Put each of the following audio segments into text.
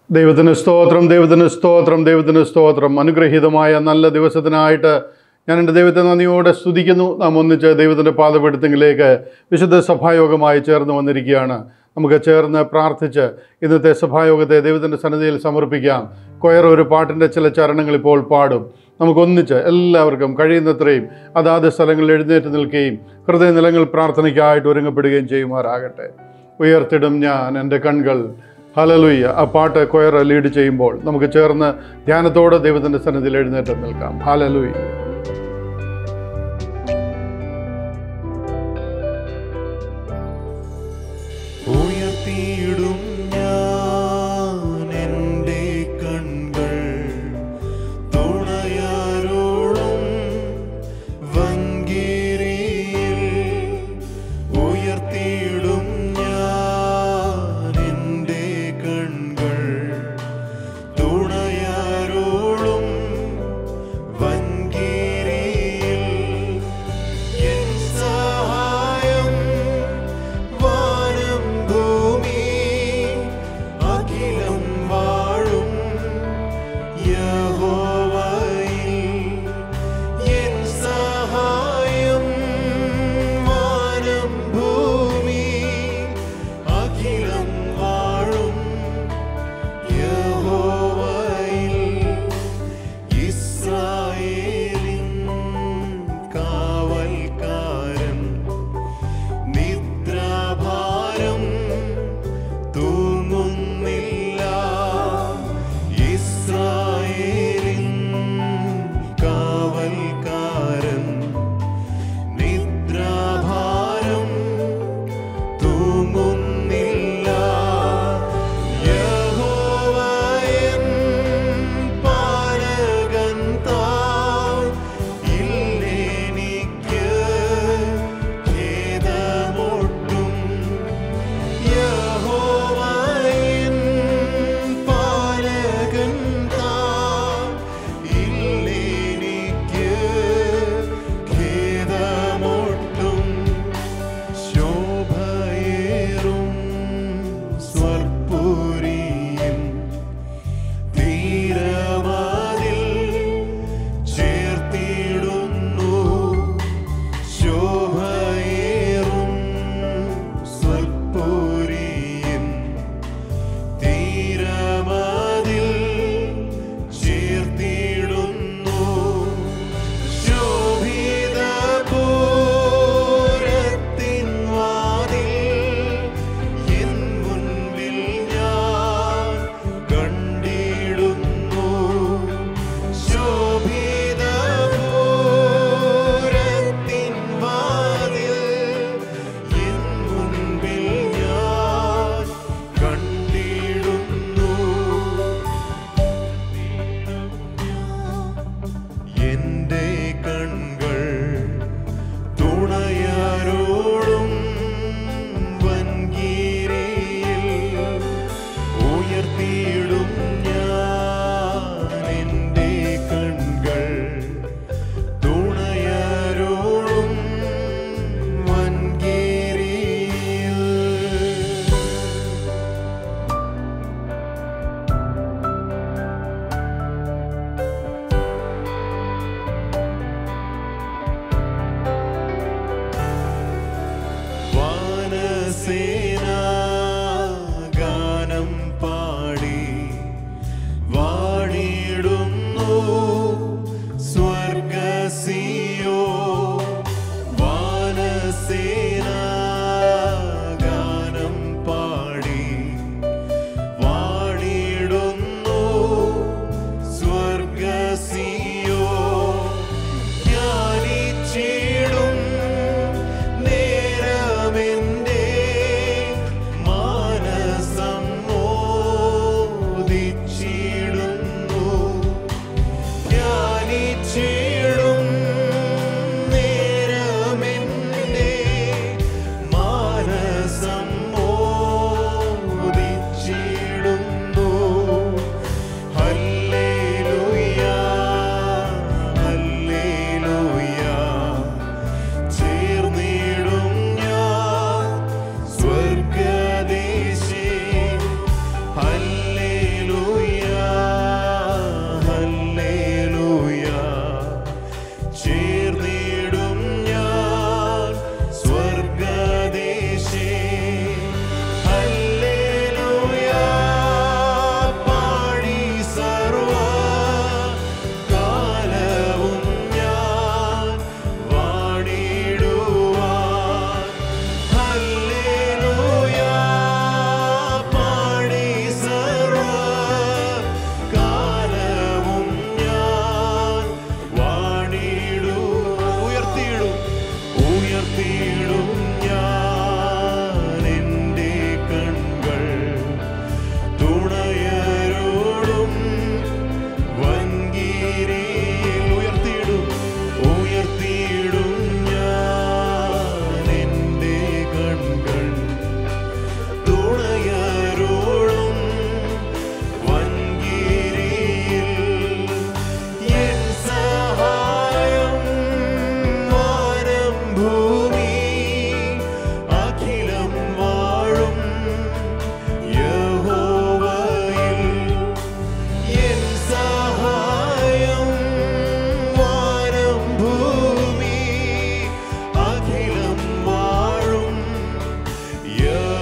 ദൈവത്തിന് സ്തോത്രം ദൈവത്തിന് സ്തോത്രം ദൈവത്തിന് സ്തോത്രം അനുഗ്രഹീതമായ നല്ല ദിവസത്തിനായിട്ട് ഞാൻ എൻ്റെ ദൈവത്തെ നന്ദിയോടെ സ്തുതിക്കുന്നു നാം ഒന്നിച്ച് ദൈവത്തിൻ്റെ പാദപെടുത്തെങ്കിലേക്ക് വിശുദ്ധ സഭായോഗമായി ചേർന്ന് വന്നിരിക്കുകയാണ് നമുക്ക് ചേർന്ന് പ്രാർത്ഥിച്ച് ഇന്നത്തെ സഭായോഗത്തെ ദൈവത്തിൻ്റെ സന്നിധിയിൽ സമർപ്പിക്കാം കൊയർ ഒരു പാട്ടിൻ്റെ ചില ചരണങ്ങൾ ഇപ്പോൾ പാടും നമുക്കൊന്നിച്ച് എല്ലാവർക്കും കഴിയുന്നത്രയും അതാത് സ്ഥലങ്ങളിൽ എഴുന്നേറ്റ് നിൽക്കുകയും ഹൃദയനിലങ്ങൾ പ്രാർത്ഥനയ്ക്കായിട്ട് ഒരുങ്ങപ്പെടുകയും ചെയ്യുമാറാകട്ടെ ഉയർത്തിടും ഞാൻ എൻ്റെ കൺകൾ ഹലലുയ്യ ആ പാട്ട് കൊയർ ലീഡ് ചെയ്യുമ്പോൾ നമുക്ക് ചേർന്ന് ധ്യാനത്തോടെ ദൈവത്തിൻ്റെ സന്നിധിയിൽ എഴുന്നേറ്റ് നിൽക്കാം ഹലലുയ്യ ഉയർത്തിയിടും ഞാൻ എൻ്റെ കൺകൾ തുണയാരോടും വങ്കേരിയിൽ ഉയർത്തിയിടും ഞാൻ എൻ്റെ കൺകൾ തുണയാരോടും വങ്കേരിയിൽ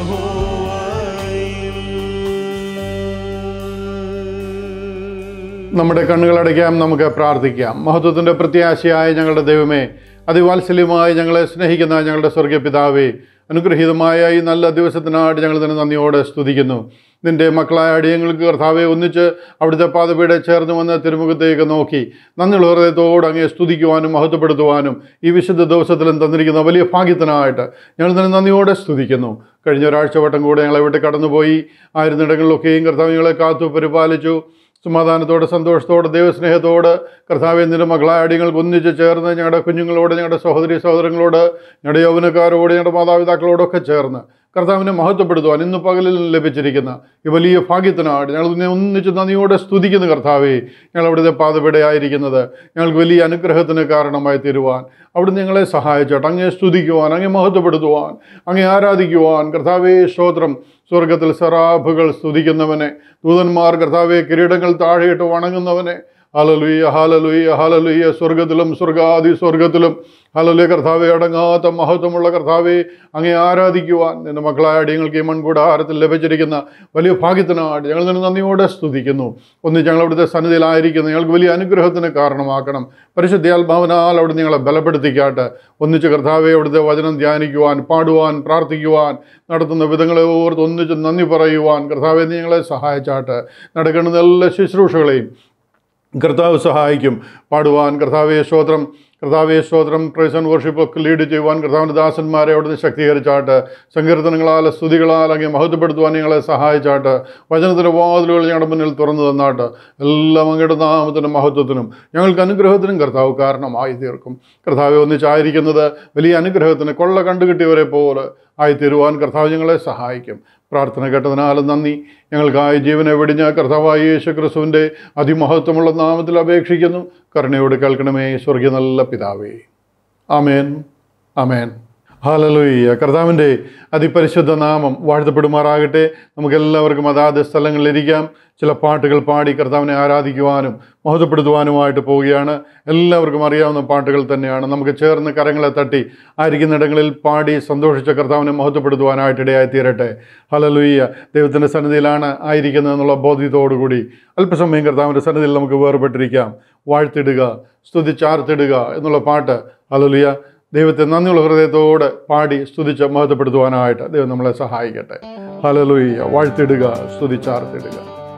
യഹോവയിൽ നമ്മുടെ കണ്ണുകളടയ്ക്കാം നമുക്ക് പ്രാർത്ഥിക്കാം മഹത്വത്തിൻ്റെ പ്രത്യാശയായ ഞങ്ങളുടെ ദൈവമേ അതിവാത്സല്യമായി ഞങ്ങളെ സ്നേഹിക്കുന്ന ഞങ്ങളുടെ സ്വർഗീയ പിതാവേ അനുഗ്രഹീതമായ ഈ നല്ല ദിവസത്തിനായിട്ട് ഞങ്ങൾ തന്നെ നന്ദിയോടെ സ്തുതിക്കുന്നു നിന്റെ മക്കളായ അടിയങ്ങൾക്ക് കർത്താവെ ഒന്നിച്ച് അവിടുത്തെ പാതപീടെ ചേർന്ന് വന്ന് തിരുമുഖത്തേക്ക് നോക്കി നന്ദിയുള്ള ഹൃദയത്തോട് അങ്ങേ സ്തുതിക്കുവാനും മഹത്വപ്പെടുത്തുവാനും ഈ വിശുദ്ധ ദിവസത്തിലും തന്നിരിക്കുന്ന വലിയ ഭാഗ്യത്തിനായിട്ട് ഞങ്ങൾ തന്നെ നന്ദിയോടെ സ്തുതിക്കുന്നു കഴിഞ്ഞ ഒരാഴ്ച വട്ടം കൂടെ ഞങ്ങളെ വിട്ട് കടന്നുപോയി ആയിരുന്നിടങ്ങളിലൊക്കെയും കർത്താവ് ഞങ്ങളെ കാത്തു പരിപാലിച്ചു സമാധാനത്തോടെ സന്തോഷത്തോടെ ദൈവസ്നേഹത്തോട് കർത്താവ് നിന്റെ മകളായ അടിയങ്ങൾക്ക് ഒന്നിച്ച് ചേർന്ന് ഞങ്ങളുടെ കുഞ്ഞുങ്ങളോട് ഞങ്ങളുടെ സഹോദരി സഹോദരങ്ങളോട് ഞങ്ങളുടെ യൗവനക്കാരോട് ഞങ്ങളുടെ മാതാപിതാക്കളോടൊക്കെ ചേർന്ന് കർത്താവിനെ മഹത്വപ്പെടുത്തുവാൻ ഇന്ന് പകലിൽ ലഭിച്ചിരിക്കുന്ന ഈ വലിയ ഭാഗ്യത്തിനായിട്ട് ഞങ്ങൾ നിന്നെ ഒന്നിച്ച് നന്ദിയോടെ സ്തുതിക്കുന്ന കർത്താവേ ഞങ്ങൾ അവിടുത്തെ പാതപെടയായിരിക്കുന്നത് ഞങ്ങൾക്ക് വലിയ അനുഗ്രഹത്തിന് കാരണമായി തീരുവാൻ അവിടുന്ന് ഞങ്ങളെ സഹായിച്ചോട്ടെ അങ്ങേ സ്തുതിക്കുവാൻ അങ്ങേ മഹത്വപ്പെടുത്തുവാൻ അങ്ങേ ആരാധിക്കുവാൻ കർത്താവേ സ്തോത്രം സ്വർഗത്തിൽ സറാഫുകൾ സ്തുതിക്കുന്നവനെ ദൂതന്മാർ കർത്താവെ കിരീടങ്ങൾ താഴെയിട്ട് വണങ്ങുന്നവനെ ഹലലുയ്യ ഹലലുയ്യ ഹലലുയ്യ സ്വർഗത്തിലും സ്വർഗാദി സ്വർഗത്തിലും ഹലലുയ കർത്താവെ അടങ്ങാത്ത മഹത്വമുള്ള കർത്താവെ അങ്ങേ ആരാധിക്കുവാൻ നിന്റെ മക്കളായ അടിയങ്ങൾക്ക് ഈ മൺകൂടാരത്തിൽ ലഭിച്ചിരിക്കുന്ന വലിയ ഭാഗ്യത്തിനായിട്ട് ഞങ്ങൾ നിന്നെ നന്ദിയോടെ സ്തുതിക്കുന്നു ഒന്ന് ഞങ്ങൾ അവിടുത്തെ സന്നിധിയിലായിരിക്കുന്നു ഞങ്ങൾക്ക് വലിയ അനുഗ്രഹത്തിന് കാരണമാക്കണം പരിശുദ്ധാത്മാവിനാൽ അവിടെ നിങ്ങളെ ബലപ്പെടുത്തിക്കാട്ട് ഒന്നിച്ച് കർത്താവെ അവിടുത്തെ വചനം ധ്യാനിക്കുവാൻ പാടുവാൻ പ്രാർത്ഥിക്കുവാൻ നടത്തുന്ന വിധങ്ങളെ ഓർത്ത് ഒന്നിച്ച് നന്ദി പറയുവാൻ കർത്താവെ നീ ഞങ്ങളെ സഹായിച്ചാട്ട് നടക്കേണ്ടുന്ന എല്ലാ ശുശ്രൂഷകളെയും കർത്താവ് സഹായിക്കും പാടുവാൻ കർത്താവെ സ്തോത്രം കർത്താവെ സ്തോത്രം പ്രൈസ് ആൻഡ് വർഷിപ്പ് ഒക്കെ ലീഡ് ചെയ്യുവാൻ കർത്താവിൻ്റെ ദാസന്മാരെ അവിടുന്ന് ശക്തീകരിച്ചാട്ട് സങ്കീർത്തനങ്ങളാൽ സ്തുതികളാൽ അങ്ങ് മഹത്വപ്പെടുത്തുവാൻ ഞങ്ങളെ സഹായിച്ചാട്ട് വചനത്തിൻ്റെ വാതിലുകൾ ഞങ്ങളുടെ മുന്നിൽ തുറന്നു തന്നാട്ട് എല്ലാം അങ്ങയുടെ നാമത്തിനും മഹത്വത്തിനും ഞങ്ങൾക്ക് അനുഗ്രഹത്തിനും കർത്താവ് കാരണമായി തീർക്കും കർത്താവ് ഒന്നിച്ചായിരിക്കുന്നത് വലിയ അനുഗ്രഹത്തിന് കൊള്ള കണ്ടുകിട്ടിയവരെ പോലെ ആയിത്തീരുവാൻ കർത്താവ് ഞങ്ങളെ സഹായിക്കും പ്രാർത്ഥന കേട്ടതിനാലും നന്ദി ഞങ്ങൾക്കായി ജീവനെ വെടിഞ്ഞ കർത്താവായ യേശു ക്രിസ്തുവിൻ്റെ അതിമഹത്വമുള്ള നാമത്തിൽ അപേക്ഷിക്കുന്നു കരുണയോട് കേൾക്കണമേ സ്വർഗീയ നല്ല പിതാവേ ആമേൻ ആമേൻ ഹാലലുയ്യ കർത്താവിൻ്റെ അതിപരിശുദ്ധ നാമം വാഴ്ത്തപ്പെടുമാറാകട്ടെ നമുക്കെല്ലാവർക്കും അതാത് സ്ഥലങ്ങളിലിരിക്കാം ചില പാട്ടുകൾ പാടി കർത്താവിനെ ആരാധിക്കുവാനും മഹത്വപ്പെടുത്തുവാനുമായിട്ട് പോവുകയാണ് എല്ലാവർക്കും അറിയാവുന്ന പാട്ടുകൾ തന്നെയാണ് നമുക്ക് ചേർന്ന് കരങ്ങളെ തട്ടി ആയിരിക്കുന്നിടങ്ങളിൽ പാടി സന്തോഷിച്ച കർത്താവിനെ മഹത്വപ്പെടുത്തുവാനായിട്ട് ഇടയായി തീരട്ടെ ഹലലുയ്യ ദൈവത്തിൻ്റെ സന്നിധിയിലാണ് ആയിരിക്കുന്നത് എന്നുള്ള ബോധ്യത്തോടുകൂടി അല്പസമയം കർത്താവിൻ്റെ സന്നിധിയിൽ നമുക്ക് വേർപെട്ടിരിക്കാം വാഴ്ത്തിടുക സ്തുതിച്ചാർത്തിടുക എന്നുള്ള പാട്ട് ഹലലുയ്യ ദൈവത്തെ നന്ദിയുള്ള ഹൃദയത്തോടെ പാടി സ്തുതിച്ച് മഹത്വപ്പെടുത്തുവാനായിട്ട് ദൈവം നമ്മളെ സഹായിക്കട്ടെ ഹലലുയ്യ വാഴ്ത്തിടുക സ്തുതിച്ചാർത്തിടുക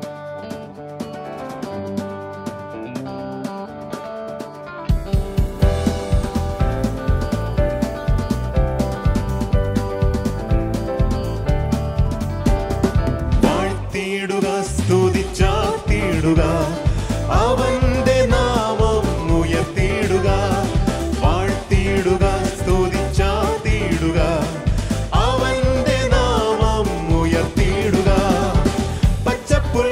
വാഴ്ത്തിയിടുക സ്തുതിച്ചാർത്തിയിടുക അവന്റെ നാമം ഉയർത്തിയിടുക വാഴ്ത്തിയിടുക സ്തുതിച്ചാർത്തിയിടുക അവന്റെ നാമം ഉയർത്തിയിടുക പച്ചപ്പുൽ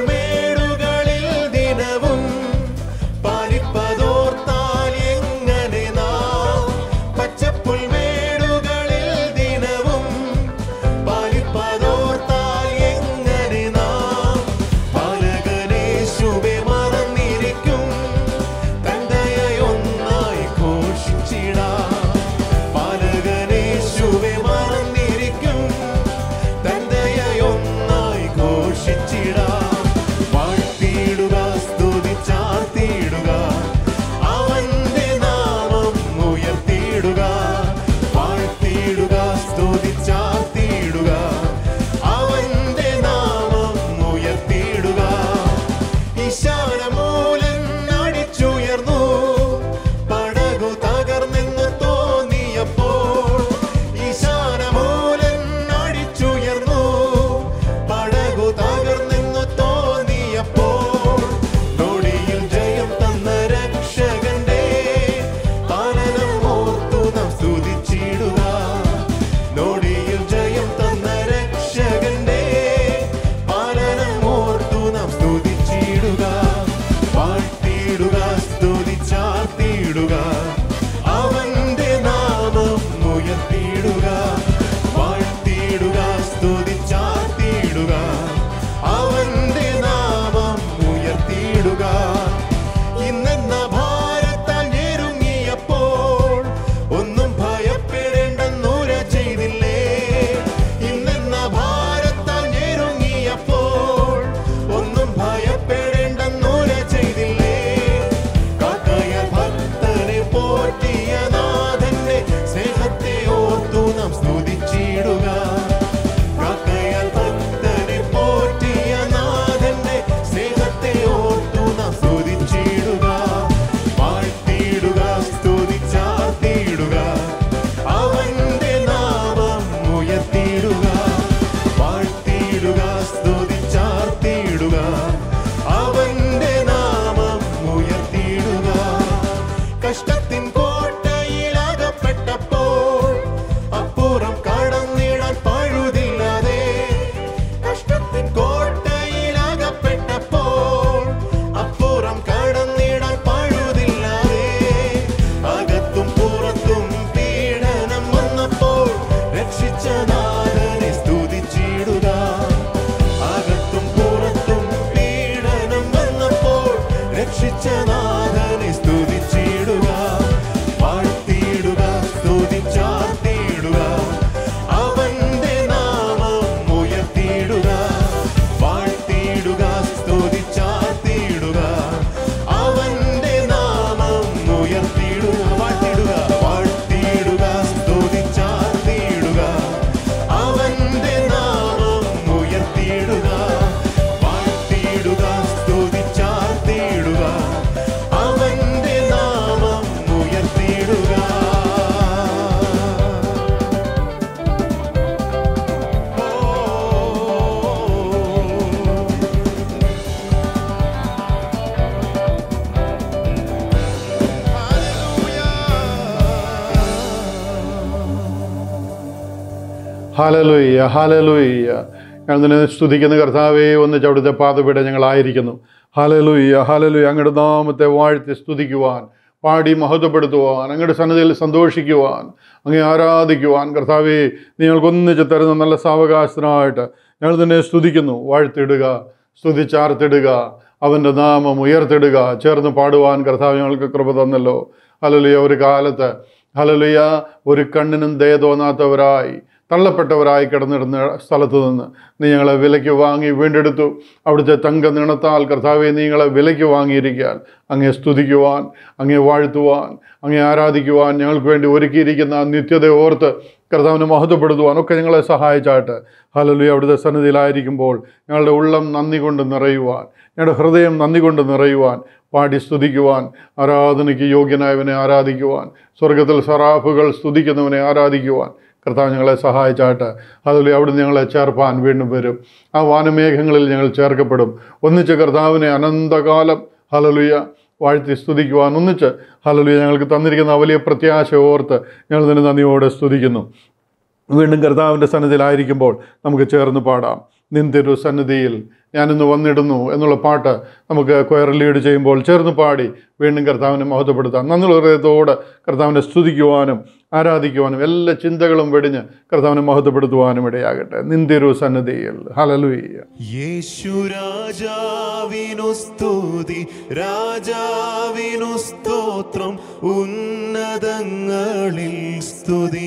ഹാലലുയ്യ ഹാലലുയ്യ ഞങ്ങൾ നിന്നെ സ്തുതിക്കുന്ന കർത്താവേ ഒന്നിച്ച് അവിടുത്തെ പാതപീഠ ഞങ്ങളായിരിക്കുന്നു ഹാലലുയ്യ ഹാലലുയ്യ അങ്ങയുടെ നാമത്തെ വാഴ്ത്തി സ്തുതിക്കുവാൻ പാടി മഹത്വപ്പെടുത്തുവാൻ അങ്ങയുടെ സന്നദ്ധയിൽ സന്തോഷിക്കുവാൻ അങ്ങേ ആരാധിക്കുവാൻ കർത്താവേ നീ ഞങ്ങൾക്കൊന്നിച്ച് തരുന്ന നല്ല സാവകാശത്തിനായിട്ട് ഞങ്ങൾ നിന്നെ സ്തുതിക്കുന്നു വാഴ്ത്തിടുക സ്തുതിച്ചാർത്തിടുക അവൻ്റെ നാമം ഉയർത്തിടുക ചേർന്ന് പാടുവാൻ കർത്താവ് ഞങ്ങൾക്ക് കൃപ തന്നല്ലോ ഹലലുയ ഒരു കാലത്ത് ഹലലുയ ഒരു കണ്ണിനും ദയ തോന്നാത്തവരായി തള്ളപ്പെട്ടവരായി കിടന്നിരുന്ന സ്ഥലത്ത് നിന്ന് നീ ഞങ്ങളെ വിലയ്ക്ക് വാങ്ങി വീണ്ടെടുത്തു അവിടുത്തെ തങ്ക നിണത്താൽ കർത്താവെ നീ ഞങ്ങളെ വിലയ്ക്ക് വാങ്ങിയിരിക്കാൻ അങ്ങേ സ്തുതിക്കുവാൻ അങ്ങേ വാഴ്ത്തുവാൻ അങ്ങേ ആരാധിക്കുവാൻ ഞങ്ങൾക്ക് വേണ്ടി ഒരുക്കിയിരിക്കുന്ന ആ നിത്യത ഓർത്ത് കർത്താവിനെ മഹത്വപ്പെടുത്തുവാൻ ഒക്കെ ഞങ്ങളെ സഹായിച്ചാട്ട് ഹലലു അവിടുത്തെ സന്നിധിയിലായിരിക്കുമ്പോൾ ഞങ്ങളുടെ ഉള്ളം നന്ദി കൊണ്ട് നിറയുവാൻ ഞങ്ങളുടെ ഹൃദയം നന്ദി കൊണ്ട് നിറയുവാൻ പാടി സ്തുതിക്കുവാൻ ആരാധനയ്ക്ക് യോഗ്യനായവനെ ആരാധിക്കുവാൻ സ്വർഗത്തിൽ സറാഫുകൾ സ്തുതിക്കുന്നവനെ ആരാധിക്കുവാൻ കർത്താവ് ഞങ്ങളെ സഹായിച്ചാട്ട് അതിൽ അവിടുന്ന് ഞങ്ങളെ ചേർപ്പാൻ വീണ്ടും വരും ആ വാനമേഘങ്ങളിൽ ഞങ്ങൾ ചേർക്കപ്പെടും ഒന്നിച്ച് കർത്താവിനെ അനന്തകാലം ഹലലുയ വാഴ്ത്തി സ്തുതിക്കുവാൻ ഒന്നിച്ച് ഹലലുയ ഞങ്ങൾക്ക് തന്നിരിക്കുന്ന ആ വലിയ പ്രത്യാശ ഓർത്ത് ഞങ്ങൾ തന്നെ നന്ദിയോടെ സ്തുതിക്കുന്നു വീണ്ടും കർത്താവിൻ്റെ സന്നിധിയിലായിരിക്കുമ്പോൾ നമുക്ക് ചേർന്ന് പാടാം നിന്തിരു സന്നിധിയിൽ ഞാനിന്ന് വന്നിടുന്നു എന്നുള്ള പാട്ട് നമുക്ക് കൊയർ ലീഡ് ചെയ്യുമ്പോൾ ചേർന്ന് പാടി വീണ്ടും കർത്താവിനെ മഹത്വപ്പെടുത്താം നന്ദിയുള്ള ഹൃദയത്തോടെ കർത്താവിനെ സ്തുതിക്കുവാനും ആരാധിക്കുവാനും എല്ലാ ചിന്തകളും വെടിഞ്ഞ് കർത്താവിനെ മഹത്വപ്പെടുത്തുവാനും ഇടയാകട്ടെ നിന്തിരു സന്നിധിയിൽ ഹലലുയ്യ യേശു രാജാവിനു സ്തുതി രാജാവിനു സ്തോത്രം ഉന്നതങ്ങളിൽ സ്തുതി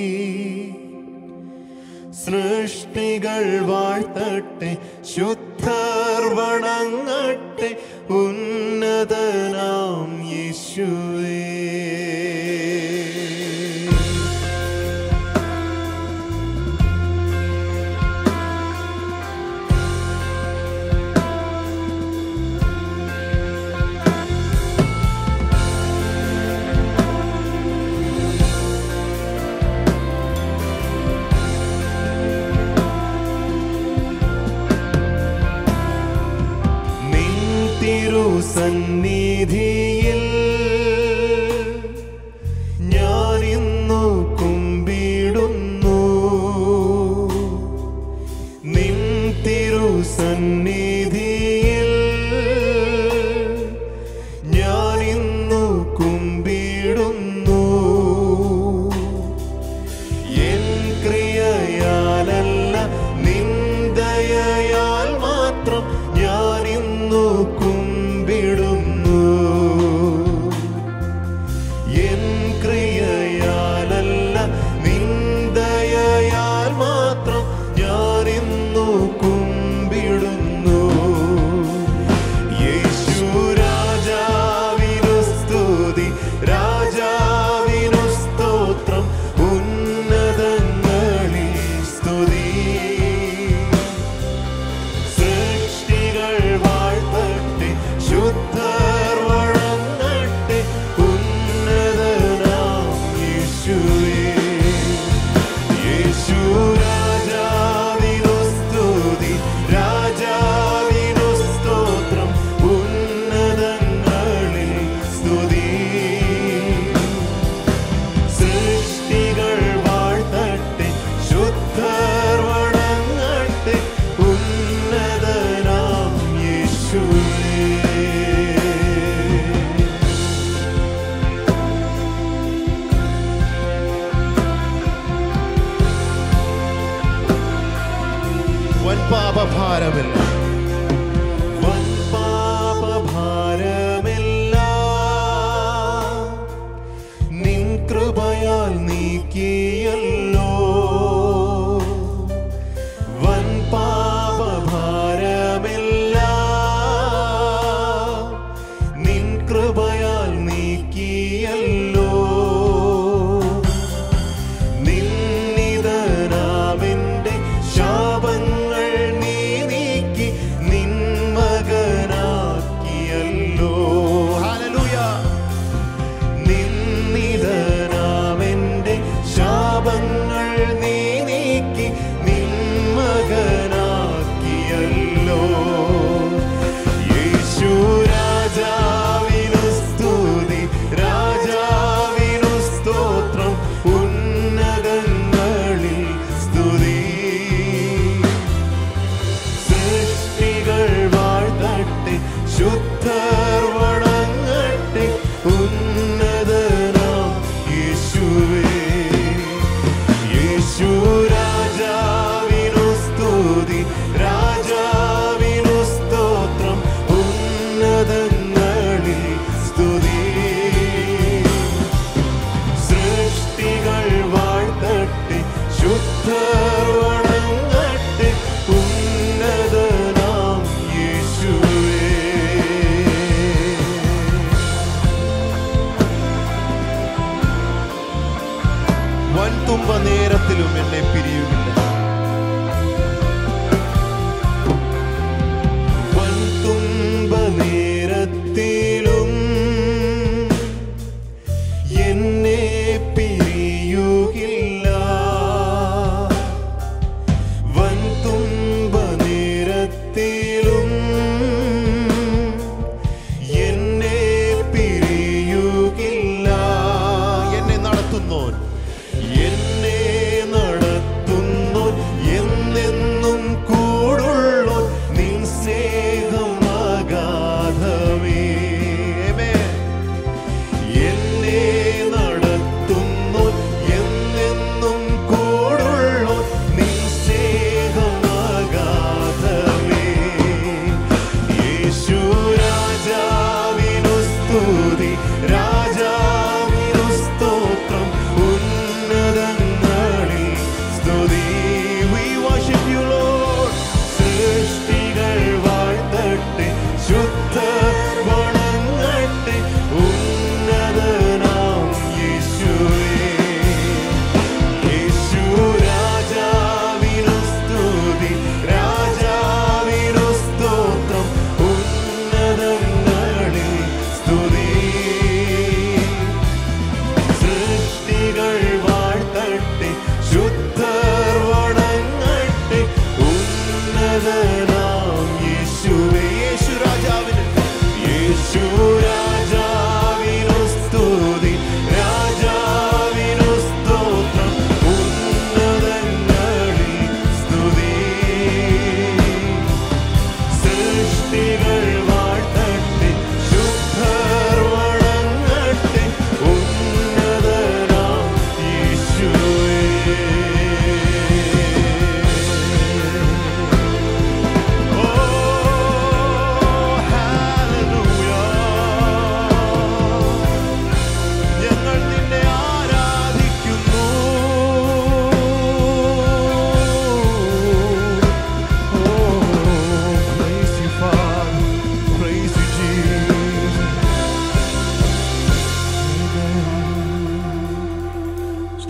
സൃഷ്ടികൾ വാഴ്ത്തട്ടെ ശുദ്ധർ വണങ്ങട്ടെ ഉന്നതനാം യേശുവേ നിൻ തിരുസന്നിധിയിൽ ഞാനിന്നു കുമ്പിടുന്നു നിൻ തിരുസന്നിധിയിൽ ഞാനിന്നു കുമ്പിടുന്നു എൻ ക്രിയയാലല്ല നിന്ദയാൽ മാത്രം ഞാനിന്നു കുമ്പിടുന്നു എൻ ക്രിയയാലല്ല നിന്ദയാൽ മാത്രം ഞാനിന്നു കുമ്പിടുന്നു യേശു രാജാവിനു സ്തുതി രാജാവിനു സ്തോത്രം ഉന്നതങ്ങളിൽ സ്തുതി സൃഷ്ടികൾ വാഴ്ത്തട്ടെ ശുദ്ധർ വഴങ്ങട്ടെ ഉന്നതനാം യേശുവേ യേശു രാജാവിനു സ്തുതി രാജാവിനു സ്തോത്രം ഉന്നതങ്ങളിൽ സ്തുതി സൃഷ്ടികൾ വാഴ്ത്തട്ടെ ശുദ്ധർ വണങ്ങട്ടെ ഉന്നതനാം യേശുവേ വൻ പാപഭാരമില്ല വൻ പാപഭാരമില്ല നിൻ കൃപയാൽ നീക്കിയല്ലോ വൻ പാപഭാരമില്ല നിൻ കൃപയാൽ നീക്കിയല്ലോ നിന്നിതനാമിന്റെ ശാപങ്ങൾ നീ നീക്കി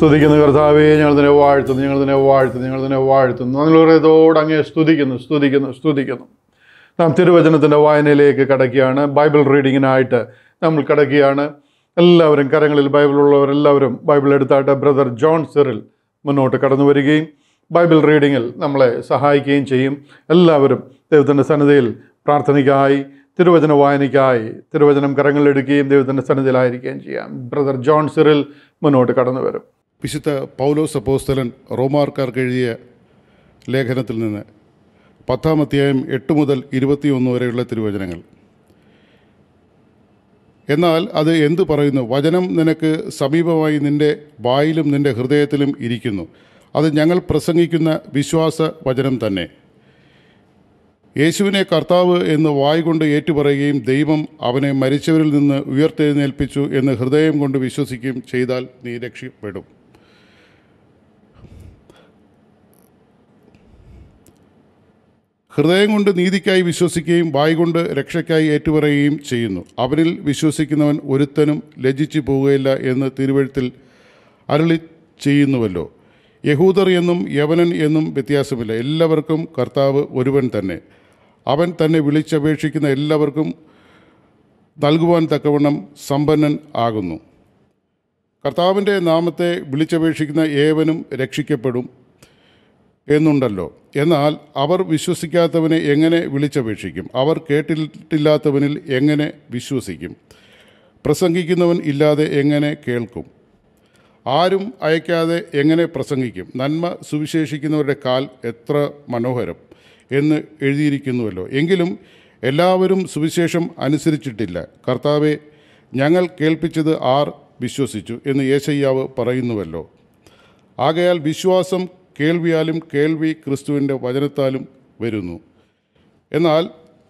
സ്തുതിക്കുന്ന കർത്താവേ ഞങ്ങൾ തന്നെ വാഴ്ത്തുന്നു ഞങ്ങൾ തന്നെ വാഴ്ത്തുന്നു ഞങ്ങൾ തന്നെ വാഴ്ത്തുന്നു ഞങ്ങളോട് അങ്ങേ സ്തുതിക്കുന്നു സ്തുതിക്കുന്നു സ്തുതിക്കുന്നു നാം തിരുവചനത്തിൻ്റെ വായനയിലേക്ക് കടക്കുകയാണ് ബൈബിൾ റീഡിങ്ങിനായിട്ട് നമ്മൾ കടക്കുകയാണ് എല്ലാവരും കരങ്ങളിൽ ബൈബിൾ ഉള്ളവരെല്ലാവരും ബൈബിൾ എടുത്തായിട്ട് ബ്രദർ ജോൺ സിറിൽ മുന്നോട്ട് കടന്നു വരികയും ബൈബിൾ റീഡിങ്ങിൽ നമ്മളെ സഹായിക്കുകയും ചെയ്യും എല്ലാവരും ദൈവത്തിൻ്റെ സന്നിധിയിൽ പ്രാർത്ഥനയ്ക്കായി തിരുവചന വായനയ്ക്കായി തിരുവചനം കരങ്ങളിലെടുക്കുകയും ദൈവത്തിൻ്റെ സന്നിധിയിലായിരിക്കുകയും ചെയ്യാം ബ്രദർ ജോൺ സിറിൽ മുന്നോട്ട് കടന്നു വരും വിശുദ്ധ പൗലോസ് അപ്പോസ്തലൻ റോമാർക്കാർക്ക് എഴുതിയ ലേഖനത്തിൽ നിന്ന് പത്താം അധ്യായം എട്ട് മുതൽ ഇരുപത്തിയൊന്ന് വരെയുള്ള തിരുവചനങ്ങൾ എന്നാൽ അത് എന്തു പറയുന്നു വചനം നിനക്ക് സമീപമായി നിന്റെ വായിലും നിന്റെ ഹൃദയത്തിലും ഇരിക്കുന്നു അത് ഞങ്ങൾ പ്രസംഗിക്കുന്ന വിശ്വാസ വചനം തന്നെ യേശുവിനെ കർത്താവ് എന്ന് വായ്കൊണ്ട് ഏറ്റുപറയുകയും ദൈവം അവനെ മരിച്ചവരിൽ നിന്ന് ഉയർത്തെഴുന്നേൽപ്പിച്ചു എന്ന് ഹൃദയം കൊണ്ട് വിശ്വസിക്കുകയും ചെയ്താൽ നീ രക്ഷപ്പെടും ഹൃദയം കൊണ്ട് നീതിക്കായി വിശ്വസിക്കുകയും വായ് കൊണ്ട് രക്ഷയ്ക്കായി ഏറ്റുപറയുകയും ചെയ്യുന്നു അവനിൽ വിശ്വസിക്കുന്നവൻ ഒരുത്തനും ലജ്ജിച്ചു പോവുകയില്ല എന്ന് തിരുവഴുത്തിൽ അരളി ചെയ്യുന്നുവല്ലോ യഹൂദർ എന്നും യവനൻ എന്നും വ്യത്യാസമില്ല എല്ലാവർക്കും കർത്താവ് ഒരുവൻ തന്നെ അവൻ തന്നെ വിളിച്ചപേക്ഷിക്കുന്ന എല്ലാവർക്കും നൽകുവാൻ തക്കവണ്ണം സമ്പന്നൻ ആകുന്നു കർത്താവിൻ്റെ നാമത്തെ വിളിച്ചപേക്ഷിക്കുന്ന ഏവനും രക്ഷിക്കപ്പെടും എന്നുണ്ടല്ലോ എന്നാൽ അവർ വിശ്വസിക്കാത്തവനെ എങ്ങനെ വിളിച്ചപേക്ഷിക്കും അവർ കേട്ടിട്ടില്ലാത്തവനിൽ എങ്ങനെ വിശ്വസിക്കും പ്രസംഗിക്കുന്നവൻ ഇല്ലാതെ എങ്ങനെ കേൾക്കും ആരും അയക്കാതെ എങ്ങനെ പ്രസംഗിക്കും നന്മ സുവിശേഷിക്കുന്നവരുടെ കാൽ എത്ര മനോഹരം എന്ന് എഴുതിയിരിക്കുന്നുവല്ലോ എങ്കിലും എല്ലാവരും സുവിശേഷം അനുസരിച്ചിട്ടില്ല കർത്താവെ ഞങ്ങൾ കേൾപ്പിച്ചത് ആർ വിശ്വസിച്ചു എന്ന് യേശയ്യാവ് പറയുന്നുവല്ലോ ആകയാൽ വിശ്വാസം കേൾവിയാലും കേൾവി ക്രിസ്തുവിൻ്റെ വചനത്താലും വരുന്നു എന്നാൽ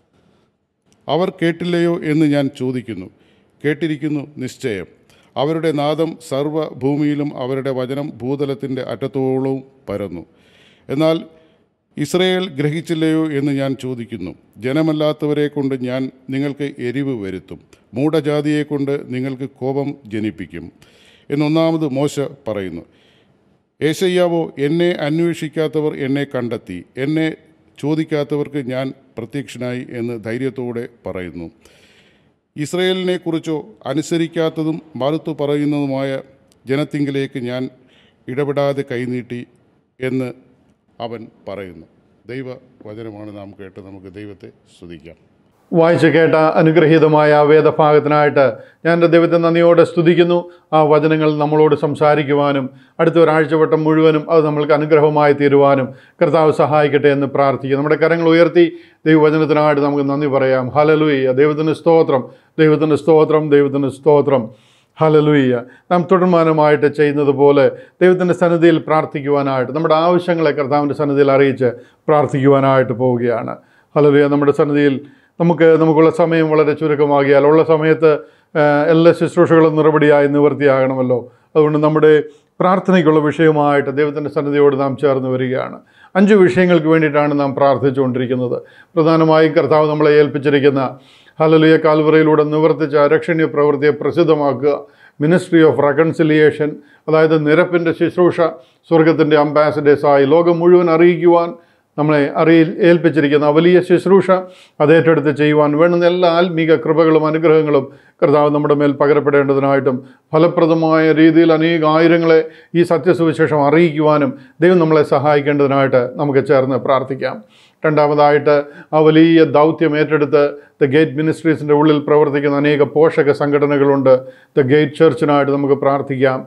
അവർ കേട്ടില്ലയോ എന്ന് ഞാൻ ചോദിക്കുന്നു കേട്ടിരിക്കുന്നു നിശ്ചയം അവരുടെ നാദം സർവ്വഭൂമിയിലും അവരുടെ വചനം ഭൂതലത്തിൻ്റെ അറ്റത്തോളവും പരന്നു എന്നാൽ ഇസ്രയേൽ ഗ്രഹിച്ചില്ലയോ എന്ന് ഞാൻ ചോദിക്കുന്നു ജനമല്ലാത്തവരെ കൊണ്ട് ഞാൻ നിങ്ങൾക്ക് എരിവ് വരുത്തും മൂഢജാതിയെ കൊണ്ട് നിങ്ങൾക്ക് കോപം ജനിപ്പിക്കും എന്നൊന്നാമത് മോശ പറയുന്നു ഏശയ്യാവോ എന്നെ അന്വേഷിക്കാത്തവർ എന്നെ കണ്ടെത്തി എന്നെ ചോദിക്കാത്തവർക്ക് ഞാൻ പ്രത്യക്ഷനായി എന്ന് ധൈര്യത്തോടെ പറയുന്നു ഇസ്രയേലിനെക്കുറിച്ചോ അനുസരിക്കാത്തതും മറുത്തു പറയുന്നതുമായ ജനത്തിങ്കിലേക്ക് ഞാൻ ഇടപെടാതെ കൈനീട്ടി എന്ന് അവൻ പറയുന്നു ദൈവ വചനമാണ് നാം കേട്ട് നമുക്ക് ദൈവത്തെ സ്തുതിക്കാം വായിച്ച് കേട്ട അനുഗ്രഹീതമായ ആ വേദഭാഗത്തിനായിട്ട് ഞാൻ എൻ്റെ ദൈവത്തെ നന്ദിയോടെ സ്തുതിക്കുന്നു ആ വചനങ്ങൾ നമ്മളോട് സംസാരിക്കുവാനും അടുത്ത ഒരാഴ്ചവട്ടം മുഴുവനും അത് നമ്മൾക്ക് അനുഗ്രഹമായി തീരുവാനും കർത്താവ് സഹായിക്കട്ടെ എന്ന് പ്രാർത്ഥിക്കുക നമ്മുടെ കരങ്ങൾ ഉയർത്തി ദൈവവചനത്തിനായിട്ട് നമുക്ക് നന്ദി പറയാം ഹലലുയ്യ ദൈവത്തിന് സ്തോത്രം ദൈവത്തിന് സ്തോത്രം ദൈവത്തിന് സ്തോത്രം ഹലലുയ്യ നാം തുടർമാനമായിട്ട് ചെയ്യുന്നത് പോലെ ദൈവത്തിൻ്റെ സന്നിധിയിൽ പ്രാർത്ഥിക്കുവാനായിട്ട് നമ്മുടെ ആവശ്യങ്ങളെ കർത്താവിൻ്റെ സന്നിധിയിൽ അറിയിച്ച് പ്രാർത്ഥിക്കുവാനായിട്ട് പോവുകയാണ് ഹലലുയ്യ നമ്മുടെ സന്നിധിയിൽ നമുക്ക് നമുക്കുള്ള സമയം വളരെ ചുരുക്കമാകിയാൽ ഉള്ള സമയത്ത് ആ, എല്ലാ ശുശ്രൂഷകളും നിറപടിയായി നിവൃത്തിയാകണമല്ലോ അതുകൊണ്ട് നമ്മുടെ പ്രാർത്ഥനയ്ക്കുള്ള വിഷയമായിട്ട് ദൈവത്തിൻ്റെ സന്നിധിയോട് നാം ചേർന്ന് വരികയാണ് അഞ്ച് വിഷയങ്ങൾക്ക് വേണ്ടിയിട്ടാണ് നാം പ്രാർത്ഥിച്ചുകൊണ്ടിരിക്കുന്നത് പ്രധാനമായും കർത്താവ് നമ്മളെ ഏൽപ്പിച്ചിരിക്കുന്ന ഹലലുയ കാൽവറയിലൂടെ നിവർത്തിച്ച രക്ഷണീയ പ്രവൃത്തിയെ പ്രസിദ്ധമാക്കുക മിനിസ്ട്രി ഓഫ് റെക്കൺസിലിയേഷൻ അതായത് നിരപ്പിൻ്റെ ശുശ്രൂഷ സ്വർഗത്തിൻ്റെ അംബാസഡേഴ്സായി ലോകം മുഴുവൻ അറിയിക്കുവാൻ നമ്മളെ അറിയി ഏൽപ്പിച്ചിരിക്കുന്ന ആ വലിയ ശുശ്രൂഷ അത് ഏറ്റെടുത്ത് ചെയ്യുവാൻ വേണ്ടുന്ന എല്ലാ ആത്മീക കൃപകളും അനുഗ്രഹങ്ങളും കർത്താവ് നമ്മുടെ മേൽ പകരപ്പെടേണ്ടതിനായിട്ടും ഫലപ്രദമായ രീതിയിൽ അനേക ആയിരങ്ങളെ ഈ സത്യസുവിശേഷം അറിയിക്കുവാനും ദൈവം നമ്മളെ സഹായിക്കേണ്ടതിനായിട്ട് നമുക്ക് ചേർന്ന് പ്രാർത്ഥിക്കാം രണ്ടാമതായിട്ട് ആ വലിയ ദൗത്യം ഏറ്റെടുത്ത് ദ ഗേറ്റ് മിനിസ്ട്രീസിൻ്റെ ഉള്ളിൽ പ്രവർത്തിക്കുന്ന അനേക പോഷക സംഘടനകളുണ്ട് ദ ഗേറ്റ് ചർച്ചിനായിട്ട് നമുക്ക് പ്രാർത്ഥിക്കാം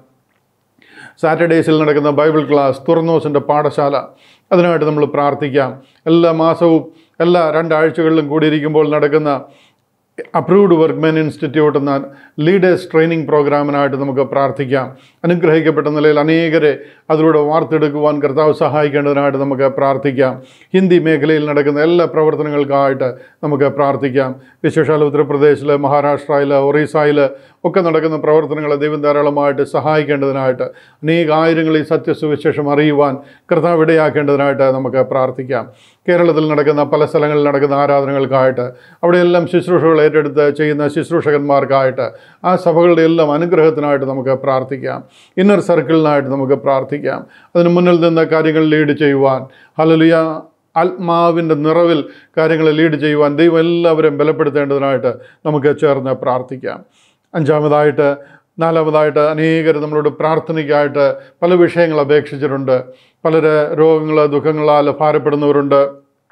സാറ്റർഡേസിൽ നടക്കുന്ന ബൈബിൾ ക്ലാസ് തുറന്നോസിൻ്റെ പാഠശാല അതിനായിട്ട് നമ്മൾ പ്രാർത്ഥിക്കാം എല്ലാ മാസവും എല്ലാ രണ്ടാഴ്ചകളിലും കൂടിയിരിക്കുമ്പോൾ നടക്കുന്ന അപ്രൂവ്ഡ് വർക്ക്മെൻ ഇൻസ്റ്റിറ്റ്യൂട്ട് എന്ന ലീഡേഴ്സ് ട്രെയിനിങ് പ്രോഗ്രാമിനായിട്ട് നമുക്ക് പ്രാർത്ഥിക്കാം അനുഗ്രഹിക്കപ്പെട്ട നിലയിൽ അനേകരെ അതിലൂടെ വാർത്തെടുക്കുവാൻ കർത്താവ് സഹായിക്കേണ്ടതിനായിട്ട് നമുക്ക് പ്രാർത്ഥിക്കാം ഹിന്ദി മേഖലയിൽ നടക്കുന്ന എല്ലാ പ്രവർത്തനങ്ങൾക്കായിട്ട് നമുക്ക് പ്രാർത്ഥിക്കാം വിശേഷാൽ ഉത്തർപ്രദേശിൽ മഹാരാഷ്ട്രയിൽ ഒറീസയിൽ ഒക്കെ നടക്കുന്ന പ്രവർത്തനങ്ങളെ ദൈവം ധാരാളമായിട്ട് സഹായിക്കേണ്ടതിനായിട്ട് അനേക ആയിരങ്ങൾ ഈ സത്യസുവിശേഷം അറിയുവാൻ കർത്താവ് ഇടയാക്കേണ്ടതിനായിട്ട് നമുക്ക് പ്രാർത്ഥിക്കാം കേരളത്തിൽ നടക്കുന്ന പല സ്ഥലങ്ങളിൽ നടക്കുന്ന ആരാധനകൾക്കായിട്ട് അവിടെയെല്ലാം ശുശ്രൂഷകൾ ഏറ്റെടുത്ത് ചെയ്യുന്ന ശുശ്രൂഷകന്മാർക്കായിട്ട് ആ സഭകളുടെ എല്ലാം അനുഗ്രഹത്തിനായിട്ട് നമുക്ക് പ്രാർത്ഥിക്കാം ഇന്നർ സർക്കിളിനായിട്ട് നമുക്ക് പ്രാർത്ഥിക്കാം അതിന് മുന്നിൽ നിന്ന് കാര്യങ്ങൾ ലീഡ് ചെയ്യുവാൻ ഹലലുയ ആത്മാവിൻ്റെ നിറവിൽ കാര്യങ്ങൾ ലീഡ് ചെയ്യുവാൻ ദൈവം എല്ലാവരെയും ബലപ്പെടുത്തേണ്ടതിനായിട്ട് നമുക്ക് ചേർന്ന് പ്രാർത്ഥിക്കാം അഞ്ചാമതായിട്ട് നാലാമതായിട്ട് അനേകർ നമ്മളോട് പ്രാർത്ഥനയ്ക്കായിട്ട് പല വിഷയങ്ങൾ അപേക്ഷിച്ചിട്ടുണ്ട് പലര് രോഗങ്ങൾ ദുഃഖങ്ങളാൽ ഭാരപ്പെടുന്നവരുണ്ട്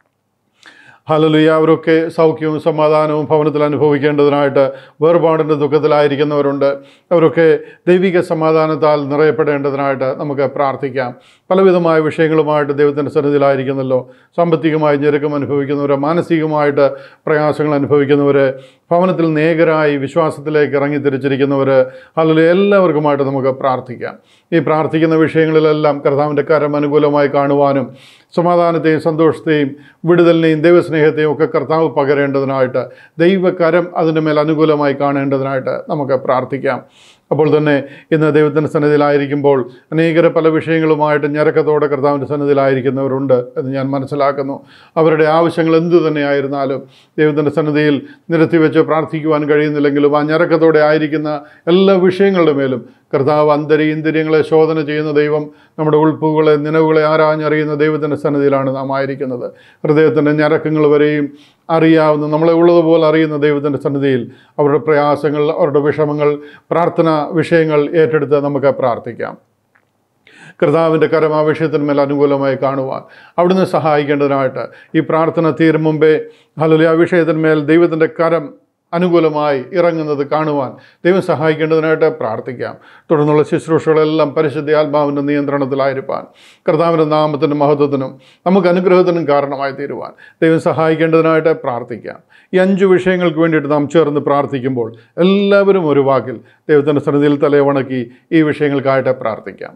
ഹലലുയ അവരൊക്കെ സൗഖ്യവും സമാധാനവും ഭവനത്തിൽ അനുഭവിക്കേണ്ടതിനായിട്ട് വേർപാടിൻ്റെ ദുഃഖത്തിലായിരിക്കുന്നവരുണ്ട് അവരൊക്കെ ദൈവിക സമാധാനത്താൽ നിറയപ്പെടേണ്ടതിനായിട്ട് നമുക്ക് പ്രാർത്ഥിക്കാം പലവിധമായ വിഷയങ്ങളുമായിട്ട് ദൈവത്തിൻ്റെ സന്നിധിയിലായിരിക്കുന്നല്ലോ സാമ്പത്തികമായി ഞെരുക്കം അനുഭവിക്കുന്നവർ മാനസികമായിട്ട് പ്രയാസങ്ങൾ അനുഭവിക്കുന്നവർ ഭവനത്തിൽ നേകരായി വിശ്വാസത്തിലേക്ക് ഇറങ്ങി തിരിച്ചിരിക്കുന്നവർ അല്ലെങ്കിൽ എല്ലാവർക്കുമായിട്ട് നമുക്ക് പ്രാർത്ഥിക്കാം ഈ പ്രാർത്ഥിക്കുന്ന വിഷയങ്ങളിലെല്ലാം കർത്താവിൻ്റെ കരം അനുകൂലമായി കാണുവാനും സമാധാനത്തെയും സന്തോഷത്തെയും വിടുതലിനെയും ദൈവസ്നേഹത്തെയും ഒക്കെ കർത്താവ് പകരേണ്ടതിനായിട്ട് ദൈവകരം അതിൻ്റെ മേൽ അനുകൂലമായി കാണേണ്ടതിനായിട്ട് നമുക്ക് പ്രാർത്ഥിക്കാം അപ്പോൾ തന്നെ ഇന്ന് ദൈവത്തിൻ്റെ സന്നിധിയിലായിരിക്കുമ്പോൾ അനേകര പല വിഷയങ്ങളുമായിട്ട് ഞരക്കത്തോടെ കർത്താവിൻ്റെ സന്നിധിയിലായിരിക്കുന്നവരുണ്ട് എന്ന് ഞാൻ മനസ്സിലാക്കുന്നു അവരുടെ ആവശ്യങ്ങൾ എന്തു തന്നെയായിരുന്നാലും ദൈവത്തിൻ്റെ സന്നിധിയിൽ നിരത്തി വെച്ച് പ്രാർത്ഥിക്കുവാൻ കഴിയുന്നില്ലെങ്കിലും ആ ഞരക്കത്തോടെ ആയിരിക്കുന്ന എല്ലാ വൃഷയങ്ങളുടെ മേലും കർത്താവ് അന്തരീന്ദ്രിയങ്ങളെ ശോധന ചെയ്യുന്ന ദൈവം നമ്മുടെ ഉൾപ്പുകളെ നിലവുകളെ ആരാഞ്ഞറിയുന്ന ദൈവത്തിൻ്റെ സന്നിധിയിലാണ് നാം ആയിരിക്കുന്നത് ഹൃദയത്തിൻ്റെ ഞരക്കങ്ങൾ വരെയും അറിയാവുന്ന നമ്മളെ ഉള്ളതുപോലെ അറിയുന്ന ദൈവത്തിൻ്റെ സന്നിധിയിൽ അവരുടെ പ്രയാസങ്ങൾ അവരുടെ വിഷമങ്ങൾ പ്രാർത്ഥന വിഷയങ്ങൾ ഏറ്റെടുത്ത് നമുക്ക് പ്രാർത്ഥിക്കാം കർത്താവിൻ്റെ കരം ആ വിഷയത്തിന്മേൽ അനുകൂലമായി കാണുവാൻ അവിടുന്ന് സഹായിക്കേണ്ടതിനായിട്ട് ഈ പ്രാർത്ഥന തീരും മുമ്പേ അല്ലെങ്കിൽ ആ വിഷയത്തിന്മേൽ ദൈവത്തിൻ്റെ കരം അനുകൂലമായി ഇറങ്ങുന്നത് കാണുവാൻ ദൈവം സഹായിക്കേണ്ടതിനായിട്ട് പ്രാർത്ഥിക്കാം തുടർന്നുള്ള ശുശ്രൂഷകളെല്ലാം പരിശുദ്ധ ആത്മാവിൻ്റെ നിയന്ത്രണത്തിലായിരിക്കാൻ കർത്താവിൻ്റെ നാമത്തിൻ്റെ മഹത്വത്തിനും നമുക്ക് അനുഗ്രഹത്തിനും കാരണമായി തീരുവാൻ ദൈവം സഹായിക്കേണ്ടതിനായിട്ട് പ്രാർത്ഥിക്കാം ഈ അഞ്ച് വിഷയങ്ങൾക്ക് വേണ്ടിയിട്ട് നാം ചേർന്ന് പ്രാർത്ഥിക്കുമ്പോൾ എല്ലാവരും ഒരു വാക്കിൽ ദൈവത്തിൻ്റെ സന്നിധിയിൽ തലവണക്കി ഈ വിഷയങ്ങൾക്കായിട്ട് പ്രാർത്ഥിക്കാം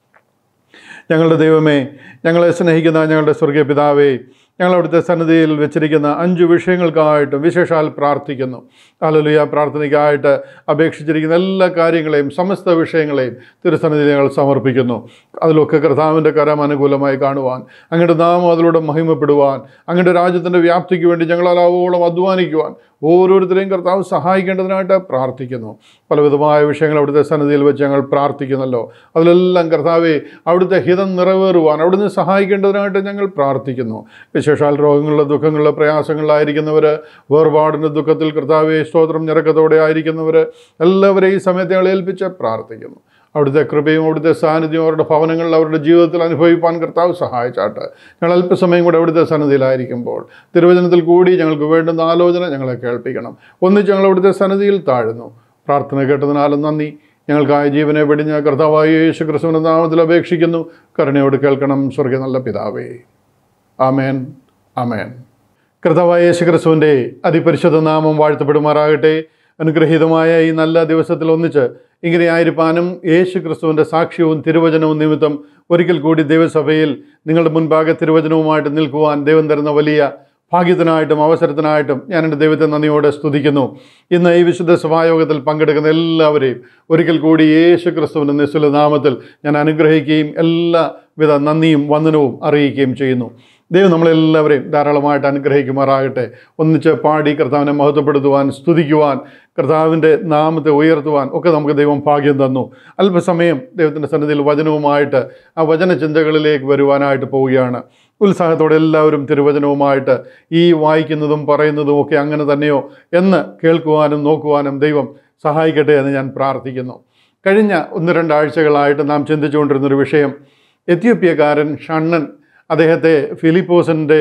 ഞങ്ങളുടെ ദൈവമേ ഞങ്ങളെ സ്നേഹിക്കുന്ന ഞങ്ങളുടെ സ്വർഗീയ പിതാവേ ഞങ്ങൾ അവിടുത്തെ സന്നിധിയിൽ വെച്ചിരിക്കുന്ന അഞ്ച് വിഷയങ്ങൾക്കായിട്ടും വിശേഷാൽ പ്രാർത്ഥിക്കുന്നു അലലുയ പ്രാർത്ഥനയ്ക്കായിട്ട് അപേക്ഷിച്ചിരിക്കുന്ന എല്ലാ കാര്യങ്ങളെയും സമസ്ത വിഷയങ്ങളെയും തിരുസന്നിധിയിൽ ഞങ്ങൾ സമർപ്പിക്കുന്നു അതിലൊക്കെ കർത്താവിൻ്റെ കരം അനുകൂലമായി കാണുവാൻ അങ്ങയുടെ നാമം അതിലൂടെ മഹിമപ്പെടുവാൻ അങ്ങയുടെ രാജ്യത്തിൻ്റെ വ്യാപ്തിക്ക് വേണ്ടി ഞങ്ങൾ അലാവോളം അധ്വാനിക്കുവാൻ ഓരോരുത്തരെയും കർത്താവ് സഹായിക്കേണ്ടതിനായിട്ട് പ്രാർത്ഥിക്കുന്നു പലവിധമായ വിഷയങ്ങൾ അവിടുത്തെ സന്നിധിയിൽ വെച്ച് ഞങ്ങൾ പ്രാർത്ഥിക്കുന്നല്ലോ അതിലെല്ലാം കർത്താവെ അവിടുത്തെ ഹിതം നിറവേറുവാൻ അവിടുന്ന് സഹായിക്കേണ്ടതിനായിട്ട് ഞങ്ങൾ പ്രാർത്ഥിക്കുന്നു വിശേഷാൽ രോഗങ്ങളിലെ ദുഃഖങ്ങളിലെ പ്രയാസങ്ങളിലായിരിക്കുന്നവർ വേർപാടിൻ്റെ ദുഃഖത്തിൽ കർത്താവെ സ്തോത്രം ഞെരക്കത്തോടെ ആയിരിക്കുന്നവർ എല്ലാവരെയും ഈ സമയത്ത് ഞങ്ങൾ ഏൽപ്പിച്ച് പ്രാർത്ഥിക്കുന്നു അവിടുത്തെ കൃപയും അവിടുത്തെ സാന്നിധ്യവും അവരുടെ ഭവനങ്ങളിൽ അവരുടെ ജീവിതത്തിൽ അനുഭവിപ്പാൻ കർത്താവ് സഹായിച്ചാട്ട് ഞങ്ങൾ അല്പസമയം കൂടെ അവിടുത്തെ സന്നിധിയിലായിരിക്കുമ്പോൾ തിരുവചനത്തിൽ കൂടി ഞങ്ങൾക്ക് വേണ്ടുന്ന ആലോചന ഞങ്ങളെ കേൾപ്പിക്കണം ഒന്നിച്ച് ഞങ്ങൾ അവിടുത്തെ സന്നിധിയിൽ താഴുന്നു പ്രാർത്ഥന കേട്ടതിനാലും നന്ദി ഞങ്ങൾക്കായ ജീവനെ വെടിഞ്ഞ കർത്താവായ യേശു ക്രിസ്തുവിൻ്റെ നാമത്തിൽ അപേക്ഷിക്കുന്നു കരുണയോട് കേൾക്കണം സ്വർഗ നല്ല പിതാവേ ആമേൻ ആമേൻ കർത്താവായ യേശു ക്രിസ്തുവിൻ്റെ അതിപരിശുദ്ധ നാമം വാഴ്ത്തപ്പെടുമാറാകട്ടെ അനുഗ്രഹീതമായ ഈ നല്ല ദിവസത്തിൽ ഒന്നിച്ച് ഇങ്ങനെ ആയിരിക്കാനും യേശു ക്രിസ്തുവിൻ്റെ സാക്ഷ്യവും തിരുവചനവും നിമിത്തം ഒരിക്കൽ കൂടി ദൈവസഭയിൽ നിങ്ങളുടെ മുൻപാകെ തിരുവചനവുമായിട്ട് നിൽക്കുവാൻ ദൈവം തരുന്ന വലിയ ഭാഗ്യത്തിനായിട്ടും അവസരത്തിനായിട്ടും ഞാൻ എൻ്റെ ദൈവത്തെ നന്ദിയോടെ സ്തുതിക്കുന്നു ഇന്ന് ഈ വിശുദ്ധ സഭായോഗത്തിൽ പങ്കെടുക്കുന്ന എല്ലാവരെയും ഒരിക്കൽ കൂടി യേശു ക്രിസ്തുവിൻ്റെ നിസ്തുല നാമത്തിൽ ഞാൻ അനുഗ്രഹിക്കുകയും എല്ലാവിധ നന്ദിയും വന്ദനവും അറിയിക്കുകയും ചെയ്യുന്നു ദൈവം നമ്മളെല്ലാവരെയും ധാരാളമായിട്ട് അനുഗ്രഹിക്കുമാറാകട്ടെ ഒന്നിച്ച് പാടി കർത്താവിനെ മഹത്വപ്പെടുത്തുവാൻ സ്തുതിക്കുവാൻ കർത്താവിൻ്റെ നാമത്തെ ഉയർത്തുവാൻ ഒക്കെ നമുക്ക് ദൈവം ഭാഗ്യം തന്നു അല്പസമയം ദൈവത്തിൻ്റെ സന്നിധിയിൽ വചനവുമായിട്ട് ആ വചന ചിന്തകളിലേക്ക് വരുവാനായിട്ട് പോവുകയാണ് ഉത്സാഹത്തോടെ എല്ലാവരും തിരുവചനവുമായിട്ട് ഈ വായിക്കുന്നതും പറയുന്നതും ഒക്കെ അങ്ങനെ തന്നെയോ എന്ന് കേൾക്കുവാനും നോക്കുവാനും ദൈവം സഹായിക്കട്ടെ എന്ന് ഞാൻ പ്രാർത്ഥിക്കുന്നു കഴിഞ്ഞ ഒന്ന് രണ്ടാഴ്ചകളായിട്ട് നാം ചിന്തിച്ചുകൊണ്ടിരുന്നൊരു വിഷയം എത്യോപ്യക്കാരൻ ഷണ്ണൻ അദ്ദേഹത്തെ ഫിലിപ്പോസിൻ്റെ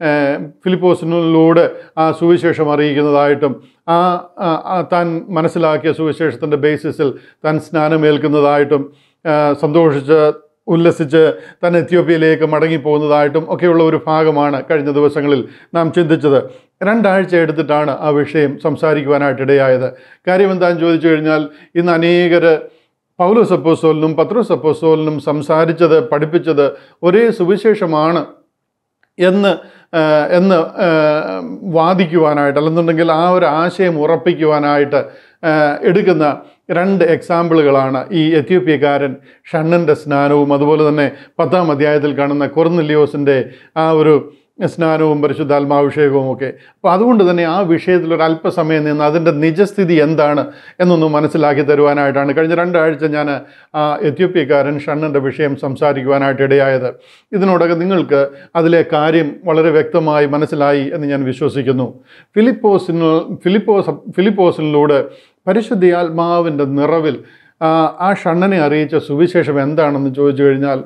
ഫിലിപ്പോസിനിലൂടെ ആ സുവിശേഷം അറിയിക്കുന്നതായിട്ടും ആ ആ, ആ, താൻ മനസ്സിലാക്കിയ സുവിശേഷത്തിൻ്റെ ബേസിസിൽ താൻ സ്നാനമേൽക്കുന്നതായിട്ടും ആ, സന്തോഷിച്ച് ഉല്ലസിച്ച് താൻ എത്യോപ്യയിലേക്ക് മടങ്ങിപ്പോകുന്നതായിട്ടും ഒക്കെയുള്ള ഒരു ഭാഗമാണ് കഴിഞ്ഞ ദിവസങ്ങളിൽ നാം ചിന്തിച്ചത് രണ്ടാഴ്ച എടുത്തിട്ടാണ് ആ വിഷയം സംസാരിക്കുവാനായിട്ട് ഇടയായത് കാര്യം എന്താണെന്ന് ചോദിച്ചു കഴിഞ്ഞാൽ ഇന്ന് അനേകർ പൗലോസ് അപ്പോസ്തോലിനും പത്രോസ് അപ്പോസ്തോലിനും സംസാരിച്ചത് പഠിപ്പിച്ചത് ഒരേ സുവിശേഷമാണ് എന്ന് ആ, എന്ന് ആ, വാദിക്കുവാനായിട്ട് അല്ലെന്നുണ്ടെങ്കിൽ ആ ഒരു ആശയം ഉറപ്പിക്കുവാനായിട്ട് ആ, എടുക്കുന്ന രണ്ട് എക്സാമ്പിളുകളാണ് ഈ എത്യോപ്യക്കാരൻ ഷണ്ണൻ്റെ സ്നാനവും അതുപോലെ തന്നെ പത്താം അധ്യായത്തിൽ കാണുന്ന കൊർന്നിലിയോസിൻ്റെ ആ ഒരു സ്നാനവും പരിശുദ്ധാത്മാഭിഷേകവും ഒക്കെ അപ്പോൾ അതുകൊണ്ട് തന്നെ ആ വിഷയത്തിൽ ഒരു അല്പസമയം നിന്ന് അതിൻ്റെ നിജസ്ഥിതി എന്താണ് എന്നൊന്ന് മനസ്സിലാക്കി തരുവാനായിട്ടാണ് കഴിഞ്ഞ രണ്ടാഴ്ച ഞാൻ ആ എത്യോപ്യക്കാരൻ ഷണ്ണൻ്റെ വിഷയം സംസാരിക്കുവാനായിട്ട് ഇടയായത് ഇതിനോടകം നിങ്ങൾക്ക് അതിലെ കാര്യം വളരെ വ്യക്തമായി മനസ്സിലായി എന്ന് ഞാൻ വിശ്വസിക്കുന്നു ഫിലിപ്പോസിന് ഫിലിപ്പോസ് ഫിലിപ്പോസിനിലൂടെ പരിശുദ്ധിയാത്മാവിൻ്റെ നിറവിൽ ആ, ആ ഷണ്ണനെ അറിയിച്ച സുവിശേഷം എന്താണെന്ന് ചോദിച്ചു കഴിഞ്ഞാൽ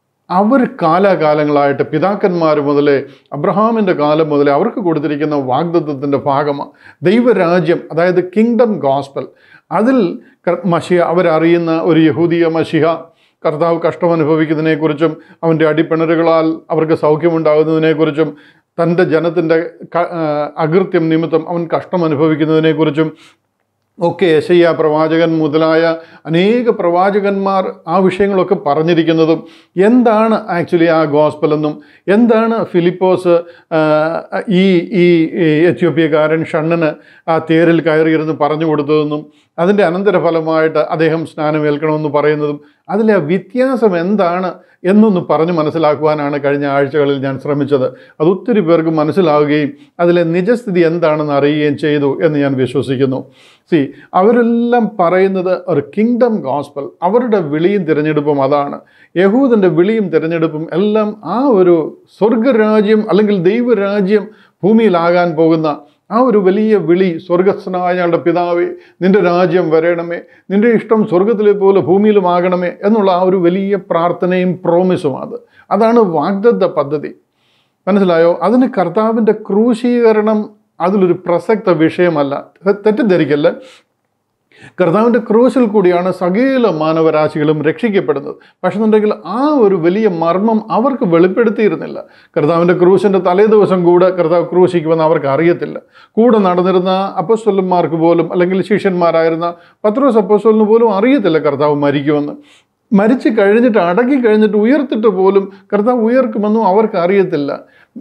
അവർ കാലാകാലങ്ങളായിട്ട് പിതാക്കന്മാർ മുതലേ അബ്രഹാമിൻ്റെ കാലം മുതലേ അവർക്ക് കൊടുത്തിരിക്കുന്ന വാഗ്ദത്വത്തിൻ്റെ ഭാഗമാണ് ദൈവരാജ്യം അതായത് കിങ്ഡം ഗോസ്പൽ അതിൽ ക- മഷിഹ അവരറിയുന്ന ഒരു യഹൂദിയ മഷിഹ കർത്താവ് കഷ്ടമനുഭവിക്കുന്നതിനെക്കുറിച്ചും അവൻ്റെ അടിപ്പിണറുകളാൽ അവർക്ക് സൗഖ്യമുണ്ടാകുന്നതിനെക്കുറിച്ചും തൻ്റെ ജനത്തിൻ്റെ ക- ആ, അകൃത്യം നിമിത്തം അവൻ കഷ്ടം അനുഭവിക്കുന്നതിനെക്കുറിച്ചും ഒക്കെ യശയ്യ പ്രവാചകൻ മുതലായ അനേക പ്രവാചകന്മാർ ആ വിഷയങ്ങളൊക്കെ പറഞ്ഞിരിക്കുന്നതും എന്താണ് ആക്ച്വലി ആ ഗോസ്പൽ എന്നും എന്താണ് ഫിലിപ്പോസ് ആ, ഈ ഈ ഈ എത്യോപ്യക്കാരൻ ഷണ്ണന് ആ തേരിൽ കയറിയിരുന്ന് പറഞ്ഞു കൊടുത്തതെന്നും അതിൻ്റെ അനന്തരഫലമായിട്ട് അദ്ദേഹം സ്നാനമേൽക്കണമെന്ന് പറയുന്നതും അതിലെ ആ വ്യത്യാസം എന്താണ് എന്നൊന്ന് പറഞ്ഞു മനസ്സിലാക്കുവാനാണ് കഴിഞ്ഞ ആഴ്ചകളിൽ ഞാൻ ശ്രമിച്ചത് അത് ഒത്തിരി പേർക്ക് മനസ്സിലാവുകയും അതിലെ നിജസ്ഥിതി എന്താണെന്ന് അറിയുകയും ചെയ്തു എന്ന് ഞാൻ വിശ്വസിക്കുന്നു സി അവരെല്ലാം പറയുന്നത് ഒരു കിങ്ഡം ഗോസ്പൽ അവരുടെ വിളിയും തിരഞ്ഞെടുപ്പും അതാണ് യഹൂദൻ്റെ വിളിയും തിരഞ്ഞെടുപ്പും എല്ലാം ആ ഒരു സ്വർഗരാജ്യം അല്ലെങ്കിൽ ദൈവരാജ്യം ഭൂമിയിലാകാൻ പോകുന്ന ആ ഒരു വലിയ വിളി സ്വർഗസ്ഥനായ ഞങ്ങളുടെ പിതാവേ നിന്റെ രാജ്യം വരണമേ നിന്റെ ഇഷ്ടം സ്വർഗത്തിലെ പോലെ ഭൂമിയിലുമാകണമേ എന്നുള്ള ആ ഒരു വലിയ പ്രാർത്ഥനയും പ്രോമിസും അത് അതാണ് വാഗ്ദത്ത പദ്ധതി മനസ്സിലായോ അതിന് കർത്താവിൻ്റെ ക്രൂശീകരണം അതിലൊരു പ്രസക്ത വിഷയമല്ല തെറ്റിദ്ധരിക്കല്ല കർത്താവിൻ്റെ ക്രൂശിൽ കൂടിയാണ് സകല മാനവരാശികളും രക്ഷിക്കപ്പെടുന്നത് പക്ഷെ എന്നുണ്ടെങ്കിൽ ആ ഒരു വലിയ മർമ്മം അവർക്ക് വെളിപ്പെടുത്തിയിരുന്നില്ല കർത്താവിൻ്റെ ക്രൂശിൻ്റെ തലേ ദിവസം കൂടെ കർത്താവ് ക്രൂശിക്കുമെന്ന് അവർക്ക് അറിയത്തില്ല കൂടെ നടന്നിരുന്ന അപ്പസ്വലന്മാർക്ക് പോലും അല്ലെങ്കിൽ ശിഷ്യന്മാരായിരുന്ന പത്രോസ് അപ്പസ്വലിന് പോലും അറിയത്തില്ല കർത്താവ് മരിക്കുമെന്ന് മരിച്ചു കഴിഞ്ഞിട്ട് അടക്കി കഴിഞ്ഞിട്ട് ഉയർത്തിട്ട് പോലും കർത്താവ് ഉയർക്കുമെന്നും അവർക്ക് അറിയത്തില്ല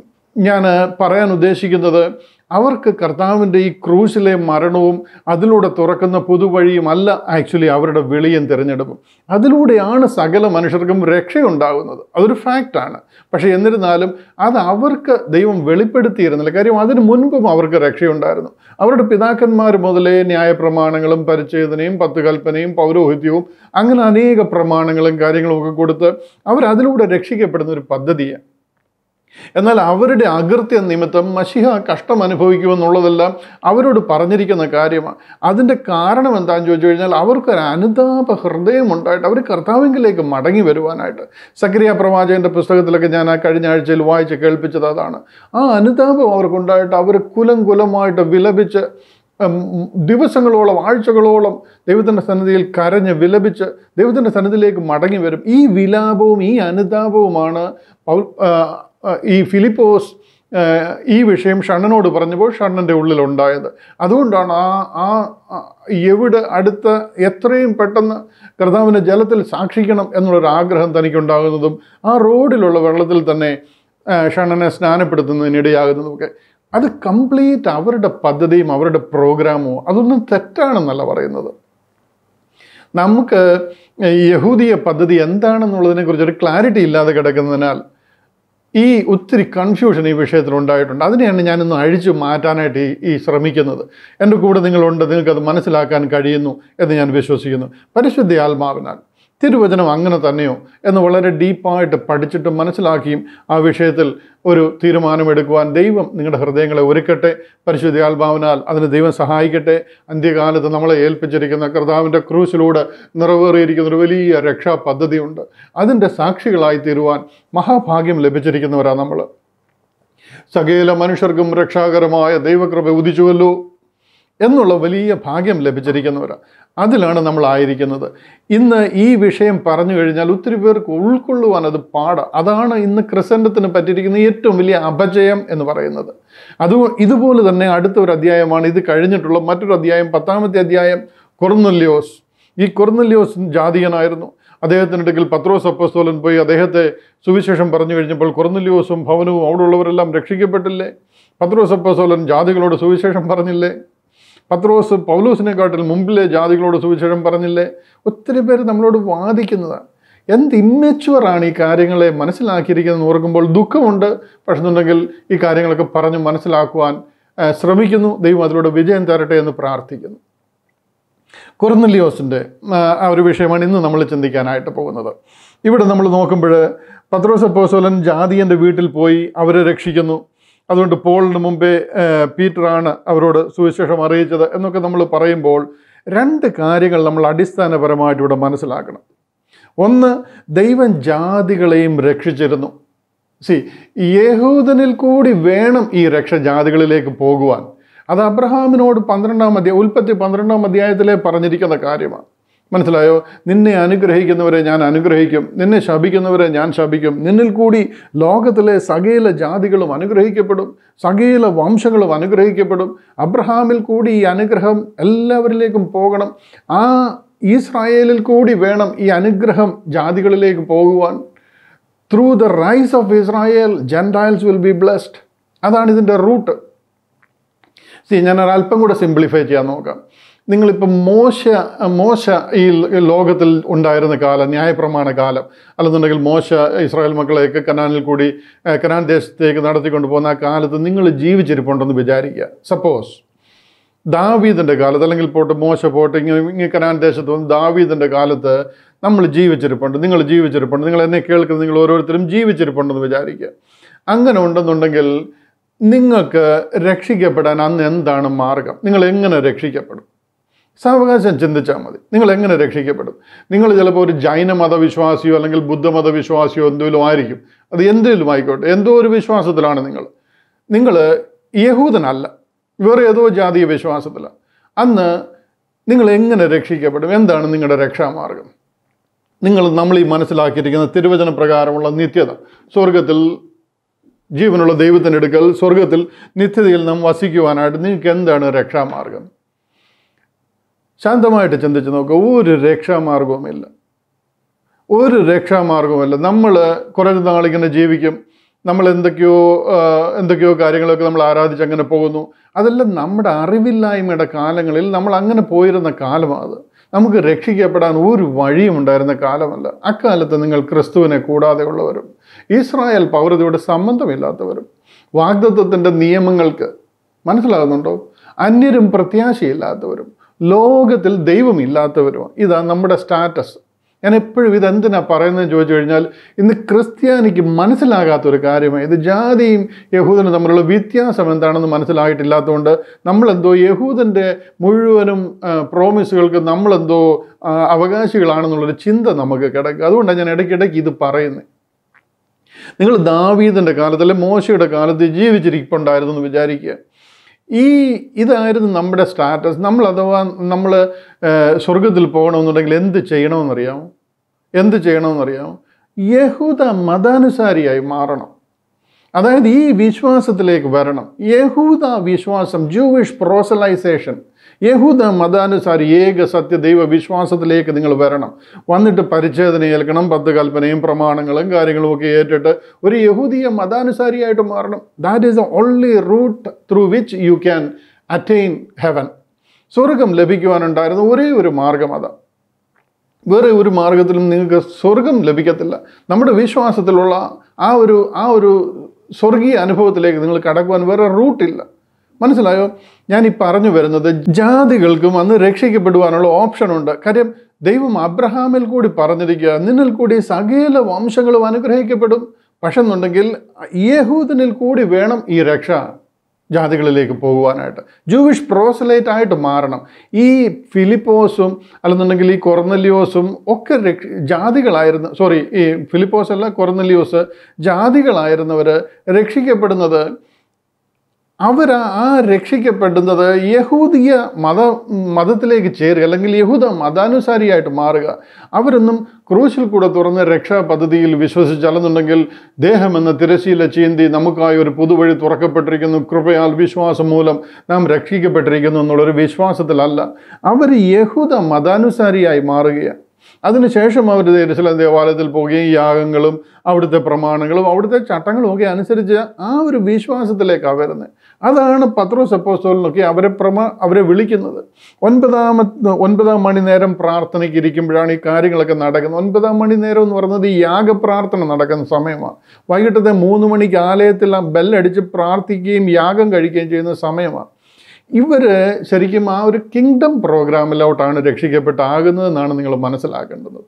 ഞാൻ പറയാൻ ഉദ്ദേശിക്കുന്നത് അവർക്ക് കർത്താവിൻ്റെ ഈ ക്രൂശിലെ മരണവും അതിലൂടെ തുറക്കുന്ന പുതുവഴിയും അല്ല ആക്ച്വലി അവരുടെ വിളിയും തിരഞ്ഞെടുപ്പും അതിലൂടെയാണ് സകല മനുഷ്യർക്കും രക്ഷയുണ്ടാകുന്നത് അതൊരു ഫാക്റ്റാണ് പക്ഷേ എന്നിരുന്നാലും അത് അവർക്ക് ദൈവം വെളിപ്പെടുത്തിയിരുന്നില്ല കാര്യം അതിന് മുൻപും അവർക്ക് രക്ഷയുണ്ടായിരുന്നു അവരുടെ പിതാക്കന്മാർ മുതലേ ന്യായപ്രമാണങ്ങളും പരിച്ഛേദനയും പത്ത് കൽപ്പനയും പൗരോഹിത്യവും അങ്ങനെ അനേക പ്രമാണങ്ങളും കാര്യങ്ങളും ഒക്കെ കൊടുത്ത് അവരതിലൂടെ രക്ഷിക്കപ്പെടുന്ന ഒരു പദ്ധതിയാണ് എന്നാൽ അവരുടെ അകൃത്യ നിമിത്തം മഷിഹ കഷ്ടം അനുഭവിക്കുമെന്നുള്ളതെല്ലാം അവരോട് പറഞ്ഞിരിക്കുന്ന കാര്യമാണ് അതിൻ്റെ കാരണം എന്താണെന്ന് ചോദിച്ചു കഴിഞ്ഞാൽ അവർക്കൊരു അനുതാപ ഹൃദയമുണ്ടായിട്ട് അവർ കർത്താവിങ്കിലേക്ക് മടങ്ങി വരുവാനായിട്ട് സക്രിയ പ്രവാചകൻ്റെ പുസ്തകത്തിലൊക്കെ ഞാൻ ആ കഴിഞ്ഞ ആഴ്ചയിൽ വായിച്ച് കേൾപ്പിച്ചത് അതാണ് ആ അനുതാപം അവർക്കുണ്ടായിട്ട് അവർ കുലം കുലമായിട്ട് വിലപിച്ച് ഉം, ദിവസങ്ങളോളം ആഴ്ചകളോളം ദൈവത്തിൻ്റെ സന്നിധിയിൽ കരഞ്ഞ് വിലപിച്ച് ദൈവത്തിൻ്റെ സന്നിധിയിലേക്ക് മടങ്ങി വരും ഈ വിലാപവും ഈ അനുതാപവുമാണ് പൗൽ ആ, ആ, ഈ ഫിലിപ്പോസ് ആ, ഈ വിഷയം ഷണ്ണനോട് പറഞ്ഞപ്പോൾ ഷണ്ണൻ്റെ ഉള്ളിലുണ്ടായത് അതുകൊണ്ടാണ് ആ ആ ആ, എവിടെ അടുത്ത എത്രയും പെട്ടെന്ന് കർത്താവിൻ്റെ ജലത്തിൽ സാക്ഷിക്കണം എന്നുള്ളൊരു ആഗ്രഹം തനിക്കുണ്ടാകുന്നതും ആ റോഡിലുള്ള വെള്ളത്തിൽ തന്നെ ആ, ഷണ്ണനെ സ്നാനപ്പെടുത്തുന്നതിനിടയാകുന്നതുമൊക്കെ അത് കംപ്ലീറ്റ് അവരുടെ പദ്ധതിയും അവരുടെ പ്രോഗ്രാമും അതൊന്നും തെറ്റാണെന്നല്ല പറയുന്നത് നമുക്ക് ഈ യഹൂദിയ പദ്ധതി എന്താണെന്നുള്ളതിനെക്കുറിച്ച് ഒരു ക്ലാരിറ്റി ഇല്ലാതെ കിടക്കുന്നതിനാൽ ഈ ഒത്തിരി കൺഫ്യൂഷൻ ഈ വിഷയത്തിൽ ഉണ്ടായിട്ടുണ്ട് അതിനെയാണ് ഞാനിന്ന് അഴിച്ചു മാറ്റാനായിട്ട് ഈ ഈ ശ്രമിക്കുന്നത് എൻ്റെ കൂടെ നിങ്ങളുണ്ട് നിങ്ങൾക്കത് മനസ്സിലാക്കാൻ കഴിയുന്നു എന്ന് ഞാൻ വിശ്വസിക്കുന്നു പരിശുദ്ധ ആത്മാവിനാൽ തിരുവചനം അങ്ങനെ തന്നെയോ എന്ന് വളരെ ഡീപ്പായിട്ട് പഠിച്ചിട്ടും മനസ്സിലാക്കിയും ആ വിഷയത്തിൽ ഒരു തീരുമാനമെടുക്കുവാൻ ദൈവം നിങ്ങളുടെ ഹൃദയങ്ങളെ ഒരുക്കട്ടെ പരിശുദ്ധ ആത്മാവിനാൽ അതിന് ദൈവം സഹായിക്കട്ടെ അന്ത്യകാലത്ത് നമ്മളെ ഏൽപ്പിച്ചിരിക്കുന്ന കർത്താവിൻ്റെ ക്രൂശിലൂടെ നിറവേറിയിരിക്കുന്ന ഒരു വലിയ രക്ഷാ പദ്ധതിയുണ്ട് അതിൻ്റെ സാക്ഷികളായി തീരുവാൻ മഹാഭാഗ്യം ലഭിച്ചിരിക്കുന്നവരാണ് നമ്മൾ സകല മനുഷ്യർക്കും രക്ഷാകരമായ ദൈവകൃപ ഉദിച്ചുവല്ലോ എന്നുള്ള വലിയ ഭാഗ്യം ലഭിച്ചിരിക്കുന്നവരാണ് അതിലാണ് നമ്മൾ ആയിരിക്കുന്നത് ഇന്ന് ഈ വിഷയം പറഞ്ഞു കഴിഞ്ഞാൽ ഒത്തിരി പേർക്ക് ഉൾക്കൊള്ളുവാൻ അത് പാടാ അതാണ് ഇന്ന് ക്രിസൻറ്റത്തിന് പറ്റിയിരിക്കുന്ന ഏറ്റവും വലിയ അപജയം എന്ന് പറയുന്നത് അത് ഇതുപോലെ തന്നെ അടുത്ത ഒരു അധ്യായമാണ് ഇത് കഴിഞ്ഞിട്ടുള്ള മറ്റൊരു അധ്യായം പത്താമത്തെ അധ്യായം കൊർന്നല്യോസ് ഈ കൊർന്നല്യോസ് ജാതീയനായിരുന്നു അദ്ദേഹത്തിൻ്റെ അടുക്കൽ പത്രോസ് അപ്പസ്തോലൻ പോയി അദ്ദേഹത്തെ സുവിശേഷം പറഞ്ഞു കഴിഞ്ഞപ്പോൾ കൊർന്നല്യോസും ഭവനവും അവിടെ ഉള്ളവരെല്ലാം രക്ഷിക്കപ്പെട്ടില്ലേ പത്രോസ് അപ്പസ്തോലൻ ജാതികളോട് സുവിശേഷം പറഞ്ഞില്ലേ പത്രോസ് പൗലോസിനെക്കാട്ടിൽ മുമ്പിലെ ജാതികളോട് സുവിശേഷം പറഞ്ഞില്ലേ ഒത്തിരി പേര് നമ്മളോട് വാദിക്കുന്നതാണ് എന്ത് ഇമ്മച്ചുവറാണ് ഈ കാര്യങ്ങളെ മനസ്സിലാക്കിയിരിക്കുന്നത് ഓർക്കുമ്പോൾ ദുഃഖമുണ്ട് പക്ഷെന്നുണ്ടെങ്കിൽ ഈ കാര്യങ്ങളൊക്കെ പറഞ്ഞ് മനസ്സിലാക്കുവാൻ ആ, ശ്രമിക്കുന്നു ദൈവം അതിലൂടെ വിജയം തരട്ടെ എന്ന് പ്രാർത്ഥിക്കുന്നു കൊർന്നലിയോസിൻ്റെ ആ ഒരു വിഷയമാണ് ഇന്ന് നമ്മൾ ചിന്തിക്കാനായിട്ട് പോകുന്നത് ഇവിടെ നമ്മൾ നോക്കുമ്പോൾ പത്രോസ് അപ്പോസ്തലൻ ജാതിയൻ്റെ വീട്ടിൽ പോയി അവരെ രക്ഷിക്കുന്നു അതുകൊണ്ട് പോളിന് മുമ്പേ ആ, പീറ്ററാണ് അവരോട് സുവിശേഷം അറിയിച്ചത് എന്നൊക്കെ നമ്മൾ പറയുമ്പോൾ രണ്ട് കാര്യങ്ങൾ നമ്മൾ അടിസ്ഥാനപരമായിട്ട് ഇവിടെ മനസ്സിലാക്കണം ഒന്ന് ദൈവം ജാതികളെയും രക്ഷിച്ചിരുന്നു സി യഹൂദനിൽ കൂടി വേണം ഈ രക്ഷ ജാതികളിലേക്ക് പോകുവാൻ അത് അബ്രഹാമിനോട് പന്ത്രണ്ടാം അധ്യായം ഉൽപ്പത്തി പന്ത്രണ്ടാം അധ്യായത്തിലെ പറഞ്ഞിരിക്കുന്ന കാര്യമാണ് മനസ്സിലായോ നിന്നെ അനുഗ്രഹിക്കുന്നവരെ ഞാൻ അനുഗ്രഹിക്കും നിന്നെ ശപിക്കുന്നവരെ ഞാൻ ശപിക്കും നിന്നിൽ കൂടി ലോകത്തിലെ സകല ജാതികളും അനുഗ്രഹിക്കപ്പെടും സകല വംശങ്ങളും അനുഗ്രഹിക്കപ്പെടും അബ്രഹാമിൽ കൂടി ഈ അനുഗ്രഹം എല്ലാവരിലേക്കും പോകണം ആ ഇസ്രായേലിൽ കൂടി വേണം ഈ അനുഗ്രഹം ജാതികളിലേക്ക് പോകുവാൻ through the rise of Israel gentiles will be blessed അതാണ് ഇതിൻ്റെ റൂട്ട് സി ഞാൻ ഒരല്പം കൂടെ സിംപ്ലിഫൈ ചെയ്യാൻ നോക്കാം നിങ്ങളിപ്പം മോശ മോശ ഈ ലോകത്തിൽ ഉണ്ടായിരുന്ന കാലം ന്യായപ്രമാണ കാലം അല്ലെന്നുണ്ടെങ്കിൽ മോശ ഇസ്രായേൽ മക്കളെയൊക്കെ കനാനിൽ കൂടി ഏഹ്, കനാൻ ദേശത്തേക്ക് നടത്തിക്കൊണ്ട് പോകുന്ന ആ കാലത്ത് നിങ്ങൾ ജീവിച്ചിരിപ്പുണ്ടെന്ന് വിചാരിക്കുക സപ്പോസ് ദാവീദിൻ്റെ കാലത്ത് അല്ലെങ്കിൽ പോട്ട് മോശ പോട്ട് ഇങ്ങനെ ഇങ്ങനെ കനാൻ ദേശത്ത് വന്ന് ദാവീദിൻ്റെ കാലത്ത് നമ്മൾ ജീവിച്ചിരിപ്പുണ്ട് നിങ്ങൾ ജീവിച്ചിരിപ്പുണ്ട് നിങ്ങൾ എന്നെ കേൾക്കുന്നത് നിങ്ങൾ ഓരോരുത്തരും ജീവിച്ചിരിപ്പുണ്ടെന്ന് വിചാരിക്കുക അങ്ങനെ ഉണ്ടെന്നുണ്ടെങ്കിൽ നിങ്ങൾക്ക് രക്ഷിക്കപ്പെടാൻ അന്ന് എന്താണ് മാർഗം നിങ്ങൾ എങ്ങനെ രക്ഷിക്കപ്പെടും സാവകാശം ചിന്തിച്ചാൽ മതി നിങ്ങൾ എങ്ങനെ രക്ഷിക്കപ്പെടും നിങ്ങൾ ചിലപ്പോൾ ഒരു ജൈന മതവിശ്വാസിയോ അല്ലെങ്കിൽ ബുദ്ധമത വിശ്വാസിയോ എന്തെങ്കിലും ആയിരിക്കും അത് എന്തെങ്കിലും ആയിക്കോട്ടെ എന്തോ ഒരു വിശ്വാസത്തിലാണ് നിങ്ങൾ നിങ്ങൾ യഹൂദനല്ല വേറെ ഏതോ ജാതീയ വിശ്വാസത്തിലാണ് അന്ന് നിങ്ങൾ എങ്ങനെ രക്ഷിക്കപ്പെടും എന്താണ് നിങ്ങളുടെ രക്ഷാമാർഗം നിങ്ങൾ നമ്മൾ ഈ മനസ്സിലാക്കിയിരിക്കുന്ന തിരുവചന പ്രകാരമുള്ള നിത്യത സ്വർഗത്തിൽ ജീവനുള്ള ദൈവത്തിൻ്റെ അടുക്കൽ സ്വർഗത്തിൽ നിത്യതയിൽ നാം വസിക്കുവാനായിട്ട് നിങ്ങൾക്ക് എന്താണ് രക്ഷാമാർഗം ശാന്തമായിട്ട് ചിന്തിച്ച് നോക്കുക ഒരു രക്ഷാമാർഗവുമില്ല ഒരു രക്ഷാമാർഗവുമില്ല നമ്മൾ കുറേ നാളിങ്ങനെ ജീവിക്കും നമ്മൾ എന്തൊക്കെയോ ആ, എന്തൊക്കെയോ കാര്യങ്ങളൊക്കെ നമ്മൾ ആരാധിച്ച് അങ്ങനെ പോകുന്നു അതെല്ലാം നമ്മുടെ അറിവില്ലായ്മയുടെ കാലങ്ങളിൽ നമ്മൾ അങ്ങനെ പോയിരുന്ന കാലമാണ് അത് നമുക്ക് രക്ഷിക്കപ്പെടാൻ ഒരു വഴിയും ഉണ്ടായിരുന്ന കാലമല്ല അക്കാലത്ത് നിങ്ങൾ ക്രിസ്തുവിനെ കൂടാതെ ഉള്ളവരും ഇസ്രായേൽ പൗരതയോട് സംബന്ധമില്ലാത്തവരും വാഗ്ദത്വത്തിൻ്റെ നിയമങ്ങൾക്ക് മനസ്സിലാകുന്നുണ്ടോ അന്യരും പ്രത്യാശയില്ലാത്തവരും ലോകത്തിൽ ദൈവമില്ലാത്തവരും ഇതാണ് നമ്മുടെ സ്റ്റാറ്റസ് ഞാൻ എപ്പോഴും ഇതെന്തിനാ പറയുന്നതെന്ന് ചോദിച്ചു കഴിഞ്ഞാൽ ഇന്ന് ക്രിസ്ത്യാനിക്ക് മനസ്സിലാകാത്ത ഒരു കാര്യമാണ് ഇത് ജാതിയും യഹൂദനും തമ്മിലുള്ള വ്യത്യാസം എന്താണെന്ന് മനസ്സിലായിട്ടില്ലാത്തതുകൊണ്ട് നമ്മളെന്തോ യഹൂദൻ്റെ മുഴുവനും ആ, പ്രോമിസുകൾക്ക് നമ്മളെന്തോ ആ, അവകാശികളാണെന്നുള്ളൊരു ചിന്ത നമുക്ക് കിടക്കുക അതുകൊണ്ടാണ് ഞാൻ ഇടയ്ക്കിടയ്ക്ക് ഇത് പറയുന്നത് നിങ്ങൾ ദാവീദിൻ്റെ കാലത്ത് അല്ലെ മോശയുടെ കാലത്ത് ജീവിച്ചിരിപ്പുണ്ടായിരുന്നു എന്ന് വിചാരിക്കുക ഈ ഇതായിരുന്നു നമ്മുടെ സ്റ്റാറ്റസ് നമ്മൾ അഥവാ നമ്മൾ സ്വർഗത്തിൽ പോകണമെന്നുണ്ടെങ്കിൽ എന്ത് ചെയ്യണമെന്നറിയാമോ എന്ത് ചെയ്യണമെന്നറിയാമോ യഹൂദ മതാനുസാരിയായി മാറണം അതായത് ഈ വിശ്വാസത്തിലേക്ക് വരണം യഹൂദ വിശ്വാസം ജൂവിഷ് പ്രോസലൈസേഷൻ യഹൂദ മതാനുസാരി ഏക സത്യ ദൈവ വിശ്വാസത്തിലേക്ക് നിങ്ങൾ വരണം വന്നിട്ട് പരിച്ഛേദന ഏൽക്കണം പത്ത് കൽപ്പനയും പ്രമാണങ്ങളും കാര്യങ്ങളും ഒക്കെ ഏറ്റിട്ട് ഒരു യഹൂദിയ മതാനുസാരിയായിട്ട് മാറണം that is the only root through which you can attain heaven സ്വർഗം ലഭിക്കുവാനുണ്ടായിരുന്ന ഒരേ ഒരു മാർഗം അതാണ് വേറെ ഒരു മാർഗത്തിലും നിങ്ങൾക്ക് സ്വർഗം ലഭിക്കത്തില്ല നമ്മുടെ വിശ്വാസത്തിലുള്ള ആ ഒരു ആ ഒരു സ്വർഗീയ അനുഭവത്തിലേക്ക് നിങ്ങൾ കടക്കുവാൻ വേറെ റൂട്ടില്ല മനസ്സിലായോ ഞാൻ ഈ പറഞ്ഞു വരുന്നത് ജാതികൾക്കും അന്ന് രക്ഷിക്കപ്പെടുവാനുള്ള ഓപ്ഷനുണ്ട് കാര്യം ദൈവം അബ്രഹാമിൽ കൂടി പറഞ്ഞിരിക്കുക നിന്നിൽ കൂടി സകല വംശങ്ങളും അനുഗ്രഹിക്കപ്പെടും പക്ഷെ എന്നുണ്ടെങ്കിൽ യഹൂദനിൽ കൂടി വേണം ഈ രക്ഷ ജാതികളിലേക്ക് പോകുവാനായിട്ട് ജൂവിഷ് പ്രോസലൈറ്റ് ആയിട്ട് മാറണം ഈ ഫിലിപ്പോസും അല്ലെന്നുണ്ടെങ്കിൽ ഈ കൊർന്നലിയോസും ഒക്കെ രക്ഷ ജാതികളായിരുന്ന സോറി ഈ ഫിലിപ്പോസ് അല്ല കൊർന്നലിയോസ് ജാതികളായിരുന്നവർ രക്ഷിക്കപ്പെടുന്നത് അവർ ആ രക്ഷിക്കപ്പെടുന്നത് യഹൂദിയ മത മതത്തിലേക്ക് ചേരുക അല്ലെങ്കിൽ യഹൂദ മതാനുസാരിയായിട്ട് മാറുക അവരൊന്നും ക്രൂശിൽ കൂടെ തുറന്ന രക്ഷാ പദ്ധതിയിൽ വിശ്വസിച്ചല്ലെന്നുണ്ടെങ്കിൽ ദേഹമെന്ന തിരശീല ചീന്തി നമുക്കായി ഒരു പുതുവഴി തുറക്കപ്പെട്ടിരിക്കുന്നു കൃപയാൽ വിശ്വാസം മൂലം നാം രക്ഷിക്കപ്പെട്ടിരിക്കുന്നു എന്നുള്ളൊരു വിശ്വാസത്തിലല്ല അവർ യഹൂദ മതാനുസാരിയായി മാറുകയാണ് അതിനുശേഷം അവർ യെരുസലേം ദേവാലയത്തിൽ പോവുകയും യാഗങ്ങളും അവിടുത്തെ പ്രമാണങ്ങളും അവിടുത്തെ ചട്ടങ്ങളും ഒക്കെ അനുസരിച്ച് ആ ഒരു വിശ്വാസത്തിലേക്കാണ് വരുന്നത് അതാണ് പത്രോസ് അപ്പോസ്തോലിനൊക്കെ അവരെ പ്രമാ അവരെ വിളിക്കുന്നത് ഒൻപതാമത്തെ ഒൻപതാം മണി നേരം പ്രാർത്ഥനയ്ക്ക് ഇരിക്കുമ്പോഴാണ് ഈ കാര്യങ്ങളൊക്കെ നടക്കുന്നത് ഒൻപതാം മണി നേരം എന്ന് പറയുന്നത് ഈ യാഗപ്രാർത്ഥന നടക്കുന്ന സമയമാണ് വൈകിട്ടത്തെ മൂന്ന് മണിക്ക് ആലയത്തിൽ ആ ബെല്ലടിച്ച് പ്രാർത്ഥിക്കുകയും യാഗം കഴിക്കുകയും ചെയ്യുന്ന സമയമാണ് ഇവർ ശരിക്കും ആ ഒരു കിങ്ഡം പ്രോഗ്രാമിലോട്ടാണ് രക്ഷിക്കപ്പെട്ടാകുന്നതെന്നാണ് നിങ്ങൾ മനസ്സിലാക്കേണ്ടത്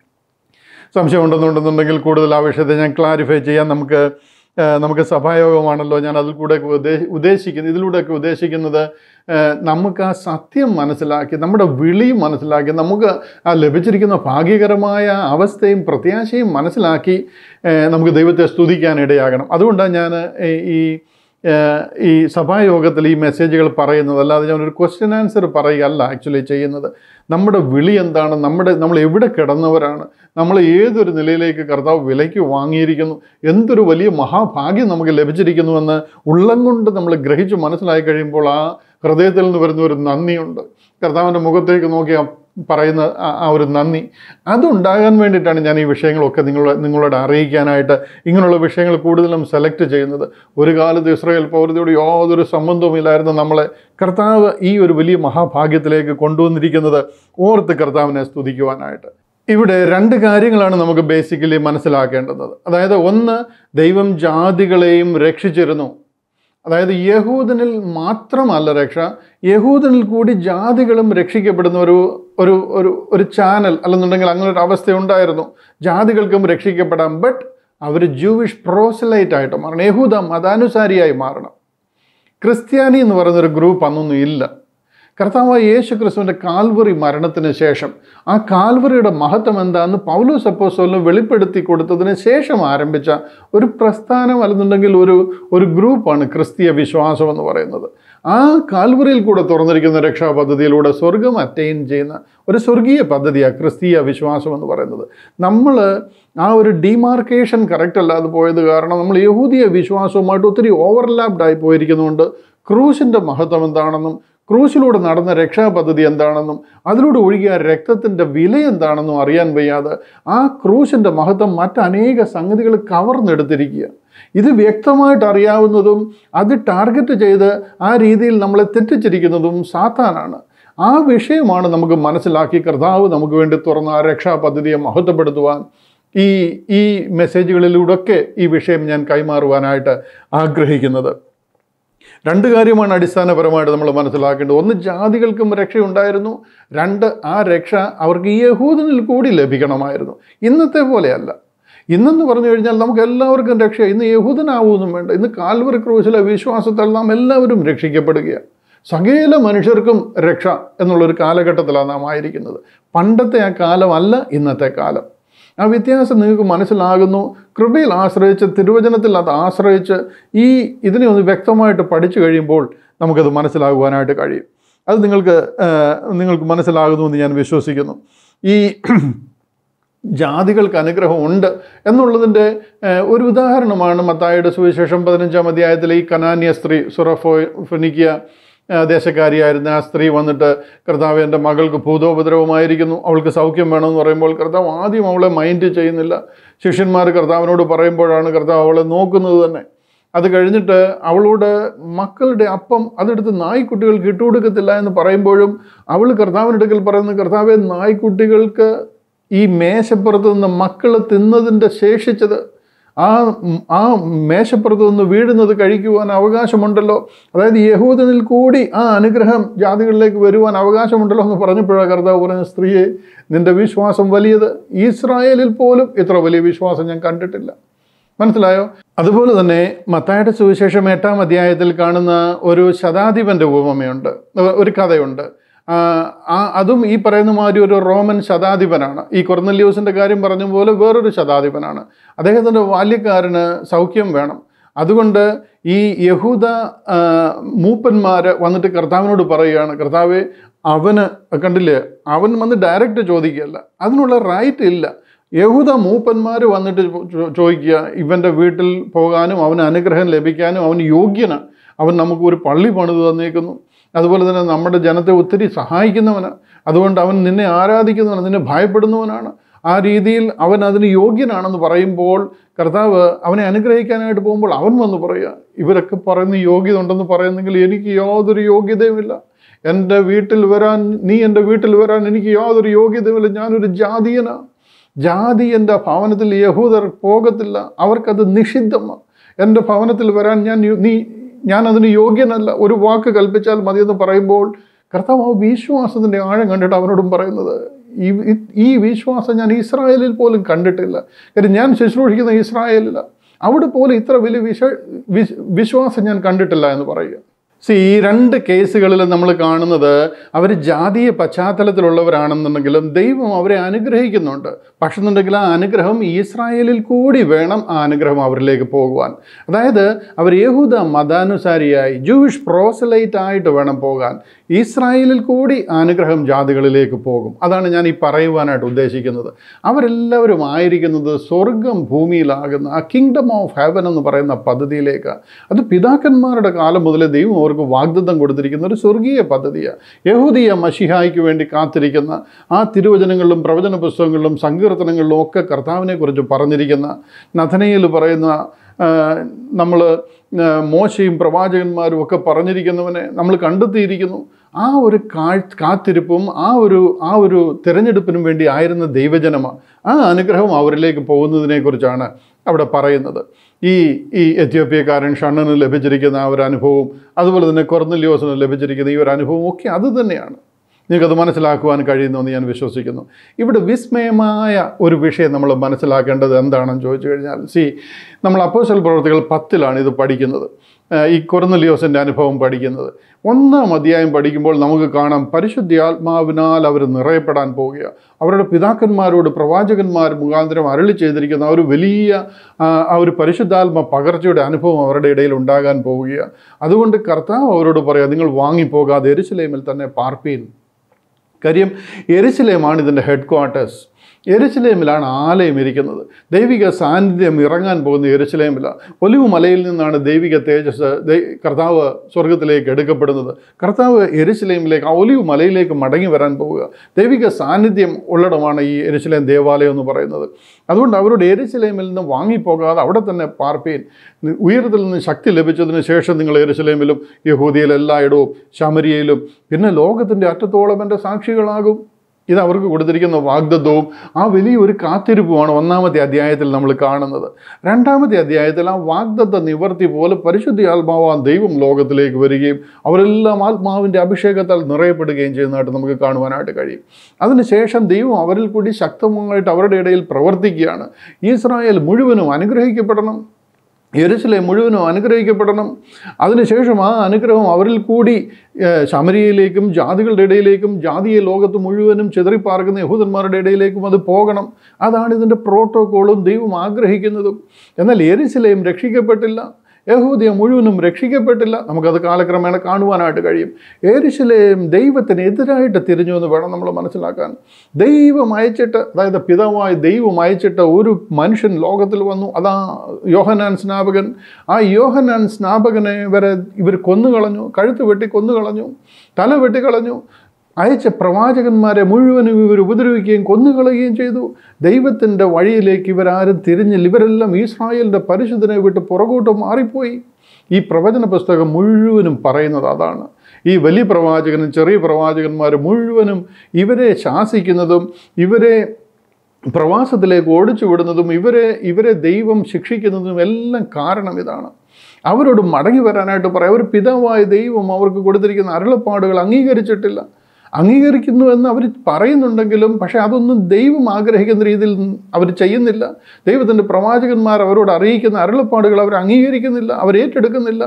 സംശയം ഉണ്ടെന്നുണ്ടെന്നുണ്ടെങ്കിൽ കൂടുതൽ ആ വിഷയത്തെ ഞാൻ ക്ലാരിഫൈ ചെയ്യാൻ നമുക്ക് ആ, നമുക്ക് സഭായോഗമാണല്ലോ ഞാൻ അതിൽ കൂടെ ഉദ്ദേശ ഉദ്ദേശിക്കുന്നത് ഇതിലൂടെയൊക്കെ ഉദ്ദേശിക്കുന്നത് ആ, നമുക്ക് ആ സത്യം മനസ്സിലാക്കി നമ്മുടെ വിളി മനസ്സിലാക്കി നമുക്ക് ആ ലഭിച്ചിരിക്കുന്ന ഭാഗ്യകരമായ അവസ്ഥയും പ്രത്യാശയും മനസ്സിലാക്കി ആ, നമുക്ക് ദൈവത്തെ സ്തുതിക്കാൻ ഇടയാകണം അതുകൊണ്ടാണ് ഞാൻ ഈ ഏഹ് ഈ സഭായോഗത്തിൽ ഈ മെസ്സേജുകൾ പറയുന്നത് അല്ലാതെ ഞാനൊരു ക്വസ്റ്റ്യൻ ആൻസർ പറയുകയല്ല ആക്ച്വലി ചെയ്യുന്നത് നമ്മുടെ വിളി എന്താണ് നമ്മുടെ നമ്മൾ എവിടെ കിടന്നവരാണ് നമ്മൾ ഏതൊരു നിലയിലേക്ക് കർത്താവ് വിലയ്ക്ക് വാങ്ങിയിരിക്കുന്നു എന്തൊരു വലിയ മഹാഭാഗ്യം നമുക്ക് ലഭിച്ചിരിക്കുന്നുവെന്ന് ഉള്ളം കൊണ്ട് നമ്മൾ ഗ്രഹിച്ച് മനസ്സിലായി കഴിയുമ്പോൾ ആ ഹൃദയത്തിൽ നിന്ന് വരുന്ന ഒരു നന്ദിയുണ്ട് കർത്താവിൻ്റെ മുഖത്തേക്ക് നോക്കി ആ പറയുന്ന ആ- ആ ഒരു നന്ദി അതുണ്ടാകാൻ വേണ്ടിയിട്ടാണ് ഞാൻ ഈ വിഷയങ്ങളൊക്കെ നിങ്ങളെ നിങ്ങളോട് അറിയിക്കാനായിട്ട് ഇങ്ങനെയുള്ള വിഷയങ്ങൾ കൂടുതലും സെലക്ട് ചെയ്യുന്നത് ഒരു കാലത്ത് ഇസ്രായേൽ പൗരതയോട് യാതൊരു സംബന്ധവുമില്ലായിരുന്നു നമ്മളെ കർത്താവ് ഈ ഒരു വലിയ മഹാഭാഗ്യത്തിലേക്ക് കൊണ്ടുവന്നിരിക്കുന്നത് ഓർത്ത് കർത്താവിനെ സ്തുതിക്കുവാനായിട്ട് ഇവിടെ രണ്ട് കാര്യങ്ങളാണ് നമുക്ക് ബേസിക്കലി മനസ്സിലാക്കേണ്ടത് അതായത് ഒന്ന് ദൈവം ജാതികളെയും രക്ഷിച്ചിരുന്നു അതായത് യഹൂദനിൽ മാത്രമല്ല രക്ഷ യഹൂദനിൽ കൂടി ജാതികളും രക്ഷിക്കപ്പെടുന്ന ഒരു ഒരു ഒരു ഒരു ചാനൽ അല്ലെന്നുണ്ടെങ്കിൽ അങ്ങനെ ഒരു അവസ്ഥ ഉണ്ടായിരുന്നു ജാതികൾക്കും രക്ഷിക്കപ്പെടാം ബട്ട് അവർ ജൂവിഷ് പ്രോസലൈറ്റ് ആയിട്ട് മാറണം യഹൂദ മതാനുസാരിയായി മാറണം ക്രിസ്ത്യാനി എന്ന് പറയുന്നൊരു ഗ്രൂപ്പ് അന്നൊന്നും ഇല്ല കർത്താവായ യേശു ക്രിസ്തുവിൻ്റെ കാൽവറി മരണത്തിന് ശേഷം ആ കാൽവറിയുടെ മഹത്വം എന്താണെന്ന് പൗലോസ് അപ്പോസ്തലന് വെളിപ്പെടുത്തി കൊടുത്തതിന് ശേഷം ആരംഭിച്ച ഒരു പ്രസ്ഥാനം അല്ലെന്നുണ്ടെങ്കിൽ ഒരു ഒരു ഗ്രൂപ്പാണ് ക്രിസ്തീയ വിശ്വാസം എന്ന് പറയുന്നത് ആ കാൽവറിയിൽ കൂടെ തുറന്നിരിക്കുന്ന രക്ഷാപദ്ധതിയിലൂടെ സ്വർഗം അറ്റൈൻ ചെയ്യുന്ന ഒരു സ്വർഗീയ പദ്ധതിയാണ് ക്രിസ്തീയ വിശ്വാസം എന്ന് പറയുന്നത് നമ്മൾ ആ ഒരു ഡിമാർക്കേഷൻ കറക്റ്റ് അല്ലാതെ പോയത് കാരണം നമ്മൾ യഹൂദിയ വിശ്വാസവുമായിട്ട് ഒത്തിരി ഓവർലാപ്ഡ് ആയി പോയിരിക്കുന്നതുകൊണ്ട് ക്രൂശിൻ്റെ മഹത്വം എന്താണെന്നും ക്രൂശിലൂടെ നടന്ന രക്ഷാപദ്ധതി എന്താണെന്നും അതിലൂടെ ഒഴുകിയ രക്തത്തിൻ്റെ വില എന്താണെന്നും അറിയാൻ വയ്യാതെ ആ ക്രൂശിൻ്റെ മഹത്വം മറ്റനേക സംഗതികൾ കവർന്നെടുത്തിരിക്കുക ഇത് വ്യക്തമായിട്ട് അറിയാവുന്നതും അത് ടാർഗറ്റ് ചെയ്ത് ആ രീതിയിൽ നമ്മളെ തെറ്റിച്ചിരിക്കുന്നതും സാത്താനാണ് ആ വിഷയമാണ് നമുക്ക് മനസ്സിലാക്കി കർത്താവ് നമുക്ക് വേണ്ടി തുറന്ന ആ രക്ഷാപദ്ധതിയെ മഹത്വപ്പെടുത്തുവാൻ ഈ ഈ മെസ്സേജുകളിലൂടെയൊക്കെ ഈ വിഷയം ഞാൻ കൈമാറുവാനായിട്ട് ആഗ്രഹിക്കുന്നത് രണ്ട് കാര്യമാണ് അടിസ്ഥാനപരമായിട്ട് നമ്മൾ മനസ്സിലാക്കേണ്ടത് ഒന്ന് ജാതികൾക്കും രക്ഷയുണ്ടായിരുന്നു രണ്ട് ആ രക്ഷ അവർക്ക് ഈ യഹൂദനിൽ കൂടി ലഭിക്കണമായിരുന്നു ഇന്നത്തെ പോലെയല്ല ഇന്നെന്ന് പറഞ്ഞു കഴിഞ്ഞാൽ നമുക്ക് എല്ലാവർക്കും രക്ഷ ഇന്ന് യഹൂദനാവൂന്നും വേണ്ട ഇന്ന് കാൽവറി ക്രൂശിലെ വിശ്വാസത്താൽ നാം എല്ലാവരും രക്ഷിക്കപ്പെടുകയാണ് സകല മനുഷ്യർക്കും രക്ഷ എന്നുള്ളൊരു കാലഘട്ടത്തിലാണ് നാം ആയിരിക്കുന്നത് പണ്ടത്തെ ആ കാലമല്ല ഇന്നത്തെ കാലം ആ വ്യത്യാസം നിങ്ങൾക്ക് മനസ്സിലാകുന്നു കൃപയിൽ ആശ്രയിച്ച് തിരുവചനത്തിൽ അത് ആശ്രയിച്ച് ഈ ഇതിനെ ഒന്ന് വ്യക്തമായിട്ട് പഠിച്ചു കഴിയുമ്പോൾ നമുക്കത് മനസ്സിലാകുവാനായിട്ട് കഴിയും അത് നിങ്ങൾക്ക് ആ, നിങ്ങൾക്ക് മനസ്സിലാകുന്നു എന്ന് ഞാൻ വിശ്വസിക്കുന്നു ഈ ജാതികൾക്ക് അനുഗ്രഹം ഉണ്ട് എന്നുള്ളതിൻ്റെ ഏഹ്, ഒരു ഉദാഹരണമാണ് മത്തായിയുടെ സുവിശേഷം പതിനഞ്ചാം അധ്യായത്തിലെ ഈ കനാന്യ സ്ത്രീ സുറഫോ ഫിനിക്കിയ ഏഹ്, ദേശക്കാരിയായിരുന്ന ആ സ്ത്രീ വന്നിട്ട് കർത്താവ് എൻ്റെ മകൾക്ക് ഭൂതോപദ്രവമായിരിക്കുന്നു അവൾക്ക് സൗഖ്യം വേണമെന്ന് പറയുമ്പോൾ കർത്താവ് ആദ്യം അവളെ മൈൻഡ് ചെയ്യുന്നില്ല ശിഷ്യന്മാർ കർത്താവിനോട് പറയുമ്പോഴാണ് കർത്താവ് അവളെ നോക്കുന്നത് തന്നെ അത് കഴിഞ്ഞിട്ട് അവളോട് മക്കളുടെ അപ്പം അതെടുത്ത് നായ്ക്കുട്ടികൾക്ക് ഇട്ടുകൊടുക്കത്തില്ല എന്ന് പറയുമ്പോഴും അവൾ കർത്താവിനടുക്കൽ പറയുന്നത് കർത്താവെ നായ്ക്കുട്ടികൾക്ക് ഈ മേശപ്പുറത്ത് നിന്ന് മക്കൾ തിന്നതിൻ്റെ ശേഷിച്ചത് ആ ആ മേശപ്പുറത്ത് നിന്ന് വീഴുന്നത് കഴിക്കുവാൻ അവകാശമുണ്ടല്ലോ അതായത് യഹൂദനിൽ കൂടി ആ അനുഗ്രഹം ജാതികളിലേക്ക് വരുവാൻ അവകാശമുണ്ടല്ലോ എന്ന് പറഞ്ഞപ്പോഴാണ് കർത്താവ് പറഞ്ഞ സ്ത്രീയെ നിന്റെ വിശ്വാസം വലിയത് ഇസ്രായേലിൽ പോലും ഇത്ര വലിയ വിശ്വാസം ഞാൻ കണ്ടിട്ടില്ല മനസ്സിലായോ അതുപോലെ തന്നെ മത്തായുടെ സുവിശേഷം എട്ടാം അധ്യായത്തിൽ കാണുന്ന ഒരു ശതാധിപൻ്റെ ഉപമയുണ്ട് ഒരു കഥയുണ്ട് ആ, ആ അതും ഈ പറയുന്ന മാതിരി ഒരു റോമൻ ശതാധിപനാണ് ഈ കൊർന്നല്യൂസിൻ്റെ കാര്യം പറഞ്ഞ പോലെ വേറൊരു ശതാധിപനാണ് അദ്ദേഹത്തിൻ്റെ ബാല്യക്കാരന് സൗഖ്യം വേണം അതുകൊണ്ട് ഈ യഹൂദ ആ, മൂപ്പന്മാര് വന്നിട്ട് കർത്താവിനോട് പറയുകയാണ് കർത്താവെ അവന് കണ്ടില്ലേ അവൻ വന്ന് ഡയറക്റ്റ് ചോദിക്കുകയല്ല അതിനുള്ള റൈറ്റ് ഇല്ല യഹൂദ മൂപ്പന്മാർ വന്നിട്ട് ചോ- ചോദിക്കുക ഇവൻ്റെ വീട്ടിൽ പോകാനും അവന് അനുഗ്രഹം ലഭിക്കാനും അവൻ യോഗ്യനാണ് അവൻ നമുക്ക് ഒരു പള്ളി പണിത് തന്നേക്കുന്നു അതുപോലെ തന്നെ നമ്മുടെ ജനത്തെ ഒത്തിരി സഹായിക്കുന്നവന് അതുകൊണ്ട് അവൻ നിന്നെ ആരാധിക്കുന്നവനാണ് നിന്നെ ഭയപ്പെടുന്നവനാണ് ആ രീതിയിൽ അവൻ അതിന് യോഗ്യനാണെന്ന് പറയുമ്പോൾ കർത്താവ് അവനെ അനുഗ്രഹിക്കാനായിട്ട് പോകുമ്പോൾ അവൻ വന്ന് പറയുക ഇവരൊക്കെ പറയുന്ന യോഗ്യത ഉണ്ടെന്ന് പറയുന്നെങ്കിൽ എനിക്ക് യാതൊരു യോഗ്യതയുമില്ല എൻ്റെ വീട്ടിൽ വരാൻ നീ എൻ്റെ വീട്ടിൽ വരാൻ എനിക്ക് യാതൊരു യോഗ്യതയുമില്ല ഞാനൊരു ജാതീയനാണ് ജാതി എൻ്റെ ഭവനത്തിൽ യഹൂദർ പോകത്തില്ല അവർക്കത് നിഷിദ്ധമാണ് എൻ്റെ ഭവനത്തിൽ വരാൻ ഞാൻ യോ- നീ ഞാൻ അതിന് യോഗ്യനല്ല ഒരു വാക്ക് കൽപ്പിച്ചാൽ മതിയെന്ന് പറയുമ്പോൾ കർത്താവ് ആ വിശ്വാസത്തിൻ്റെ ആഴം കണ്ടിട്ട് അവനോടും പറയുന്നത് ഈ ഈ- ഈ വിശ്വാസം ഞാൻ ഇസ്രായേലിൽ പോലും കണ്ടിട്ടില്ല കാര്യം ഞാൻ ശുശ്രൂഷിക്കുന്ന ഇസ്രായേലില്ല അവിടെ പോലും ഇത്ര വലിയ വിശ വിശ്- വിശ്വാസം ഞാൻ കണ്ടിട്ടില്ല എന്ന് പറയുക സി ഈ രണ്ട് കേസുകളിൽ നമ്മൾ കാണുന്നത് അവർ ജാതീയ പശ്ചാത്തലത്തിലുള്ളവരാണെന്നുണ്ടെങ്കിലും ദൈവം അവരെ അനുഗ്രഹിക്കുന്നുണ്ട് പക്ഷെ എന്നുണ്ടെങ്കിൽ ആ അനുഗ്രഹം ഇസ്രായേലിൽ കൂടി വേണം ആ അനുഗ്രഹം അവരിലേക്ക് പോകുവാൻ അതായത് അവർ യഹൂദ മതാനുസാരിയായി ജൂയിഷ് പ്രോസലൈറ്റ് ആയിട്ട് വേണം പോകാൻ ഇസ്രായേലിൽ കൂടി ആ അനുഗ്രഹം ജാതികളിലേക്ക് പോകും അതാണ് ഞാൻ ഈ പറയുവാനായിട്ട് ഉദ്ദേശിക്കുന്നത് അവരെല്ലാവരും ആയിരിക്കുന്നത് സ്വർഗം ഭൂമിയിലാകുന്ന ആ കിങ്ഡം ഓഫ് ഹെവൻ എന്ന് പറയുന്ന പദ്ധതിയിലേക്ക് അത് പിതാക്കന്മാരുടെ കാലം മുതലേ ദൈവം അവർക്ക് വാഗ്ദത്തം കൊടുത്തിരിക്കുന്ന ഒരു സ്വർഗീയ പദ്ധതിയാണ് യഹൂദിയ മഷിഹായ്ക്ക് വേണ്ടി കാത്തിരിക്കുന്ന ആ തിരുവചനങ്ങളിലും പ്രവചന പുസ്തകങ്ങളിലും സങ്കീർത്തനങ്ങളിലും ഒക്കെ കർത്താവിനെ കുറിച്ച് പറഞ്ഞിരിക്കുന്ന നഥനയിൽ പറയുന്ന നമ്മൾ മോശയും പ്രവാചകന്മാരും ഒക്കെ പറഞ്ഞിരിക്കുന്നവനെ നമ്മൾ കണ്ടെത്തിയിരിക്കുന്നു ആ ഒരു കാ കാത്തിരിപ്പും ആ ഒരു ആ ഒരു തിരഞ്ഞെടുപ്പിനും വേണ്ടി ആയിരുന്ന ദൈവജനമാണ് ആ അനുഗ്രഹം അവരിലേക്ക് പോകുന്നതിനെക്കുറിച്ചാണ് അവിടെ പറയുന്നത് ഈ ഈ എത്യോപ്യക്കാരൻ ഷണ്ണന് ലഭിച്ചിരിക്കുന്ന ആ ഒരു അനുഭവവും അതുപോലെ തന്നെ കൊർന്നല്യോസിന് ലഭിച്ചിരിക്കുന്ന ഈ ഒരു അനുഭവവും ഒക്കെ അത് തന്നെയാണ് നിങ്ങൾക്കത് മനസ്സിലാക്കുവാൻ കഴിയുന്നുവെന്ന് ഞാൻ വിശ്വസിക്കുന്നു ഇവിടെ വിസ്മയമായ ഒരു വിഷയം നമ്മൾ മനസ്സിലാക്കേണ്ടത് എന്താണെന്ന് ചോദിച്ചു കഴിഞ്ഞാൽ സി നമ്മൾ അപ്പോസ്റ്റൽ പ്രവർത്തികൾ പത്തിലാണ് ഇത് പഠിക്കുന്നത് ഏഹ് ഈ കൊറന്നലിയോസിൻ്റെ അനുഭവം പഠിക്കുന്നത് ഒന്നാം അധ്യായം പഠിക്കുമ്പോൾ നമുക്ക് കാണാം പരിശുദ്ധാത്മാവിനാൽ അവർ നിറയപ്പെടാൻ പോവുക അവരുടെ പിതാക്കന്മാരോട് പ്രവാചകന്മാർ മുഖാന്തരം അരളി ചെയ്തിരിക്കുന്ന ആ ഒരു വലിയ ആ, ആ ഒരു പരിശുദ്ധാത്മ പകർച്ചയുടെ അനുഭവം അവരുടെ ഇടയിൽ ഉണ്ടാകാൻ പോവുകയാണ് അതുകൊണ്ട് കർത്താവ് അവരോട് പറയാം നിങ്ങൾ വാങ്ങിപ്പോകാതെ എരുസലേമിൽ തന്നെ പാർപ്പീൻ കാര്യം എരുസലേമാണ് ഇതിൻ്റെ ഹെഡ് ക്വാർട്ടേഴ്സ് എരുസലേമിലാണ് ആലയം ഇരിക്കുന്നത് ദൈവിക സാന്നിധ്യം ഇറങ്ങാൻ പോകുന്ന എരുസലേമിലാണ് ഒലിവ് മലയിൽ നിന്നാണ് ദൈവിക തേജസ് ദൈ- കർത്താവ് സ്വർഗത്തിലേക്ക് എടുക്കപ്പെടുന്നത് കർത്താവ് എരുസലേമിലേക്ക് ആ ഒലിവ് മലയിലേക്ക് മടങ്ങി വരാൻ പോവുക ദൈവിക സാന്നിധ്യം ഉള്ളിടമാണ് ഈ എരുസലേം ദേവാലയം എന്ന് പറയുന്നത് അതുകൊണ്ട് അവരുടെ എരുസലേമിൽ നിന്ന് വാങ്ങിപ്പോകാതെ അവിടെ തന്നെ പാർപ്പീൻ ഉയരത്തിൽ നിന്ന് ശക്തി ലഭിച്ചതിന് ശേഷം നിങ്ങൾ എരുസലേമിലും യഹൂദിയിൽ എല്ലായിടവും ശമരിയയിലും പിന്നെ ലോകത്തിൻ്റെ അറ്റത്തോളം എൻ്റെ സാക്ഷികളാകും ഇത് അവർക്ക് കൊടുത്തിരിക്കുന്ന വാഗ്ദത്വവും ആ വലിയൊരു കാത്തിരിപ്പുമാണ് ഒന്നാമത്തെ അധ്യായത്തിൽ നമ്മൾ കാണുന്നത് രണ്ടാമത്തെ അധ്യായത്തിൽ ആ വാഗ്ദത്ത നിവർത്തി പോലെ പരിശുദ്ധി ആത്മാവാൻ ദൈവം ലോകത്തിലേക്ക് വരികയും അവരെല്ലാം ആത്മാവിൻ്റെ അഭിഷേകത്താൽ നിറയപ്പെടുകയും ചെയ്യുന്നതായിട്ട് നമുക്ക് കാണുവാനായിട്ട് കഴിയും അതിനുശേഷം ദൈവം അവരിൽ കൂടി ശക്തമായിട്ട് അവരുടെ ഇടയിൽ പ്രവർത്തിക്കുകയാണ് ഇസ്രായേൽ മുഴുവനും അനുഗ്രഹിക്കപ്പെടണം യെരുസലേം മുഴുവനും അനുഗ്രഹിക്കപ്പെടണം അതിനുശേഷം ആ അനുഗ്രഹം അവരിൽ കൂടി ഏഹ്, ശമരിയയിലേക്കും ജാതികളുടെ ഇടയിലേക്കും ജാതീയ ലോകത്ത് മുഴുവനും ചിതറിപ്പാർക്കുന്ന യഹൂദന്മാരുടെ ഇടയിലേക്കും അത് പോകണം അതാണ് ഇതിൻ്റെ പ്രോട്ടോക്കോളും ദൈവം ആഗ്രഹിക്കുന്നതും എന്നാൽ യെരുസലേം രക്ഷിക്കപ്പെട്ടില്ല യഹൂദിയ മുഴുവനും രക്ഷിക്കപ്പെട്ടില്ല നമുക്കത് കാലക്രമേണ കാണുവാനായിട്ട് കഴിയും ഏരിശിലേം ദൈവത്തിന് എതിരായിട്ട് തിരിഞ്ഞു എന്ന് വേണം നമ്മൾ മനസ്സിലാക്കാൻ ദൈവം അയച്ചിട്ട് അതായത് പിതാവായ ദൈവം അയച്ചിട്ട് ഒരു മനുഷ്യൻ ലോകത്തിൽ വന്നു അതാ യോഹനാൻ സ്നാപകൻ ആ യോഹനാൻ സ്നാപകനെ വരെ ഇവർ കൊന്നുകളഞ്ഞു കഴുത്ത് വെട്ടി കൊന്നുകളഞ്ഞു തല വെട്ടിക്കളഞ്ഞു അയച്ച പ്രവാചകന്മാരെ മുഴുവനും ഇവർ ഉപദ്രവിക്കുകയും കൊന്നുകളയുകയും ചെയ്തു ദൈവത്തിൻ്റെ വഴിയിലേക്ക് ഇവരാരും തിരിഞ്ഞില്ല ഇവരെല്ലാം ഇസ്രായേലിൻ്റെ പരിശുദ്ധനെ വിട്ട് പുറകോട്ട് മാറിപ്പോയി ഈ പ്രവചന പുസ്തകം മുഴുവനും പറയുന്നത് അതാണ് ഈ വലിയ പ്രവാചകനും ചെറിയ പ്രവാചകന്മാർ മുഴുവനും ഇവരെ ശാസിക്കുന്നതും ഇവരെ പ്രവാസത്തിലേക്ക് ഓടിച്ചു വിടുന്നതും ഇവരെ ഇവരെ ദൈവം ശിക്ഷിക്കുന്നതും എല്ലാം കാരണം ഇതാണ് അവരോട് മടങ്ങി വരാനായിട്ട് പറയാം അവർ പിതാവായ ദൈവം അവർക്ക് കൊടുത്തിരിക്കുന്ന അരുളപ്പാടുകൾ അംഗീകരിച്ചിട്ടില്ല അംഗീകരിക്കുന്നു എന്ന് അവർ പറയുന്നുണ്ടെങ്കിലും പക്ഷേ അതൊന്നും ദൈവം ആഗ്രഹിക്കുന്ന രീതിയിൽ അവർ ചെയ്യുന്നില്ല ദൈവത്തിൻ്റെ പ്രവാചകന്മാർ അവരോട് അറിയിക്കുന്ന അരുളപ്പാടുകൾ അവർ അംഗീകരിക്കുന്നില്ല അവർ ഏറ്റെടുക്കുന്നില്ല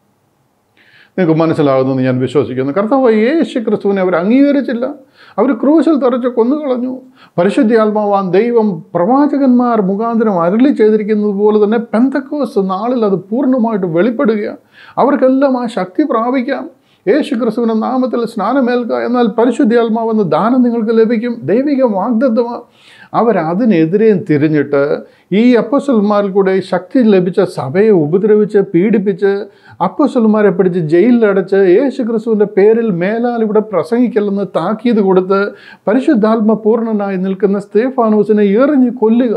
നിങ്ങൾക്ക് മനസ്സിലാകുമെന്ന് ഞാൻ വിശ്വസിക്കുന്നു കർത്താവ് യേശു ക്രിസ്തുവിനെ അവർ അംഗീകരിച്ചില്ല അവർ ക്രൂശിൽ തറച്ച് കൊന്നുകളഞ്ഞു പരിശുദ്ധാത്മാവാൻ ദൈവം പ്രവാചകന്മാർ മുഖാന്തരം അരളി ചെയ്തിരിക്കുന്നത് പോലെ തന്നെ പെന്തക്കോസ് നാളിൽ അത് പൂർണ്ണമായിട്ട് വെളിപ്പെടുകയാണ് അവർക്കെല്ലാം ആ ശക്തി പ്രാപിക്കാം യേശു ക്രിസ്തുവിൻ്റെ നാമത്തിൽ സ്നാനമേൽക്കുക എന്നാൽ പരിശുദ്ധാത്മാവെന്ന ദാനം നിങ്ങൾക്ക് ലഭിക്കും ദൈവിക വാഗ്ദത്വമാണ് അവരതിനെതിരെ തിരിഞ്ഞിട്ട് ഈ അപ്പസ്വലന്മാരിൽ കൂടെ ശക്തി ലഭിച്ച സഭയെ ഉപദ്രവിച്ച് പീഡിപ്പിച്ച് അപ്പസ്വലന്മാരെ പിടിച്ച് ജയിലിലടച്ച് യേശു ക്രിസ്തുവിൻ്റെ പേരിൽ മേലാൽ ഇവിടെ പ്രസംഗിക്കലെന്ന് താക്കീത് കൊടുത്ത് പരിശുദ്ധാത്മ പൂർണ്ണനായി നിൽക്കുന്ന സ്തേഫാനോസിനെ എറിഞ്ഞ് കൊല്ലുക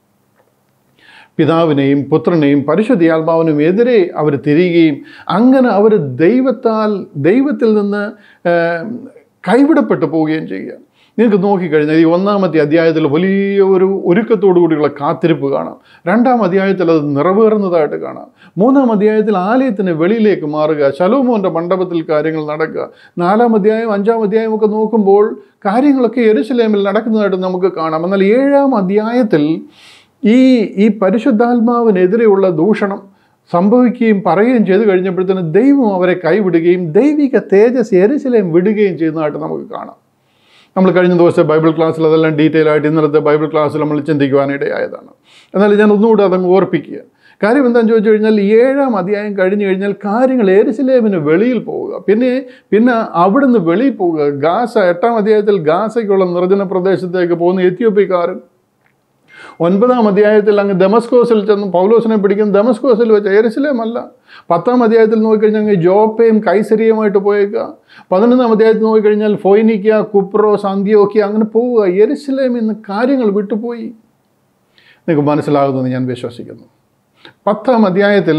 പിതാവിനെയും പുത്രനെയും പരിശുദ്ധിയാത്മാവിനും എതിരെ അവർ തിരിയുകയും അങ്ങനെ അവർ ദൈവത്താൽ ദൈവത്തിൽ നിന്ന് ഏർ, കൈവിടപ്പെട്ടു പോവുകയും ചെയ്യുക നിങ്ങൾക്ക് നോക്കിക്കഴിഞ്ഞാൽ ഈ ഒന്നാമത്തെ അധ്യായത്തിൽ വലിയ ഒരു ഒരുക്കത്തോടു കൂടിയുള്ള കാത്തിരിപ്പ് കാണാം രണ്ടാം അധ്യായത്തിൽ അത് നിറവേറുന്നതായിട്ട് കാണാം മൂന്നാം അധ്യായത്തിൽ ആലയത്തിന് വെളിയിലേക്ക് മാറുക ശലോമോൻ്റെ മണ്ഡപത്തിൽ കാര്യങ്ങൾ നടക്കുക നാലാം അധ്യായം അഞ്ചാം അധ്യായം ഒക്കെ നോക്കുമ്പോൾ കാര്യങ്ങളൊക്കെ എരുസലേമിൽ നടക്കുന്നതായിട്ട് നമുക്ക് കാണാം എന്നാൽ ഏഴാം അധ്യായത്തിൽ ഈ ഈ പരിശുദ്ധാത്മാവിനെതിരെയുള്ള ദൂഷണം സംഭവിക്കുകയും പറയുകയും ചെയ്തു കഴിഞ്ഞപ്പോഴത്തേന് ദൈവം അവരെ കൈവിടുകയും ദൈവിക തേജസ് എരിശിലേം വിടുകയും ചെയ്യുന്നതായിട്ട് നമുക്ക് കാണാം നമ്മൾ കഴിഞ്ഞ ദിവസത്തെ ബൈബിൾ ക്ലാസ്സിൽ അതെല്ലാം ഡീറ്റെയിൽ ആയിട്ട് ഇന്നലത്തെ ബൈബിൾ ക്ലാസ്സിൽ നമ്മൾ ചിന്തിക്കുവാനിടയായതാണ് എന്നാൽ ഞാൻ ഒന്നുകൂടെ അതങ്ങ് ഓർപ്പിക്കുക കാര്യം എന്താണെന്ന് ചോദിച്ചു കഴിഞ്ഞാൽ ഈ ഏഴാം അധ്യായം കഴിഞ്ഞു കഴിഞ്ഞാൽ കാര്യങ്ങൾ എരുസലേമിന് വെളിയിൽ പോവുക പിന്നെ പിന്നെ അവിടുന്ന് വെളിയിൽ പോവുക ഗാസ എട്ടാം അധ്യായത്തിൽ ഗാസയ്ക്കുള്ള നിർജ്ജന പ്രദേശത്തേക്ക് പോകുന്ന എത്യോപ്യക്കാരൻ ഒൻപതാം അധ്യായത്തിൽ അങ്ങ് ദമസ്കോസിൽ ചെന്ന് പൗലോസിനെ പിടിക്കുന്ന ദമസ്കോസിൽ വെച്ച് എരുസലേമല്ല പത്താം അധ്യായത്തിൽ നോക്കിക്കഴിഞ്ഞാൽ അങ്ങ് ജോപ്പയും കൈസരിയുമായിട്ട് പോയേക്കുക പതിനൊന്നാം അധ്യായത്തിൽ നോക്കിക്കഴിഞ്ഞാൽ ഫൊയ്നിക്ക കുപ്രോസ് അന്ത്യോക്കിയ അങ്ങനെ പോവുക എരുസലേം ഇന്ന് കാര്യങ്ങൾ വിട്ടുപോയി നിങ്ങൾക്ക് മനസ്സിലാകുമെന്ന് ഞാൻ വിശ്വസിക്കുന്നു പത്താം അധ്യായത്തിൽ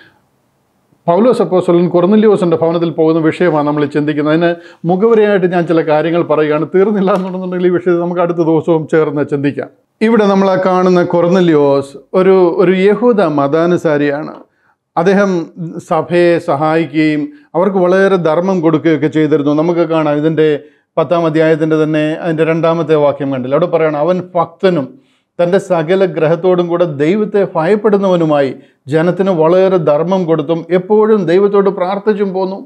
പൗലോസ് അപ്പോസ്വലൻ കൊർന്നല്യോസിൻ്റെ ഭവനത്തിൽ പോകുന്ന വിഷയമാണ് നമ്മൾ ചിന്തിക്കുന്നത് അതിന് മുഖവരയായിട്ട് ഞാൻ ചില കാര്യങ്ങൾ പറയുകയാണ് തീർന്നില്ല എന്നുണ്ടെന്നുണ്ടെങ്കിൽ ഈ വിഷയത്തിൽ നമുക്ക് അടുത്ത ദിവസവും ചേർന്ന് ചിന്തിക്കാം ഇവിടെ നമ്മൾ ആ കാണുന്ന കൊർന്നല്യോസ് ഒരു ഒരു യഹൂദ മതാനുസാരിയാണ് അദ്ദേഹം സഭയെ സഹായിക്കുകയും അവർക്ക് വളരെ ധർമ്മം കൊടുക്കുകയൊക്കെ ചെയ്തിരുന്നു നമുക്ക് കാണാം ഇതിൻ്റെ പത്താം അധ്യായത്തിൻ്റെ തന്നെ അതിൻ്റെ രണ്ടാമത്തെ വാക്യം കണ്ടില്ല അവിടെ പറയണം അവൻ ഭക്തനും തൻ്റെ സകല ഗ്രഹത്തോടും കൂടെ ദൈവത്തെ ഭയപ്പെടുന്നവനുമായി ജനത്തിന് വളരെ ധർമ്മം കൊടുത്തും എപ്പോഴും ദൈവത്തോട് പ്രാർത്ഥിച്ചും പോന്നു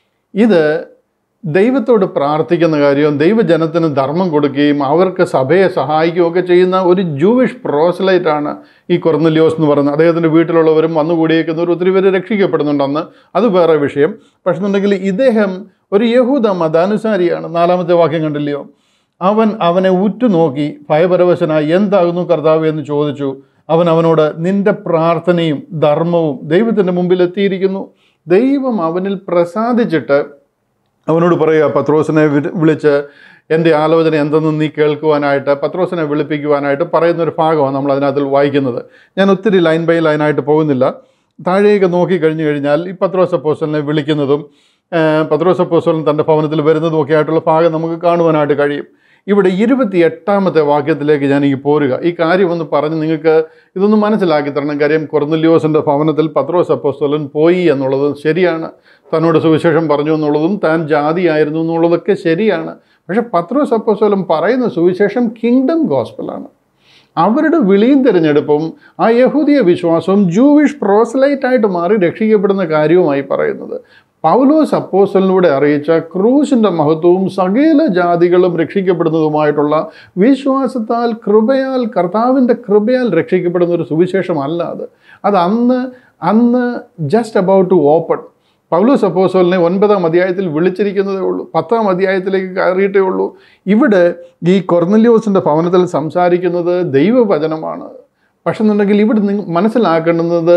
ഇത് ദൈവത്തോട് പ്രാർത്ഥിക്കുന്ന കാര്യവും ദൈവജനത്തിന് ധർമ്മം കൊടുക്കുകയും അവർക്ക് സഭയെ സഹായിക്കുകയും ഒക്കെ ചെയ്യുന്ന ഒരു ജൂവിഷ് പ്രോസലൈറ്റാണ് ഈ കൊർന്നല്യോസ് എന്ന് പറയുന്നത് അദ്ദേഹത്തിൻ്റെ വീട്ടിലുള്ളവരും വന്നുകൂടിയേക്കുന്നവർ ഒത്തിരി പേര് രക്ഷിക്കപ്പെടുന്നുണ്ടെന്ന് അത് വേറെ വിഷയം പക്ഷെ എന്നുണ്ടെങ്കിൽ ഇദ്ദേഹം ഒരു യഹൂദ മതാനുസാരിയാണ് നാലാമത്തെ വാക്യം കണ്ടില്ലയോ അവൻ അവനെ ഉറ്റുനോക്കി ഭയപരവശനായി എന്താകുന്നു കർത്താവ് എന്ന് ചോദിച്ചു അവൻ അവനോട് നിന്റെ പ്രാർത്ഥനയും ധർമ്മവും ദൈവത്തിൻ്റെ മുമ്പിൽ എത്തിയിരിക്കുന്നു ദൈവം അവനിൽ പ്രസാദിച്ചിട്ട് അവനോട് പറയുക പത്രോസിനെ വി- വിളിച്ച് എൻ്റെ ആലോചന എന്തെന്ന് നീ കേൾക്കുവാനായിട്ട് പത്രോസിനെ വിളിപ്പിക്കുവാനായിട്ട് പറയുന്ന ഒരു ഭാഗമാണ് നമ്മൾ അതിനകത്തിൽ വായിക്കുന്നത് ഞാൻ ഒത്തിരി ലൈൻ ബൈ ലൈനായിട്ട് പോകുന്നില്ല താഴേക്ക് നോക്കി കഴിഞ്ഞു കഴിഞ്ഞാൽ ഈ പത്രോസ് അപ്പോസ്റ്റലിനെ വിളിക്കുന്നതും ആ, പത്രോസ് അപ്പോസ്റ്റലൻ തൻ്റെ ഭവനത്തിൽ വരുന്നതും ഒക്കെ ആയിട്ടുള്ള ഭാഗം നമുക്ക് കാണുവാനായിട്ട് കഴിയും ഇവിടെ ഇരുപത്തി എട്ടാമത്തെ വാക്യത്തിലേക്ക് ഞാൻ ഈ പോരുക ഈ കാര്യം ഒന്ന് പറഞ്ഞ് നിങ്ങൾക്ക് ഇതൊന്ന് മനസ്സിലാക്കി തരണം കാര്യം കൊർന്നല്യോസിൻ്റെ ഭവനത്തിൽ പത്രോസ് അപ്പോസ്തലൻ പോയി എന്നുള്ളത് ശരിയാണ് തന്നോട് സുവിശേഷം പറഞ്ഞു എന്നുള്ളതും താൻ ജാതിയായിരുന്നു എന്നുള്ളതൊക്കെ ശരിയാണ് പക്ഷേ പത്രോസ് അപ്പോസ്തലൻ പറയുന്ന സുവിശേഷം കിങ്ഡം ഗോസ്പലാണ് അവരുടെ വിളിയും തിരഞ്ഞെടുപ്പും ആ യഹൂദിയ വിശ്വാസവും ജൂവിഷ് പ്രോസലൈറ്റായിട്ട് മാറി രക്ഷിക്കപ്പെടുന്ന കാര്യവുമായി പറയുന്നത് പൗലോസ് അപ്പോസ്റ്റലിലൂടെ അറിയിച്ച ക്രൂശിൻ്റെ മഹത്വവും സകല ജാതികളും രക്ഷിക്കപ്പെടുന്നതുമായിട്ടുള്ള വിശ്വാസത്താൽ കൃപയാൽ കർത്താവിൻ്റെ കൃപയാൽ രക്ഷിക്കപ്പെടുന്ന ഒരു സുവിശേഷമല്ല അത് അത് അന്ന് അന്ന് ജസ്റ്റ് അബൌട്ട് ടു ഓപ്പൺ പൗലോസ് അപ്പോസ്റ്റലിനെ ഒൻപതാം അധ്യായത്തിൽ വിളിച്ചിരിക്കുന്നതേ ഉള്ളൂ പത്താം അധ്യായത്തിലേക്ക് കയറിയിട്ടേ ഉള്ളൂ ഇവിടെ ഈ കൊർന്നല്യോസിൻ്റെ ഭവനത്തിൽ സംസാരിക്കുന്നത് ദൈവവചനമാണ് പക്ഷെ എന്നുണ്ടെങ്കിൽ ഇവിടെ നിങ്ങൾ മനസ്സിലാക്കേണ്ടുന്നത്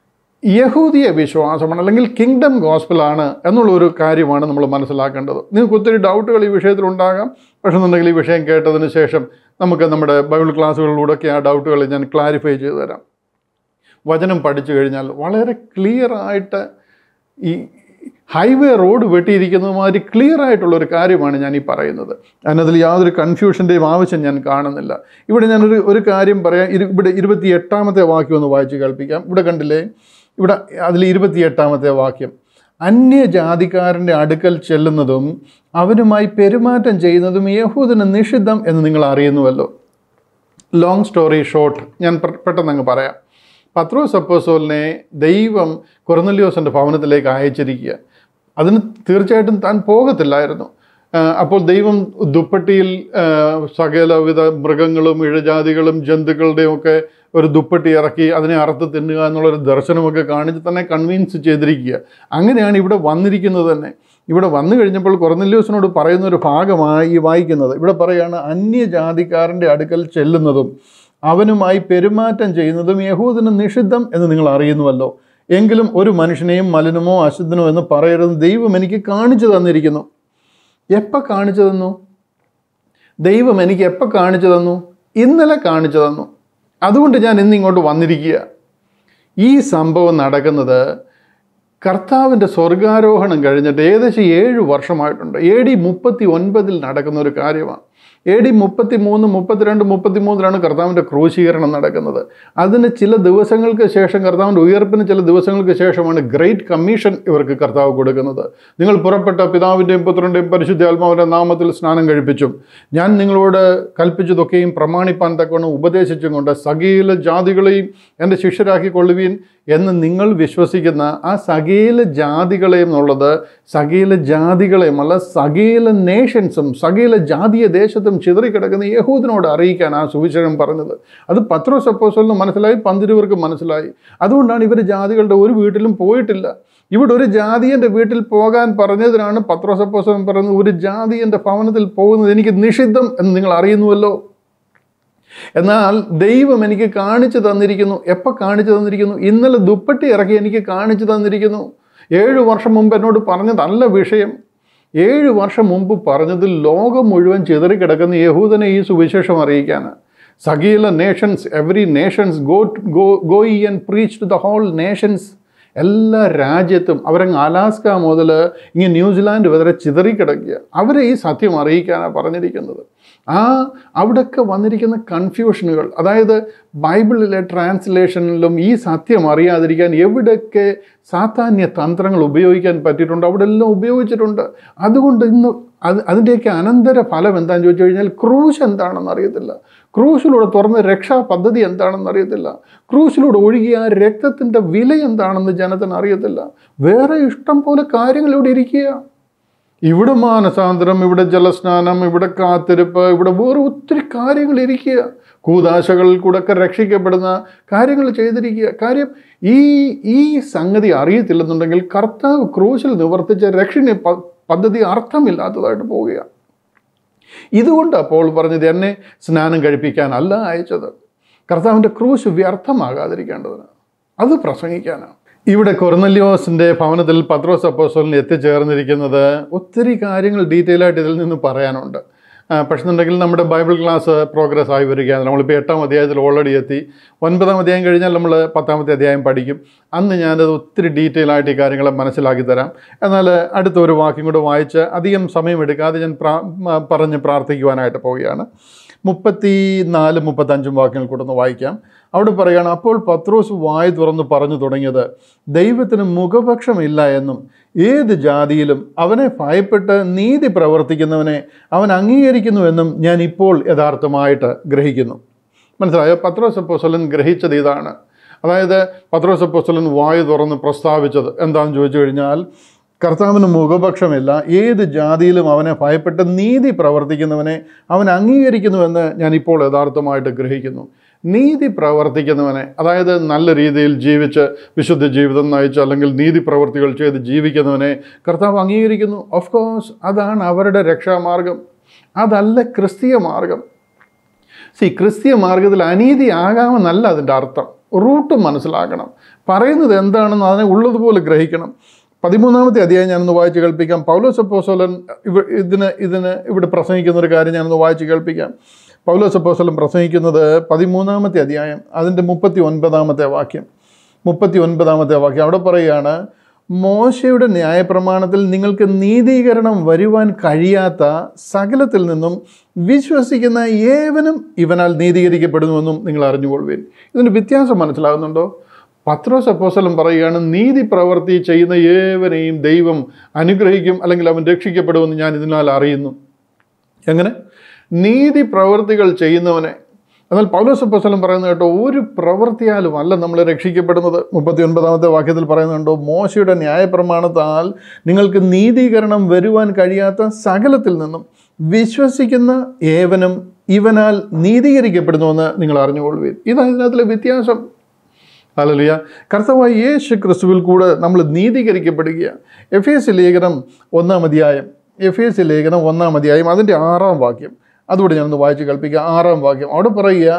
യഹൂദിയ വിശ്വാസമാണ് അല്ലെങ്കിൽ കിങ്ഡം ഗോസ്പലാണ് എന്നുള്ള ഒരു കാര്യമാണ് നമ്മൾ മനസ്സിലാക്കേണ്ടത് നിങ്ങൾക്ക് ഒത്തിരി ഡൗട്ടുകൾ ഈ വിഷയത്തിലുണ്ടാകാം പക്ഷെ എന്നുണ്ടെങ്കിൽ ഈ വിഷയം കേട്ടതിന് ശേഷം നമുക്ക് നമ്മുടെ ബൈബിൾ ക്ലാസ്സുകളിലൂടെയൊക്കെ ആ ഡൗട്ടുകൾ ഞാൻ ക്ലാരിഫൈ ചെയ്തു തരാം വചനം പഠിച്ചു കഴിഞ്ഞാൽ വളരെ ക്ലിയർ ആയിട്ട് ഈ ഹൈവേ റോഡ് വെട്ടിയിരിക്കുന്നത് മാതിരി ക്ലിയർ ആയിട്ടുള്ള ഒരു കാര്യമാണ് ഞാൻ ഈ പറയുന്നത് അതിനതിൽ യാതൊരു കൺഫ്യൂഷൻ്റെയും ആവശ്യം ഞാൻ കാണുന്നില്ല ഇവിടെ ഞാനൊരു ഒരു കാര്യം പറയാം ഇരു ഇവിടെ ഇരുപത്തി എട്ടാമത്തെ വാക്യം ഒന്ന് വായിച്ച് കേൾപ്പിക്കാം ഇവിടെ കണ്ടില്ലേ ഇവിടെ അതിൽ ഇരുപത്തി എട്ടാമത്തെ വാക്യം അന്യജാതിക്കാരൻ്റെ അടുക്കൽ ചെല്ലുന്നതും അവനുമായി പെരുമാറ്റം ചെയ്യുന്നതും യഹൂദന് നിഷിദ്ധം എന്ന് നിങ്ങൾ അറിയുന്നുവല്ലോ ലോങ് സ്റ്റോറി ഷോർട്ട് ഞാൻ പെ- പെട്ടെന്ന് അങ്ങ് പറയാം പത്രോസ് അപ്പോസോലിനെ ദൈവം കൊർന്നല്യോസിൻ്റെ ഭവനത്തിലേക്ക് അയച്ചിരിക്കുക അതിന് തീർച്ചയായിട്ടും താൻ പോകത്തില്ലായിരുന്നു ആ, അപ്പോൾ ദൈവം ദുപ്പട്ടിയിൽ ആ, സകലവിധ മൃഗങ്ങളും ഇഴജാതികളും ജന്തുക്കളുടെയും ഒക്കെ ഒരു ദുപ്പട്ടി ഇറക്കി അതിനെ അറുത്ത് തിന്നുക എന്നുള്ളൊരു ദർശനമൊക്കെ കാണിച്ച് തന്നെ കൺവിൻസ് ചെയ്തിരിക്കുക അങ്ങനെയാണ് ഇവിടെ വന്നിരിക്കുന്നത് തന്നെ ഇവിടെ വന്നു കഴിഞ്ഞപ്പോൾ കൊറന്നല്യൂസിനോട് പറയുന്ന ഒരു ഭാഗമായി ഈ വായിക്കുന്നത് ഇവിടെ പറയാണ് അന്യജാതിക്കാരൻ്റെ അടുക്കൽ ചെല്ലുന്നതും അവനുമായി പെരുമാറ്റം ചെയ്യുന്നതും യഹൂദന് നിഷിദ്ധം എന്ന് നിങ്ങൾ അറിയുന്നുവല്ലോ എങ്കിലും ഒരു മനുഷ്യനെയും മലിനമോ അശുദ്ധനോ എന്ന് പറയരുത് ദൈവം എനിക്ക് കാണിച്ചു തന്നിരിക്കുന്നു എപ്പോൾ കാണിച്ചു തന്നു ദൈവം എനിക്ക് എപ്പോൾ കാണിച്ചു തന്നു ഇന്നലെ കാണിച്ചു തന്നു അതുകൊണ്ട് ഞാൻ ഇന്നിങ്ങോട്ട് വന്നിരിക്കുക ഈ സംഭവം നടക്കുന്നത് കർത്താവിൻ്റെ സ്വർഗാരോഹണം കഴിഞ്ഞിട്ട് ഏകദേശം ഏഴ് വർഷമായിട്ടുണ്ട് എ ഡി മുപ്പത്തി ഒൻപതിൽ നടക്കുന്ന ഒരു കാര്യമാണ് എ ഡി മുപ്പത്തി മൂന്ന് മുപ്പത്തിരണ്ട് മുപ്പത്തി മൂന്നിലാണ് കർത്താവിൻ്റെ ക്രൂശീകരണം നടക്കുന്നത് അതിന് ചില ദിവസങ്ങൾക്ക് ശേഷം കർത്താവിൻ്റെ ഉയർപ്പിന് ചില ദിവസങ്ങൾക്ക് ശേഷമാണ് ഗ്രേറ്റ് കമ്മീഷൻ ഇവർക്ക് കർത്താവ് കൊടുക്കുന്നത് നിങ്ങൾ പുറപ്പെട്ട പിതാവിൻ്റെയും പുത്രൻ്റെയും പരിശുദ്ധാത്മാവിൻ്റെ നാമത്തിൽ സ്നാനം കഴിപ്പിച്ചും ഞാൻ നിങ്ങളോട് കൽപ്പിച്ചതൊക്കെയും പ്രമാണിപ്പാൻ തക്കവണ്ണം ഉപദേശിച്ചും കൊണ്ട് സകീല ജാതികളെയും എൻ്റെ ശിഷ്യരാക്കിക്കൊള്ളുവീൻ എന്ന് നിങ്ങൾ വിശ്വസിക്കുന്ന ആ സകീല ജാതികളെയും എന്നുള്ളത് സകീല ജാതികളെയും അല്ല സകീല നേഷൻസും സകീല ജാതീയ ദേശത്തും ചിതറിക്കിടക്കുന്ന യഹൂദിനോട് അറിയിക്കാൻ ആ സുവിശേഷം പറഞ്ഞത് അത് പത്രോസ് അപ്പോസ്റ്റലിന് മനസ്സിലായി പന്തിരുവർക്ക് മനസ്സിലായി അതുകൊണ്ടാണ് ഇവർ ജാതികളുടെ ഒരു വീട്ടിലും പോയിട്ടില്ല ഇവിടെ ഒരു ജാതിയൻ്റെ വീട്ടിൽ പോകാൻ പറഞ്ഞതിനാണ് പത്രോസ് അപ്പോസ്റ്റലൻ പറയുന്നത് ഒരു ജാതിയൻ്റെ ഭവനത്തിൽ പോകുന്നത് എനിക്ക് നിഷിദ്ധം എന്ന് നിങ്ങൾ അറിയുന്നുവല്ലോ എന്നാൽ ദൈവം എനിക്ക് കാണിച്ചു തന്നിരിക്കുന്നു എപ്പോൾ കാണിച്ചു തന്നിരിക്കുന്നു ഇന്നലെ ദുപ്പട്ടി ഇറക്കി എനിക്ക് കാണിച്ചു തന്നിരിക്കുന്നു ഏഴ് വർഷം മുമ്പ് എന്നോട് പറഞ്ഞതല്ല വിഷയം ഏഴ് വർഷം മുമ്പ് പറഞ്ഞത് ലോകം മുഴുവൻ ചിതറിക്കിടക്കുന്ന യഹൂദനെ ഈ സുവിശേഷം അറിയിക്കാനാണ് സകീല nations every nations go go go ye and preach to the whole nations എല്ലാ രാജ്യത്തും അവരങ്ങ് അലാസ്ക മുതൽ ഇങ്ങനെ ന്യൂസിലാൻഡ് വരെ ചിതറിക്കിടക്കുക അവരെ ഈ സത്യം അറിയിക്കാനാണ് പറഞ്ഞിരിക്കുന്നത് ആ അവിടെയൊക്കെ വന്നിരിക്കുന്ന കൺഫ്യൂഷനുകൾ അതായത് ബൈബിളിലെ ട്രാൻസ്ലേഷനിലും ഈ സത്യം അറിയാതിരിക്കാൻ എവിടെയൊക്കെ സാധാന്യ തന്ത്രങ്ങൾ ഉപയോഗിക്കാൻ പറ്റിയിട്ടുണ്ട് അവിടെ എല്ലാം ഉപയോഗിച്ചിട്ടുണ്ട് അതുകൊണ്ട് ഇന്ന് അത് അതിൻ്റെയൊക്കെ അനന്തര ഫലം എന്താണെന്ന് ചോദിച്ചു കഴിഞ്ഞാൽ ക്രൂശ് എന്താണെന്ന് അറിയത്തില്ല ക്രൂശിലൂടെ തുറന്ന രക്ഷാ പദ്ധതി എന്താണെന്ന് അറിയത്തില്ല ക്രൂശിലൂടെ ഒഴുകിയ ആ രക്തത്തിൻ്റെ വില എന്താണെന്ന് ജനത്തിന് അറിയത്തില്ല വേറെ ഇഷ്ടം പോലെ കാര്യങ്ങൾ ഇവിടെ ഇരിക്കുക ഇവിടെ മാനസാന്തരം ഇവിടെ ജലസ്നാനം ഇവിടെ കാത്തിരിപ്പ് ഇവിടെ വേറെ ഒത്തിരി കാര്യങ്ങൾ ഇരിക്കുക കൂതാശകളിൽ കൂടെ ഒക്കെ രക്ഷിക്കപ്പെടുന്ന കാര്യങ്ങൾ ചെയ്തിരിക്കുക കാര്യം ഈ ഈ സംഗതി അറിയത്തില്ലെന്നുണ്ടെങ്കിൽ കർത്താവ് ക്രൂശിൽ നിവർത്തിച്ച രക്ഷണ പ- പദ്ധതി അർത്ഥമില്ലാത്തതായിട്ട് പോവുകയാണ് ഇതുകൊണ്ട് അപ്പോൾ പറഞ്ഞത് എന്നെ സ്നാനം കഴിപ്പിക്കാനല്ല അയച്ചത് കർത്താവിൻ്റെ ക്രൂശ് വ്യർത്ഥമാകാതിരിക്കേണ്ടതിന് അത് പ്രസംഗിക്കാനാണ് ഇവിടെ കൊർന്നല്യോസിൻ്റെ ഭവനത്തിൽ പത്രോസ് അപ്പോസ്റ്റലിന് എത്തിച്ചേർന്നിരിക്കുന്നത് ഒത്തിരി കാര്യങ്ങൾ ഡീറ്റെയിൽ ആയിട്ട് ഇതിൽ നിന്ന് പറയാനുണ്ട് ആ, പക്ഷേ എന്നുണ്ടെങ്കിൽ നമ്മുടെ ബൈബിൾ ക്ലാസ് പ്രോഗ്രസ് ആയി വരികയാണ് നമ്മളിപ്പോൾ എട്ടാം അധ്യായത്തിൽ ഓൾറെഡി എത്തി ഒൻപതാം അധ്യായം കഴിഞ്ഞാൽ നമ്മൾ പത്താമത്തെ അധ്യായം പഠിക്കും അന്ന് ഞാനത് ഒത്തിരി ഡീറ്റെയിൽ ആയിട്ട് ഈ കാര്യങ്ങളെ മനസ്സിലാക്കി തരാം എന്നാൽ അടുത്ത ഒരു വാക്യം കൂടെ വായിച്ച് അധികം സമയമെടുക്കാതെ ഞാൻ പ്രാ മ- പറഞ്ഞ് പ്രാർത്ഥിക്കുവാനായിട്ട് പോവുകയാണ് മുപ്പത്തി നാല് മുപ്പത്തഞ്ചും വാക്യങ്ങൾ കൂടെ ഒന്ന് വായിക്കാം അവിടെ പറയുകയാണ് അപ്പോൾ പത്രോസ് വായി തുറന്ന് പറഞ്ഞു തുടങ്ങിയത് ദൈവത്തിന് മുഖപക്ഷമില്ല എന്നും ഏത് ജാതിയിലും അവനെ ഭയപ്പെട്ട് നീതി പ്രവർത്തിക്കുന്നവനെ അവൻ അംഗീകരിക്കുന്നുവെന്നും ഞാൻ ഇപ്പോൾ യഥാർത്ഥമായിട്ട് ഗ്രഹിക്കുന്നു മനസ്സിലായോ പത്രോസ് അപ്പോസ്തലൻ ഗ്രഹിച്ചത് ഇതാണ് അതായത് പത്രോസ് അപ്പോസ്തലൻ വായു തുറന്ന് പ്രസ്താവിച്ചത് എന്താണെന്ന് ചോദിച്ചു കഴിഞ്ഞാൽ കർത്താവിന് മുഖപക്ഷമില്ല ഏത് ജാതിയിലും അവനെ ഭയപ്പെട്ട് നീതി പ്രവർത്തിക്കുന്നവനെ അവൻ അംഗീകരിക്കുന്നുവെന്ന് ഞാൻ ഇപ്പോൾ യഥാർത്ഥമായിട്ട് ഗ്രഹിക്കുന്നു നീതി പ്രവർത്തിക്കുന്നവനെ അതായത് നല്ല രീതിയിൽ ജീവിച്ച് വിശുദ്ധ ജീവിതം നയിച്ച് അല്ലെങ്കിൽ നീതി പ്രവർത്തികൾ ചെയ്ത് ജീവിക്കുന്നവനെ കർത്താവ് അംഗീകരിക്കുന്നു ഓഫ് കോഴ്സ് അതാണ് അവരുടെ രക്ഷാമാർഗം അതല്ല ക്രിസ്തീയ മാർഗം സി ക്രിസ്തീയ മാർഗത്തിൽ അനീതി ആകാമെന്നല്ല അതിൻ്റെ അർത്ഥം റൂട്ട് മനസ്സിലാക്കണം പറയുന്നത് എന്താണെന്ന് അതിനെ ഉള്ളതുപോലെ ഗ്രഹിക്കണം പതിമൂന്നാമത്തെ അധ്യായം ഞാനൊന്ന് വായിച്ച് കേൾപ്പിക്കാം പൗലോസ് അപ്പോസ്തലൻ ഇവ ഇതിന് ഇതിന് ഇവിടെ പ്രസംഗിക്കുന്ന ഒരു കാര്യം ഞാനൊന്ന് വായിച്ച് കേൾപ്പിക്കാം പൗലോസ് അപ്പോസ്തലൻ പ്രസംഗിക്കുന്നത് പതിമൂന്നാമത്തെ അധ്യായം അതിൻ്റെ മുപ്പത്തി ഒൻപതാമത്തെ വാക്യം മുപ്പത്തി ഒൻപതാമത്തെ വാക്യം അവിടെ പറയുകയാണ് മോശയുടെ ന്യായപ്രമാണത്തിൽ നിങ്ങൾക്ക് നീതീകരണം വരുവാൻ കഴിയാത്ത സകലത്തിൽ നിന്നും വിശ്വസിക്കുന്ന ഏവനും ഇവനാൽ നീതീകരിക്കപ്പെടുന്നുവെന്നും നിങ്ങൾ അറിഞ്ഞുകൊള്ളുവേൻ ഇതിന് വ്യത്യാസം മനസ്സിലാകുന്നുണ്ടോ പത്രോസ് അപ്പോസ്തലൻ പറയുകയാണ് നീതി പ്രവൃത്തി ചെയ്യുന്ന ഏവനെയും ദൈവം അനുഗ്രഹിക്കും അല്ലെങ്കിൽ അവൻ രക്ഷിക്കപ്പെടുമെന്ന് ഞാൻ ഇതിനാൽ അറിയുന്നു എങ്ങനെ നീതി പ്രവൃത്തികൾ ചെയ്യുന്നവനെ എന്നാൽ പൗലോസ് അപ്പോസ്തലൻ പറയുന്നത് കേട്ടോ ഒരു പ്രവൃത്തിയാലും അല്ല നമ്മൾ രക്ഷിക്കപ്പെടുന്നത് മുപ്പത്തി ഒൻപതാമത്തെ വാക്യത്തിൽ പറയുന്നുണ്ടോ മോശയുടെ ന്യായപ്രമാണത്താൽ നിങ്ങൾക്ക് നീതീകരണം വരുവാൻ കഴിയാത്ത സകലത്തിൽ നിന്നും വിശ്വസിക്കുന്ന ഏവനും ഇവനാൽ നീതീകരിക്കപ്പെടുന്നുവെന്ന് നിങ്ങൾ അറിഞ്ഞുകൊള്ളുവീൻ ഇതാണ് ഇതിനകത്തിലെ വ്യത്യാസം അല്ലല്ല കർത്താവായ യേശു ക്രിസ്തുവിൽ കൂടെ നമ്മൾ നീതീകരിക്കപ്പെടുകയാണ് എഫ് എസ് ലേഖനം ഒന്നാം അധ്യായം എഫ് എസ് ലേഖനം ഒന്നാം അധ്യായം അതിൻ്റെ ആറാം വാക്യം അതുകൂടെ ഞാനൊന്ന് വായിച്ച് കേൾപ്പിക്കുക ആറാം വാക്യം അവിടെ പറയുക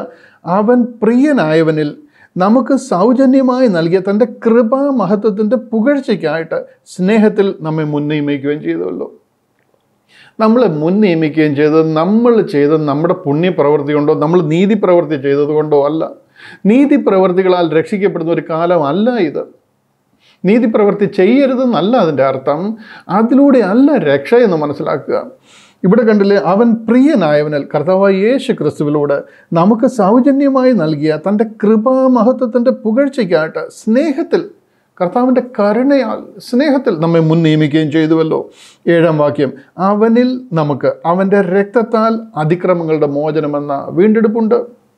അവൻ പ്രിയനായവനിൽ നമുക്ക് സൗജന്യമായി നൽകിയ തൻ്റെ കൃപാമഹത്വത്തിൻ്റെ പുകഴ്ചയ്ക്കായിട്ട് സ്നേഹത്തിൽ നമ്മെ മുൻനിയമിക്കുകയും ചെയ്തുവല്ലോ നമ്മളെ മുൻ നിയമിക്കുകയും ചെയ്തത് നമ്മൾ ചെയ്ത നമ്മുടെ പുണ്യപ്രവൃത്തി കൊണ്ടോ നമ്മൾ നീതി പ്രവൃത്തി ചെയ്തത് കൊണ്ടോ അല്ല നീതി പ്രവൃത്തികളാൽ രക്ഷിക്കപ്പെടുന്ന ഒരു കാലമല്ല ഇത് നീതി പ്രവൃത്തി ചെയ്യരുതെന്നല്ല അതിൻ്റെ അർത്ഥം അതിലൂടെ അല്ല രക്ഷ എന്ന് മനസ്സിലാക്കുക ഇവിടെ കണ്ടില്ലേ അവൻ പ്രിയനായവനൽ കർത്താവായ യേശു ക്രിസ്തുവിലൂടെ നമുക്ക് സൗജന്യമായി നൽകിയ തൻ്റെ കൃപാമഹത്വത്തിൻ്റെ പുകഴ്ചയ്ക്കായിട്ട് സ്നേഹത്തിൽ കർത്താവിൻ്റെ കരുണയാൽ സ്നേഹത്തിൽ നമ്മെ മുൻ നിയമിക്കുകയും ചെയ്തുവല്ലോ ഏഴാം വാക്യം അവനിൽ നമുക്ക് അവൻ്റെ രക്തത്താൽ അതിക്രമങ്ങളുടെ മോചനമെന്ന വീണ്ടെടുപ്പുണ്ട്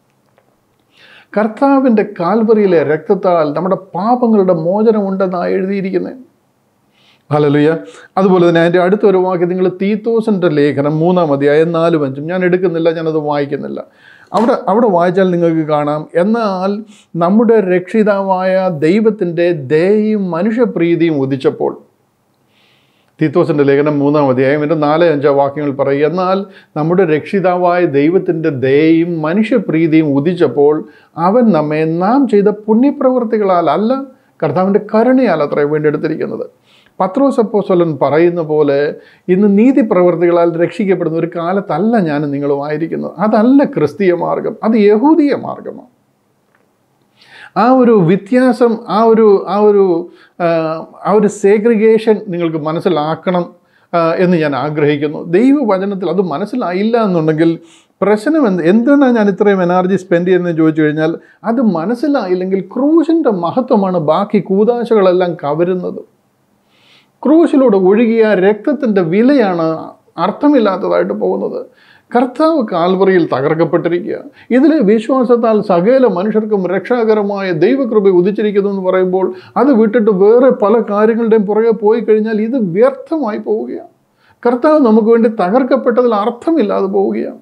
കർത്താവിൻ്റെ കാൽവറിയിലെ രക്തത്താൽ നമ്മുടെ പാപങ്ങളുടെ മോചനമുണ്ടെന്നാണ് എഴുതിയിരിക്കുന്നത് ഹലലുയ അതുപോലെ തന്നെ അതിൻ്റെ അടുത്തൊരു വാക്യം നിങ്ങൾ തീത്തോസിൻ്റെ ലേഖനം മൂന്നാം അധ്യായം നാലും അഞ്ചും ഞാൻ എടുക്കുന്നില്ല ഞാനത് വായിക്കുന്നില്ല അവിടെ അവിടെ വായിച്ചാൽ നിങ്ങൾക്ക് കാണാം എന്നാൽ നമ്മുടെ രക്ഷിതാവായ ദൈവത്തിൻ്റെ ദയയും മനുഷ്യപ്രീതിയും ഉദിച്ചപ്പോൾ തീത്തോസിൻ്റെ ലേഖനം മൂന്നാം അധ്യായം എൻ്റെ നാല് അഞ്ചോ വാക്യങ്ങൾ പറയും എന്നാൽ നമ്മുടെ രക്ഷിതാവായ ദൈവത്തിൻ്റെ ദയയും മനുഷ്യപ്രീതിയും ഉദിച്ചപ്പോൾ അവൻ നമ്മെ നാം ചെയ്ത പുണ്യപ്രവൃത്തികളാൽ അല്ല കർത്താവിൻ്റെ കരുണയാൽ അത്ര വീണ്ടെടുത്തിരിക്കുന്നത് പത്രോസ് അപ്പോസ്വലൻ പറയുന്ന പോലെ ഇന്ന് നീതി പ്രവൃത്തികളാൽ രക്ഷിക്കപ്പെടുന്ന ഒരു കാലത്തല്ല ഞാൻ നിങ്ങളും ആയിരിക്കുന്നത് അതല്ല ക്രിസ്തീയ മാർഗം അത് യഹൂദീയ മാർഗമാണ് ആ ഒരു വ്യത്യാസം ആ ഒരു ആ ഒരു ആ, ആ ഒരു സേഗ്രിഗേഷൻ നിങ്ങൾക്ക് മനസ്സിലാക്കണം ആ, എന്ന് ഞാൻ ആഗ്രഹിക്കുന്നു ദൈവവചനത്തിൽ അത് മനസ്സിലായില്ല എന്നുണ്ടെങ്കിൽ പ്രശ്നം എന്ത് എന്താണ് ഞാൻ ഇത്രയും എനർജി സ്പെൻഡ് ചെയ്യുന്നതെന്ന് ചോദിച്ചു കഴിഞ്ഞാൽ അത് മനസ്സിലായില്ലെങ്കിൽ ക്രൂശിൻ്റെ മഹത്വമാണ് ബാക്കി കൂതാശകളെല്ലാം കവരുന്നത് ക്രൂശിലൂടെ ഒഴുകിയ രക്തത്തിൻ്റെ വിലയാണ് അർത്ഥമില്ലാത്തതായിട്ട് പോകുന്നത് കർത്താവ് കാൽവറിയിൽ തകർക്കപ്പെട്ടിരിക്കുക ഇതിലെ വിശ്വാസത്താൽ സകല മനുഷ്യർക്കും രക്ഷാകരമായ ദൈവകൃപ ഉദിച്ചിരിക്കുന്നു എന്ന് പറയുമ്പോൾ അത് വിട്ടിട്ട് വേറെ പല കാര്യങ്ങളുടെയും പുറകെ പോയി കഴിഞ്ഞാൽ ഇത് വ്യർത്ഥമായി പോവുകയാണ് കർത്താവ് നമുക്ക് വേണ്ടി തകർക്കപ്പെട്ടതിൽ അർത്ഥമില്ലാതെ പോവുകയാണ്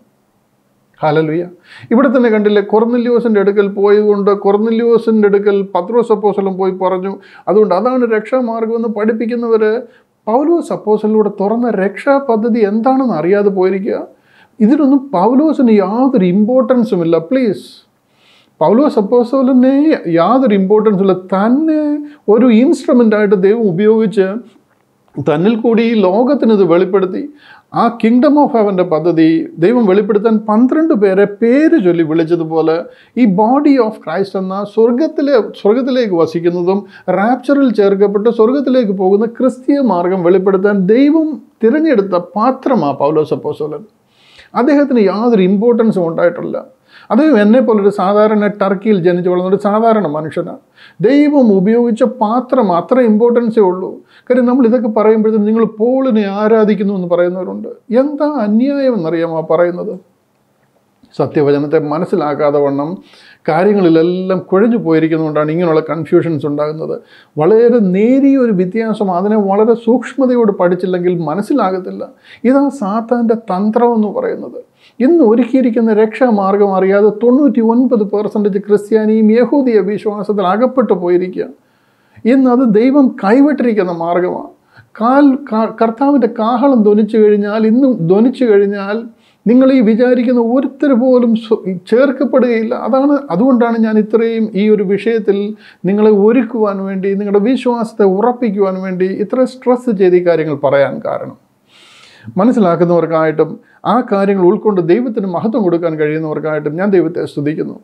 ഹലലുയ ഇവിടെ തന്നെ കണ്ടില്ലേ കൊർന്നില്യോസിൻ്റെ അടുക്കൽ പോയതുകൊണ്ട് കൊർന്നില്യോസിൻ്റെ അടുക്കൽ പത്രോസ് അപ്പോസലും പോയി പറഞ്ഞു അതുകൊണ്ട് അതാണ് രക്ഷാമാർഗമെന്ന് പഠിപ്പിക്കുന്നവർ പൗലോസ് അപ്പോസലിലൂടെ തുറന്ന രക്ഷാ പദ്ധതി എന്താണെന്ന് അറിയാതെ പോയിരിക്കുക ഇതിനൊന്നും പൗലോസിന് യാതൊരു ഇമ്പോർട്ടൻസും ഇല്ല പ്ലീസ് പൗലോസ് അപ്പോസോലിനെ യാതൊരു ഇമ്പോർട്ടൻസും ഇല്ല തന്നെ ഒരു ഇൻസ്ട്രുമെൻ്റായിട്ട് ദൈവം ഉപയോഗിച്ച് തന്നിൽ കൂടി ഈ ലോകത്തിന് ഇത് വെളിപ്പെടുത്തി ആ കിങ്ഡം ഓഫ് ഹെവൻ്റെ പദ്ധതി ദൈവം വെളിപ്പെടുത്താൻ പന്ത്രണ്ട് പേരെ പേര് ചൊല്ലി വിളിച്ചതുപോലെ ഈ ബോഡി ഓഫ് ക്രൈസ്റ്റ് എന്ന സ്വർഗത്തിലെ സ്വർഗത്തിലേക്ക് വസിക്കുന്നതും റാപ്ചറിൽ ചേർക്കപ്പെട്ട് സ്വർഗത്തിലേക്ക് പോകുന്ന ക്രിസ്തീയ മാർഗം വെളിപ്പെടുത്താൻ ദൈവം തിരഞ്ഞെടുത്ത പാത്രമാണ് പൗലോസ് അപ്പോസോലൻ അദ്ദേഹത്തിന് യാതൊരു ഇമ്പോർട്ടൻസും ഉണ്ടായിട്ടില്ല അദ്ദേഹം എന്നെ പോലൊരു സാധാരണ ടർക്കിയിൽ ജനിച്ചു വളർന്ന ഒരു സാധാരണ മനുഷ്യനാണ് ദൈവം ഉപയോഗിച്ച പാത്രം അത്ര ഇമ്പോർട്ടൻസേ ഉള്ളൂ കാര്യം നമ്മൾ ഇതൊക്കെ പറയുമ്പോഴത്തേക്കും നിങ്ങൾ പോളിനെ ആരാധിക്കുന്നു എന്ന് പറയുന്നവരുണ്ട് എന്താ അന്യായം എന്നറിയാമോ ആ പറയുന്നത് സത്യവചനത്തെ മനസ്സിലാക്കാതെ വണ്ണം കാര്യങ്ങളിലെല്ലാം കുഴഞ്ഞു പോയിരിക്കുന്നതുകൊണ്ടാണ് ഇങ്ങനെയുള്ള കൺഫ്യൂഷൻസ് ഉണ്ടാകുന്നത് വളരെ നേരിയ ഒരു വ്യത്യാസം അതിനെ വളരെ സൂക്ഷ്മതയോട് പഠിച്ചില്ലെങ്കിൽ മനസ്സിലാകത്തില്ല ഇതാ സാത്താൻ്റെ തന്ത്രം എന്ന് പറയുന്നത് ഇന്ന് ഒരുക്കിയിരിക്കുന്ന രക്ഷാമാർഗം അറിയാതെ തൊണ്ണൂറ്റി ഒൻപത് പെർസെൻറ്റേജ് ക്രിസ്ത്യാനിയും യഹൂദിയ വിശ്വാസത്തിൽ അകപ്പെട്ടു പോയിരിക്കുക ഇന്ന് അത് ദൈവം കൈവിട്ടിരിക്കുന്ന മാർഗമാണ് കാൽ കാ- കർത്താവിൻ്റെ കാഹളം ധ്വനിച്ചു കഴിഞ്ഞാൽ ഇന്നും ധ്വനിച്ചു കഴിഞ്ഞാൽ നിങ്ങൾ ഈ വിചാരിക്കുന്ന ഒരുത്തർ പോലും സ്വ- ചേർക്കപ്പെടുകയില്ല അതാണ് അതുകൊണ്ടാണ് ഞാൻ ഇത്രയും ഈ ഒരു വിഷയത്തിൽ നിങ്ങളെ ഒരുക്കുവാൻ വേണ്ടി നിങ്ങളുടെ വിശ്വാസത്തെ ഉറപ്പിക്കുവാൻ വേണ്ടി ഇത്ര സ്ട്രെസ് ചെയ്ത് ഈ കാര്യങ്ങൾ പറയാൻ കാരണം മനസ്സിലാക്കുന്നവർക്കായിട്ടും ആ കാര്യങ്ങൾ ഉൾക്കൊണ്ട് ദൈവത്തിന് മഹത്വം കൊടുക്കാൻ കഴിയുന്നവർക്കായിട്ടും ഞാൻ ദൈവത്തെ സ്തുതിക്കുന്നു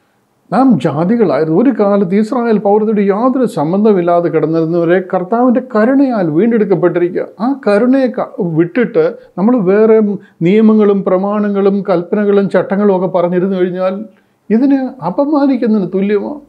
നാം ജാതികളായിരുന്നു ഒരു കാലത്ത് ഇസ്രായേൽ പൗരത്തോട് യാതൊരു സംബന്ധമില്ലാതെ കിടന്നിരുന്നവരെ കർത്താവിൻ്റെ കരുണയാൽ വീണ്ടെടുക്കപ്പെട്ടിരിക്കുക ആ കരുണയെ ക- വിട്ടിട്ട് നമ്മൾ വേറെ നിയമങ്ങളും പ്രമാണങ്ങളും കൽപ്പനകളും ചട്ടങ്ങളും ഒക്കെ പറഞ്ഞിരുന്നു കഴിഞ്ഞാൽ ഇതിനെ അപമാനിക്കുന്നതിന് തുല്യമാണ്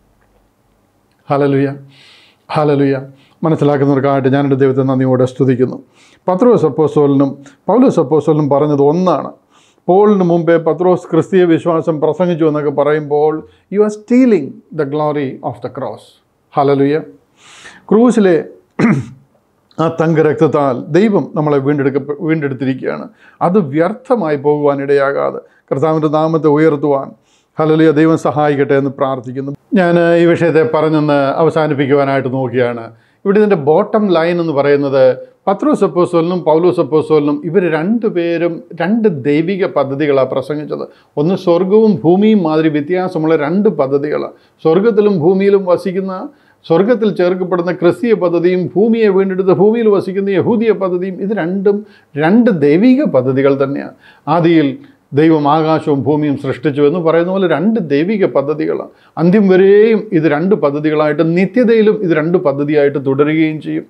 ഹലലുയ ഹലലുയ മനസ്സിലാക്കുന്നവർക്കായിട്ട് ഞാൻ എൻ്റെ ദൈവത്തെ നന്ദിയോടെ സ്തുതിക്കുന്നു പത്രോസ് അപ്പോസ്തോലിനും പൗലോസ് അപ്പോസ്തോലിനും പറഞ്ഞത് ഒന്നാണ് പോളിന് മുമ്പേ പത്രോസ് ക്രിസ്തീയ വിശ്വാസം പ്രസംഗിച്ചു എന്നൊക്കെ പറയുമ്പോൾ you are stealing the glory of the cross hallelujah ക്രൂസിലെ ആ തങ്കരക്തത്താൽ ദൈവം നമ്മളെ വീണ്ടെടുക്ക വീണ്ടെടുത്തിരിക്കുകയാണ് അത് വ്യർത്ഥമായി പോകുവാനിടയാകാതെ കർത്താവിൻ്റെ നാമത്തെ ഉയർത്തുവാൻ ഹലലിയ ദൈവം സഹായിക്കട്ടെ എന്ന് പ്രാർത്ഥിക്കുന്നു ഞാൻ ഈ വിഷയത്തെ പറഞ്ഞൊന്ന് അവസാനിപ്പിക്കുവാനായിട്ട് നോക്കിയാണ് ഇവിടെ ഇതിൻ്റെ ബോട്ടം ലൈൻ എന്ന് പറയുന്നത് പത്രോസ് അപ്പോസ്തലനും പൗലോസ് അപ്പോസ്തലനും ഇവർ രണ്ടുപേരും രണ്ട് ദൈവിക പദ്ധതികളാണ് പ്രസംഗിച്ചത് ഒന്ന് സ്വർഗവും ഭൂമിയും മാതിരി വ്യത്യാസമുള്ള രണ്ട് പദ്ധതികളാണ് സ്വർഗത്തിലും ഭൂമിയിലും വസിക്കുന്ന സ്വർഗത്തിൽ ചേർക്കപ്പെടുന്ന ക്രിസ്തീയ പദ്ധതിയും ഭൂമിയെ വീണ്ടെടുത്ത് ഭൂമിയിൽ വസിക്കുന്ന യഹൂദിയ പദ്ധതിയും ഇത് രണ്ടും രണ്ട് ദൈവിക പദ്ധതികൾ തന്നെയാണ് ആദിയിൽ ദൈവം ആകാശവും ഭൂമിയും സൃഷ്ടിച്ചു എന്ന് പറയുന്ന പോലെ രണ്ട് ദൈവിക പദ്ധതികളാണ് അന്ത്യം വരെയും ഇത് രണ്ട് പദ്ധതികളായിട്ട് നിത്യതയിലും ഇത് രണ്ട് പദ്ധതിയായിട്ട് തുടരുകയും ചെയ്യും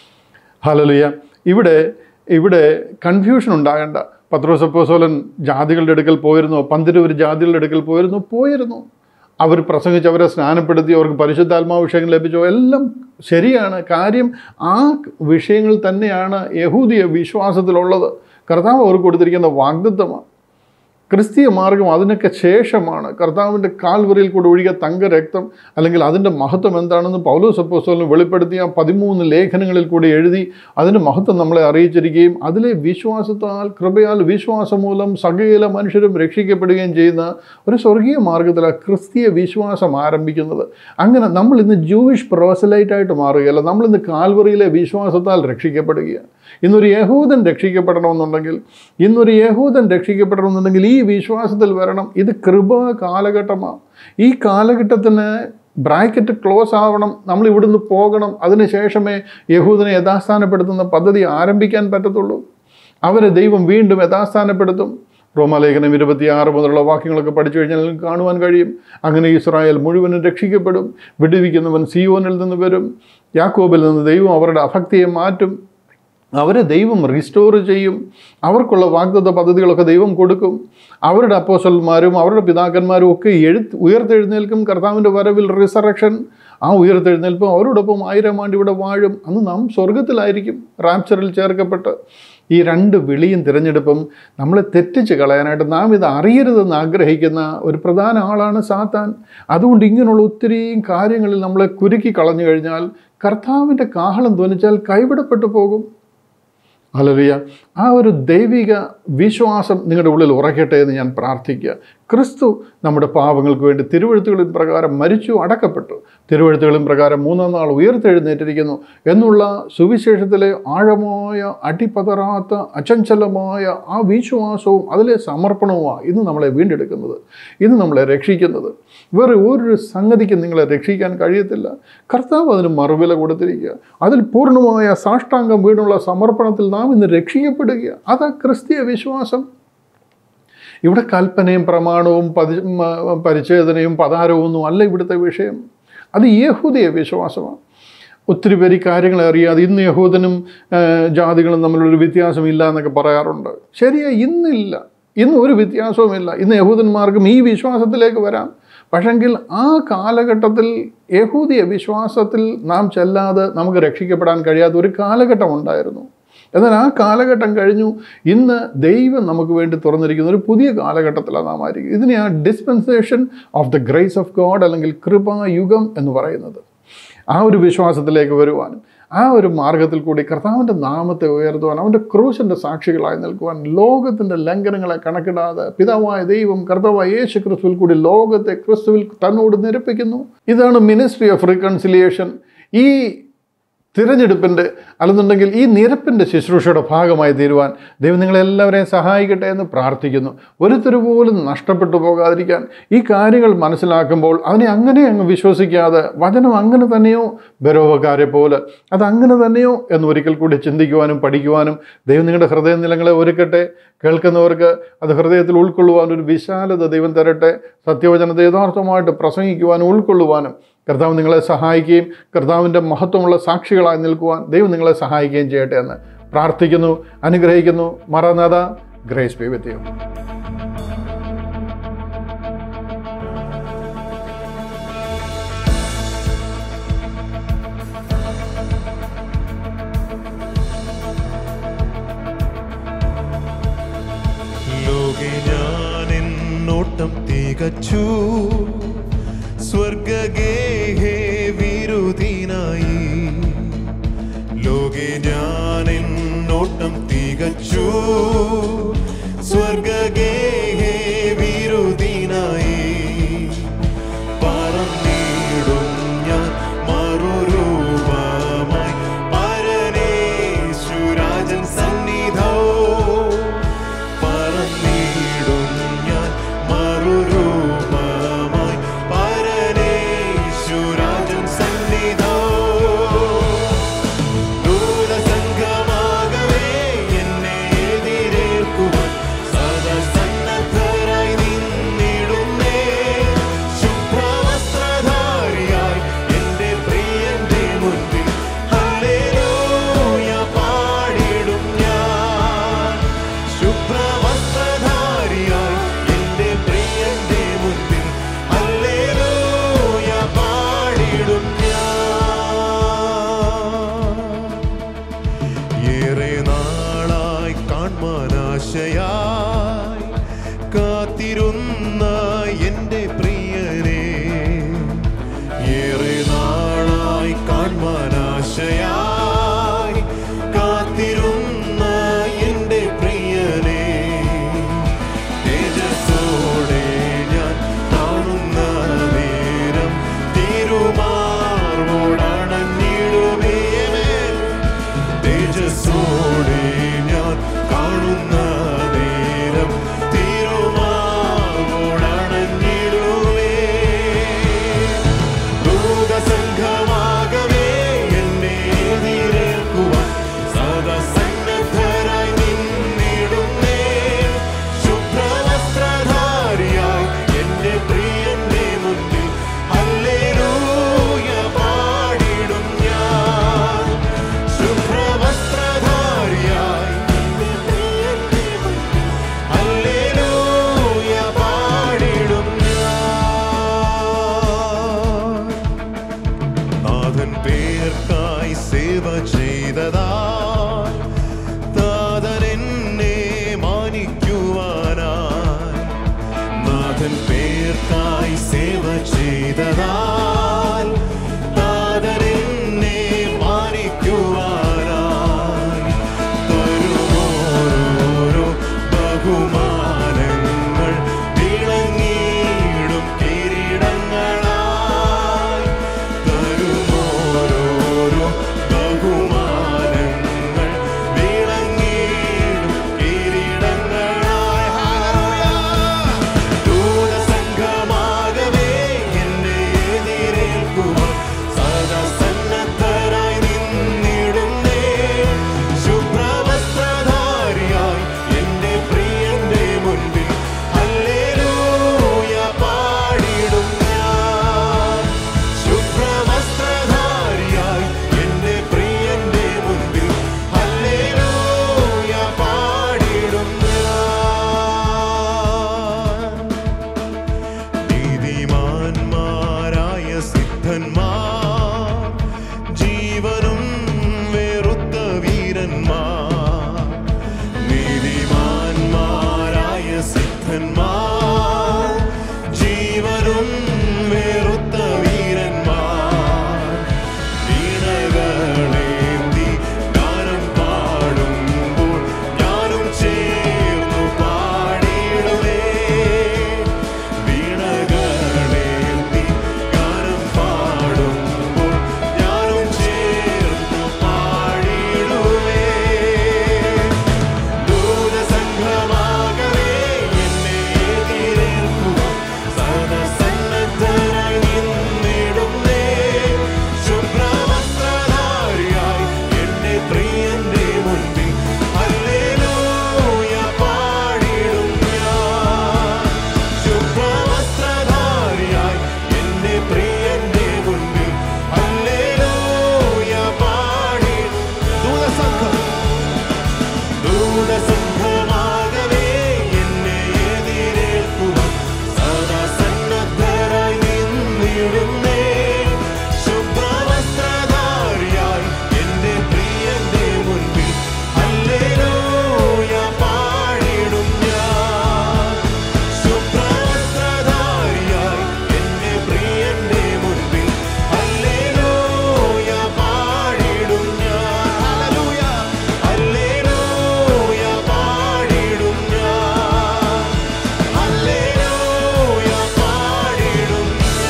ഹലലിയ ഇവിടെ ഇവിടെ കൺഫ്യൂഷൻ ഉണ്ടാകണ്ട പത്രോസ് അപ്പോസ്തലൻ ജാതികളുടെ അടുക്കൽ പോയിരുന്നു പന്തിരുവർ ജാതികളുടെ അടുക്കൽ പോയിരുന്നു പോയിരുന്നു അവർ പ്രസംഗിച്ച് അവരെ സ്നാനപ്പെടുത്തി അവർക്ക് പരിശുദ്ധാത്മാവ് വിഷയങ്ങൾ ലഭിച്ചു എല്ലാം ശരിയാണ് കാര്യം ആ വിഷയങ്ങൾ തന്നെയാണ് യഹൂദിയ വിശ്വാസത്തിലുള്ളത് കർത്താവ് അവർക്ക് കൊടുത്തിരിക്കുന്ന വാഗ്ദത്വമാണ് ക്രിസ്തീയ മാർഗം അതിനൊക്കെ ശേഷമാണ് കർത്താവിൻ്റെ കാൽവറിയിൽ കൂടെ ഒഴുകിയ തങ്ക രക്തം അല്ലെങ്കിൽ അതിൻ്റെ മഹത്വം എന്താണെന്ന് പൗലോസ് അപ്പോസ്തലൻ വെളിപ്പെടുത്തിയ പതിമൂന്ന് ലേഖനങ്ങളിൽ കൂടി എഴുതി അതിൻ്റെ മഹത്വം നമ്മളെ അറിയിച്ചിരിക്കുകയും അതിലെ വിശ്വാസത്താൽ കൃപയാൽ വിശ്വാസം മൂലം സകല മനുഷ്യരും രക്ഷിക്കപ്പെടുകയും ചെയ്യുന്ന ഒരു സ്വർഗീയ മാർഗത്തിലാണ് ക്രിസ്തീയ വിശ്വാസം ആരംഭിക്കുന്നത് അങ്ങനെ നമ്മൾ ഇന്ന് ജൂയിഷ് പ്രോസലൈറ്റായിട്ട് മാറുകയല്ല നമ്മളിന്ന് കാൽവറിയിലെ വിശ്വാസത്താൽ രക്ഷിക്കപ്പെടുകയാണ് ഇന്നൊരു യഹൂദൻ രക്ഷിക്കപ്പെടണമെന്നുണ്ടെങ്കിൽ ഇന്നൊരു യഹൂദൻ രക്ഷിക്കപ്പെടണമെന്നുണ്ടെങ്കിൽ ഈ വിശ്വാസത്തിൽ വരണം ഇത് കൃപ കാലഘട്ടമാണ് ഈ കാലഘട്ടത്തിന് ബ്രാക്കറ്റ് ക്ലോസ് ആവണം നമ്മൾ ഇവിടുന്ന് പോകണം അതിനുശേഷമേ യഹൂദനെ യഥാസ്ഥാനപ്പെടുത്തുന്ന പദ്ധതി ആരംഭിക്കാൻ പറ്റത്തുള്ളൂ അവരെ ദൈവം വീണ്ടും യഥാസ്ഥാനപ്പെടുത്തും റോമാലേഖനം ഇരുപത്തിയാറ് മുതലുള്ള വാക്യങ്ങളൊക്കെ പഠിച്ചു കഴിഞ്ഞാൽ നിങ്ങൾക്ക് കാണുവാൻ കഴിയും അങ്ങനെ ഇസ്രായേൽ മുഴുവനും രക്ഷിക്കപ്പെടും വിടുവിക്കുന്നവൻ സിയോനിൽ നിന്ന് വരും യാക്കോബിൽ നിന്ന് ദൈവം അവരുടെ അഭക്തിയെ മാറ്റും അവരെ ദൈവം റിസ്റ്റോർ ചെയ്യും അവർക്കുള്ള വാഗ്ദത്ത പദ്ധതികളൊക്കെ ദൈവം കൊടുക്കും അവരുടെ അപ്പോസന്മാരും അവരുടെ പിതാക്കന്മാരും ഒക്കെ എഴുത്ത് ഉയർത്തെഴുന്നേൽക്കും കർത്താവിൻ്റെ വരവിൽ റിസറക്ഷൻ ആ ഉയർത്തെഴുന്നേൽപ്പും അവരോടൊപ്പം ആയിരം ആണ്ട് ഇവിടെ വാഴും അന്ന് നാം സ്വർഗത്തിലായിരിക്കും റാപ്ചറിൽ ചേർക്കപ്പെട്ട് ഈ രണ്ട് വിളിയും തിരഞ്ഞെടുപ്പും നമ്മളെ തെറ്റിച്ച് കളയാനായിട്ട് നാം ഇത് അറിയരുതെന്ന് ആഗ്രഹിക്കുന്ന ഒരു പ്രധാന ആളാണ് സാത്താൻ അതുകൊണ്ട് ഇങ്ങനെയുള്ള ഒത്തിരിയും കാര്യങ്ങളിൽ നമ്മളെ കുരുക്കി കളഞ്ഞു കഴിഞ്ഞാൽ കർത്താവിൻ്റെ കാഹളം ധ്വനിച്ചാൽ കൈവിടപ്പെട്ടു പോകും ഹലറിയ ആ ഒരു ദൈവിക വിശ്വാസം നിങ്ങളുടെ ഉള്ളിൽ ഉറക്കട്ടെ എന്ന് ഞാൻ പ്രാർത്ഥിക്കുക ക്രിസ്തു നമ്മുടെ പാപങ്ങൾക്ക് വേണ്ടി തിരുവഴുത്തുകളിൻ പ്രകാരം മരിച്ചു അടക്കപ്പെട്ടു തിരുവഴുത്തുകളിൻ പ്രകാരം മൂന്നാം നാൾ ഉയർത്തെഴുന്നേറ്റിരിക്കുന്നു എന്നുള്ള സുവിശേഷത്തിലെ ആഴമായ അടിപതറാത്ത അചഞ്ചലമായ ആ വിശ്വാസവും അതിലെ സമർപ്പണവുമാണ് ഇന്ന് നമ്മളെ വീണ്ടെടുക്കുന്നത് ഇന്ന് നമ്മളെ രക്ഷിക്കുന്നത് വേറെ ഒരു സംഗതിക്കും നിങ്ങളെ രക്ഷിക്കാൻ കഴിയത്തില്ല കർത്താവ് അതിന് മറുവില കൊടുത്തിരിക്കുക അതിൽ പൂർണ്ണമായ സാഷ്ടാംഗം വീണുള്ള സമർപ്പണത്തിൽ നാം ഇന്ന് രക്ഷിക്കപ്പെടുക അതാ ക്രിസ്തീയ വിശ്വാസം ഇവിടെ കൽപ്പനയും പ്രമാണവും പതി മ- പരിച്ഛേദനയും പതാരവും ഒന്നും അല്ല ഇവിടുത്തെ വിഷയം അത് യഹൂദിയ വിശ്വാസമാണ് ഒത്തിരി പേര് ഈ കാര്യങ്ങൾ അറിയാതെ ഇന്ന് യഹൂദനും ആ, ജാതികളും തമ്മിലൊരു വ്യത്യാസമില്ല എന്നൊക്കെ പറയാറുണ്ട് ശരിയാ ഇന്നില്ല ഇന്ന് ഒരു വ്യത്യാസവുമില്ല ഇന്ന് യഹൂദന്മാർക്കും ഈ വിശ്വാസത്തിലേക്ക് വരാം പക്ഷെങ്കിൽ ആ കാലഘട്ടത്തിൽ യഹൂദിയ വിശ്വാസത്തിൽ നാം ചെല്ലാതെ നമുക്ക് രക്ഷിക്കപ്പെടാൻ കഴിയാത്ത ഒരു കാലഘട്ടം ഉണ്ടായിരുന്നു എന്നാൽ ആ കാലഘട്ടം കഴിഞ്ഞു ഇന്ന് ദൈവം നമുക്ക് വേണ്ടി തുറന്നിരിക്കുന്ന ഒരു പുതിയ കാലഘട്ടത്തിലാണ് നാം ആയിരിക്കും ഇതിനെ ആ dispensation of the grace of God അല്ലെങ്കിൽ കൃപായുഗം എന്ന് പറയുന്നത് ആ ഒരു വിശ്വാസത്തിലേക്ക് വരുവാനും ആ ഒരു മാർഗത്തിൽ കൂടി കർത്താവിൻ്റെ നാമത്തെ ഉയർത്തുവാൻ അവൻ്റെ ക്രൂശിൻ്റെ സാക്ഷികളായി നിൽക്കുവാൻ ലോകത്തിൻ്റെ ലംഘനങ്ങളെ കണക്കിടാതെ പിതാവായ ദൈവം കർത്താവായ യേശു ക്രിസ്തുവിൽ കൂടി ലോകത്തെ ക്രിസ്തുവിൽ തന്നോട് നിരപ്പിക്കുന്നു ഇതാണ് മിനിസ്ട്രി ഓഫ് റിക്കൺസിലിയേഷൻ ഈ തിരഞ്ഞെടുപ്പിൻ്റെ അല്ലെന്നുണ്ടെങ്കിൽ ഈ നിരപ്പിൻ്റെ ശുശ്രൂഷയുടെ ഭാഗമായി തീരുവാൻ ദൈവം നിങ്ങളെല്ലാവരെയും സഹായിക്കട്ടെ എന്ന് പ്രാർത്ഥിക്കുന്നു ഒരുത്തരു പോലും നഷ്ടപ്പെട്ടു പോകാതിരിക്കാൻ ഈ കാര്യങ്ങൾ മനസ്സിലാക്കുമ്പോൾ അതിനെ അങ്ങനെ അങ്ങ് വിശ്വസിക്കാതെ വചനം അങ്ങനെ തന്നെയോ ബരോവക്കാരെ പോലെ അത് അങ്ങനെ തന്നെയോ എന്ന് ഒരിക്കൽ കൂടി ചിന്തിക്കുവാനും പഠിക്കുവാനും ദൈവം നിങ്ങളുടെ ഹൃദയ നിലങ്ങളെ ഒരുക്കട്ടെ കേൾക്കുന്നവർക്ക് അത് ഹൃദയത്തിൽ ഉൾക്കൊള്ളുവാൻ ഒരു വിശാലത ദൈവം തരട്ടെ സത്യവചനത്തെ യഥാർത്ഥമായിട്ട് പ്രസംഗിക്കുവാനും ഉൾക്കൊള്ളുവാനും കർത്താവ് നിങ്ങളെ സഹായിക്കുകയും കർത്താവിൻ്റെ മഹത്വമുള്ള സാക്ഷികളായി നിൽക്കുവാൻ ദൈവം നിങ്ങളെ സഹായിക്കുകയും ചെയ്യട്ടെ എന്ന് പ്രാർത്ഥിക്കുന്നു അനുഗ്രഹിക്കുന്നു മറന്നത ഗ്രേസ് ബി വിത്ത് യു ലോകെ ഞാൻ എന്നോട്ടം തികച്ചു സ്വർഗഗേഹേ വിരുദിനായി ലോകെ ഞാൻ എന്നോട്ടം തികച്ചു സ്വർഗഗേഹേ വിരുദിനായി പറന്നിടും ഞാൻ മറുരൂപമായി പരനേശ്വര ഏറെ നാളായി കാൺമാനാശയായി കാത്തിരുന്ന എൻ്റെ പ്രിയനെ ഏറെ നാളായി കാൺമാനാശയായി കാത്തിരുന്ന എൻ്റെ പ്രിയനെ തേജസ്സോടെ ഞാൻ കാണുന്ന നേരം തിരുമാർവോടണഞ്ഞിടുമേ തേജസ്സോടെ ഞാൻ കാണുന്ന നേരം തിരുമാർവോടണഞ്ഞിടുമേ ദൂതസംഘമാകവേ എന്നെ എതിരേൽക്കുവാൻ സദസന്നദ്ധരായി നിന്നിടുന്നേ ശുഭ്രവസ്ത്രധാരിയായി എന്റെ പ്രിയന്റെ മുന്നിൽ ഹല്ലേലൂയ പാടിടും ഞാൻ ശുഭ്രവസ്ത്രധാരിയായി എന്റെ പ്രിയന്റെ മുന്നിൽ ഹല്ലേലൂയ പാടിടും ഞാൻ നാഥൻ പേർക്കായി സേവ ചെയ്തതാ താതൻ എന്നെ മാനിക്കുവാനായി നാഥൻ പേർക്കായി സേവ ചെയ്തതാൽ താതൻ എന്നെ മാനിക്കുവാനായി തരുമോരോരോ ബഹുമാനങ്ങൾ തിളങ്ങിയിടും കിരീടങ്ങളായി തരുമോരോരോ ബഹുമാനങ്ങൾ വിളങ്ങിയിടും കിരീടങ്ങളായി ഹല്ലേലൂയ ദൂതസംഘമാകവേ എന്നെ എതിരേൽക്കുവാൻ സദാ സന്നദ്ധരായി നിന്നിടുന്നേ ശുഭ്രവസ്ത്രധാരിയായി എന്റെ പ്രിയന്റെ മുൻപിൽ ഹല്ലേലൂയ പാടിടും ഞാൻ ശുഭ്രവസ്ത്രധാരിയായി എന്റെ പ്രിയന്റെ മുൻപിൽ ഹല്ലേലൂയ പാടിടും ഞാൻ നീതിമാന്മാരായ സിദ്ധന്മാർ ജീവനും വെറുത്ത വീരന്മാർ നീതിമാന്മാരായ സിദ്ധന്മാർ ജീവനും വെറുത്ത വീരന്മാർ വീണകളേന്തി ഗാനം പാടുമ്പോൾ ഞാനും ചേർന്നു പാടിയിടുമേ വീണകളേന്തി ഗാനം പാടുമ്പോൾ ഞാനും ചേർന്നു പാടിയിടുമേ ദൂതസംഘമാകവേ എന്നെ എതിരേൽക്കുവാൻ സദസന്നദ്ധരായി നിന്നിടുന്നേ ശുഭ്രവസ്ത്രധാരിയായി എന്റെ പ്രിയന്റെ മുൻപിൽ ഹല്ലേലൂയ പാടിടും ഞാൻ ശുഭ്രവസ്ത്രധാരിയായി എന്റെ പ്രിയന്റെ മുൻപിൽ ഹല്ലേലൂയ പാടിടും ദൂതസംഘം ദൂതസംഘമാകവേ എന്നെ എതിരേൽക്കുവാൻ സദാ സന്നദ്ധരായി നിന്നിടുന്നേ ശുഭ്രവസ്ത്രധാരിയായി എന്റെ പ്രിയന്റെ മുൻപിൽ ഹല്ലേലൂയ പാടിടും ഞാൻ ശുഭ്രവസ്ത്രധാരിയായി എന്റെ പ്രിയന്റെ മുൻപിൽ ഹല്ലേലൂയ പാടിടും ഞാൻ ഹല്ലേലൂയ ഹല്ലേലൂയ പാടിടും ഞാൻ ഹല്ലേലൂയ പാടിടും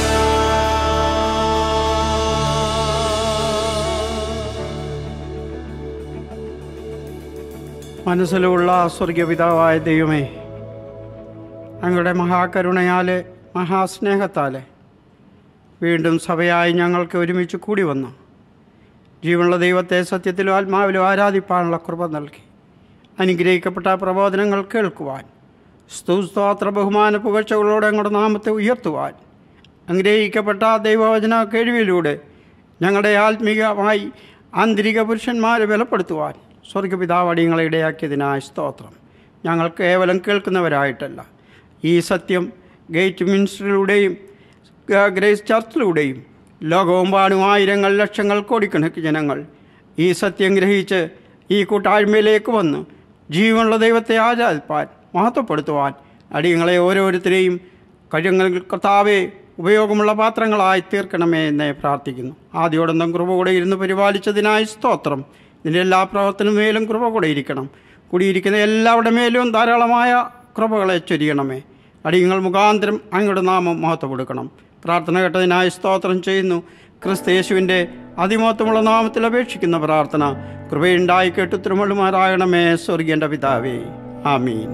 മനസ്സിലുള്ള സ്വർഗപിതാവായ ദൈവമേ അങ്ങയുടെ മഹാകരുണയാലെ മഹാസ്നേഹത്താലെ വീണ്ടും സഭയായി ഞങ്ങൾക്ക് ഒരുമിച്ച് കൂടി വന്നു ജീവനുള്ള ദൈവത്തെ സത്യത്തിലും ആത്മാവിലും ആരാധിപ്പാനുള്ള കൃപ നൽകി അനുഗ്രഹിക്കപ്പെട്ട പ്രബോധനങ്ങൾ കേൾക്കുവാൻ സ്തുസ്തോത്ര ബഹുമാന പുകഴ്ചകളോടെ ഞങ്ങളുടെ നാമത്തെ ഉയർത്തുവാൻ അനുഗ്രഹിക്കപ്പെട്ട ദൈവവചന കഴിവിലൂടെ ഞങ്ങളുടെ ആത്മീകമായി ആന്തരിക പുരുഷന്മാരെ ബലപ്പെടുത്തുവാൻ സ്വർഗപിതാവ് അടിയങ്ങളെ ഇടയാക്കിയതിനായ സ്തോത്രം ഞങ്ങൾ കേവലം കേൾക്കുന്നവരായിട്ടല്ല ഈ സത്യം ഗേറ്റ് മിനിസ്റ്ററിലൂടെയും ഗ- ഗ്രേസ് ചർച്ചിലൂടെയും ലോകമെമ്പാടും ആയിരങ്ങൾ ലക്ഷങ്ങൾ കോടിക്കണക്കിന് ജനങ്ങൾ ഈ സത്യം ഗ്രഹിച്ച് ഈ കൂട്ടായ്മയിലേക്ക് വന്ന് ജീവനുള്ള ദൈവത്തെ ആചാരിപ്പാൻ മഹത്വപ്പെടുത്തുവാൻ അടിയങ്ങളെ ഓരോരുത്തരെയും കഴിയങ്ങൾ കർത്താവെ ഉപയോഗമുള്ള പാത്രങ്ങളായി തീർക്കണമേ എന്നേ പ്രാർത്ഥിക്കുന്നു ആദ്യോടൊന്നും കൃപ കൂടെ ഇരുന്ന് പരിപാലിച്ചതിനായി സ്തോത്രം ഇതിൻ്റെ എല്ലാ പ്രവർത്തനം മേലും കൃപ കൂടെ ഇരിക്കണം കൂടിയിരിക്കുന്ന എല്ലാവരുടെ മേലും ധാരാളമായ കൃപകളെ ചൊരിയണമേ അടിയങ്ങൾ മുഖാന്തരം അങ്ങയുടെ നാമം മഹത്വപ്പെടുക്കണം പ്രാർത്ഥന കേട്ടതിനായി സ്തോത്രം ചെയ്യുന്നു ക്രിസ്തു യേശുവിൻ്റെ അതിമഹത്വമുള്ള നാമത്തിൽ അപേക്ഷിക്കുന്ന പ്രാർത്ഥന കൃപയുണ്ടായി കേട്ടു തിരുമളുമാരാകണമേ സ്വർഗീയൻ്റെ പിതാവേ ആമീൻ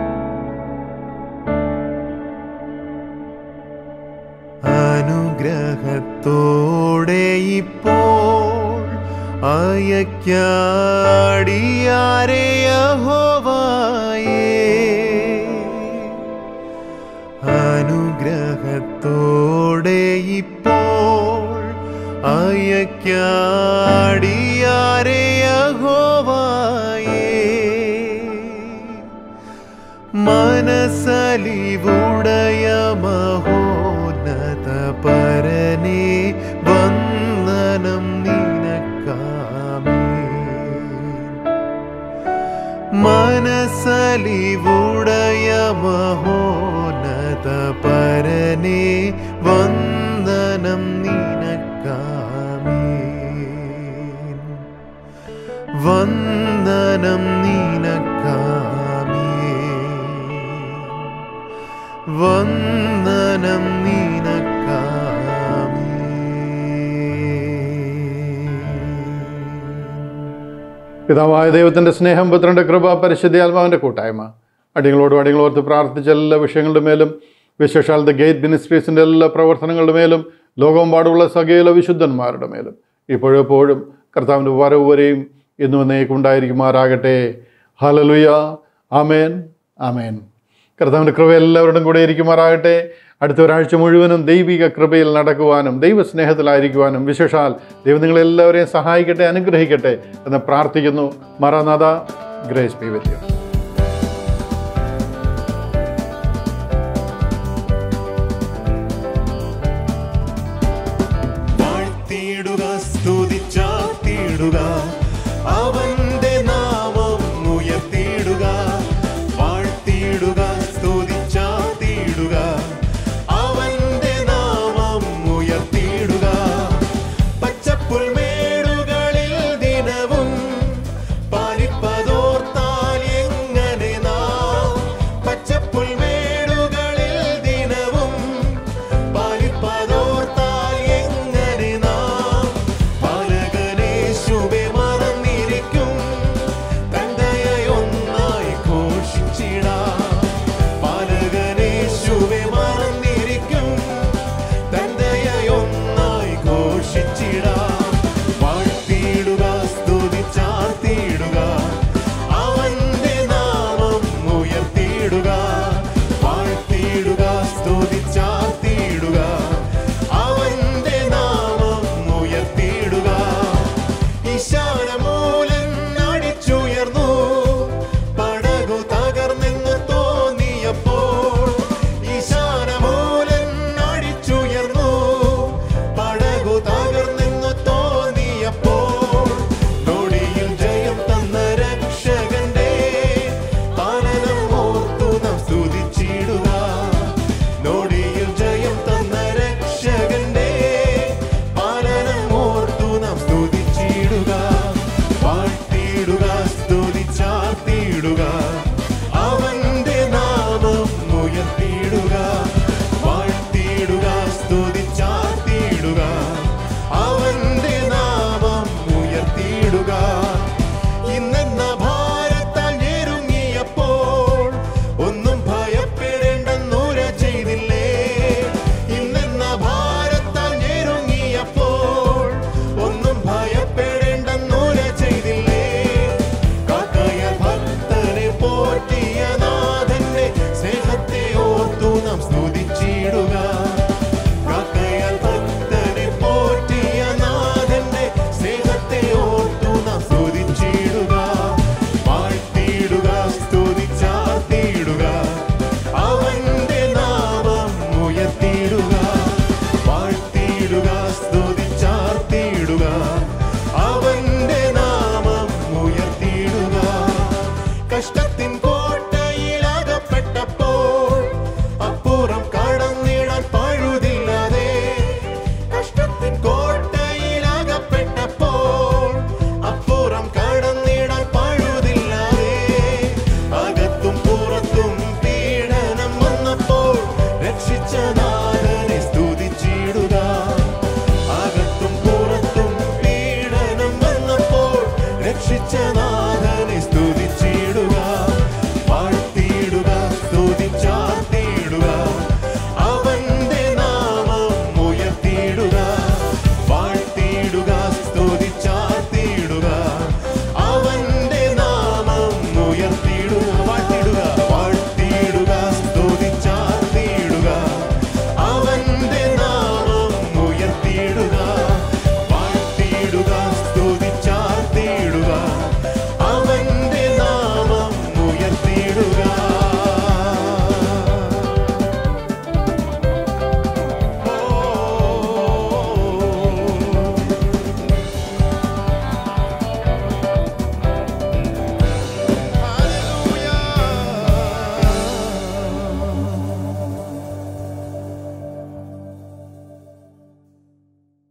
അനുഗ്രഹത്തോടെ ഇപ്പോൾ അയക്കാടിയാരെ യഹോവായേ അനുഗ്രഹത്തോടെ ഇപ്പോൾ അയക്കാടിയാരെ യഹോവായേ മനസ്സലിവുടയ മഹോന്നത പരനെ വന്ദനം നിനക്കാമേ മനസ്സലിവുടയ മഹോന്നത പരനെ വന്ദനം നിനക്കാമേ വന്ദനം നിനക്കാമേ വന്ദനം നിനക്കാമേ പിതാവായ ദൈവത്തിൻ്റെ സ്നേഹം പുത്രൻ്റെ കൃപ പരിശുദ്ധി ആത്മാവിൻ്റെ കൂട്ടായ്മ അടികളോടും അടികളോർത്ത് പ്രാർത്ഥിച്ച എല്ലാ വിഷയങ്ങളുടെ മേലും വിശേഷാൽ ദ ഗേറ്റ് മിനിസ്ട്രീസിൻ്റെ എല്ലാ പ്രവർത്തനങ്ങളുടെ മേലും ലോകമെമ്പാടുള്ള സകല വിശുദ്ധന്മാരുടെ മേലും ഇപ്പോഴും എപ്പോഴും കർത്താവിൻ്റെ വരവ് വരെയും ഇന്നും എന്നേക്കും ഉണ്ടായിരിക്കുമാറാകട്ടെ ഹലലുയ ആമേൻ ആമേൻ കർത്താവിൻ്റെ കൃപ എല്ലാവരുടെയും കൂടെ ഇരിക്കുമാറാകട്ടെ അടുത്ത ഒരാഴ്ച മുഴുവനും ദൈവിക കൃപയിൽ നടക്കുവാനും ദൈവസ്നേഹത്തിലായിരിക്കുവാനും വിശേഷാൽ ദൈവം നിങ്ങളെല്ലാവരെയും സഹായിക്കട്ടെ അനുഗ്രഹിക്കട്ടെ എന്ന് പ്രാർത്ഥിക്കുന്നു മറനാഥ ഗ്രേസ് ബി വിത്ത് യു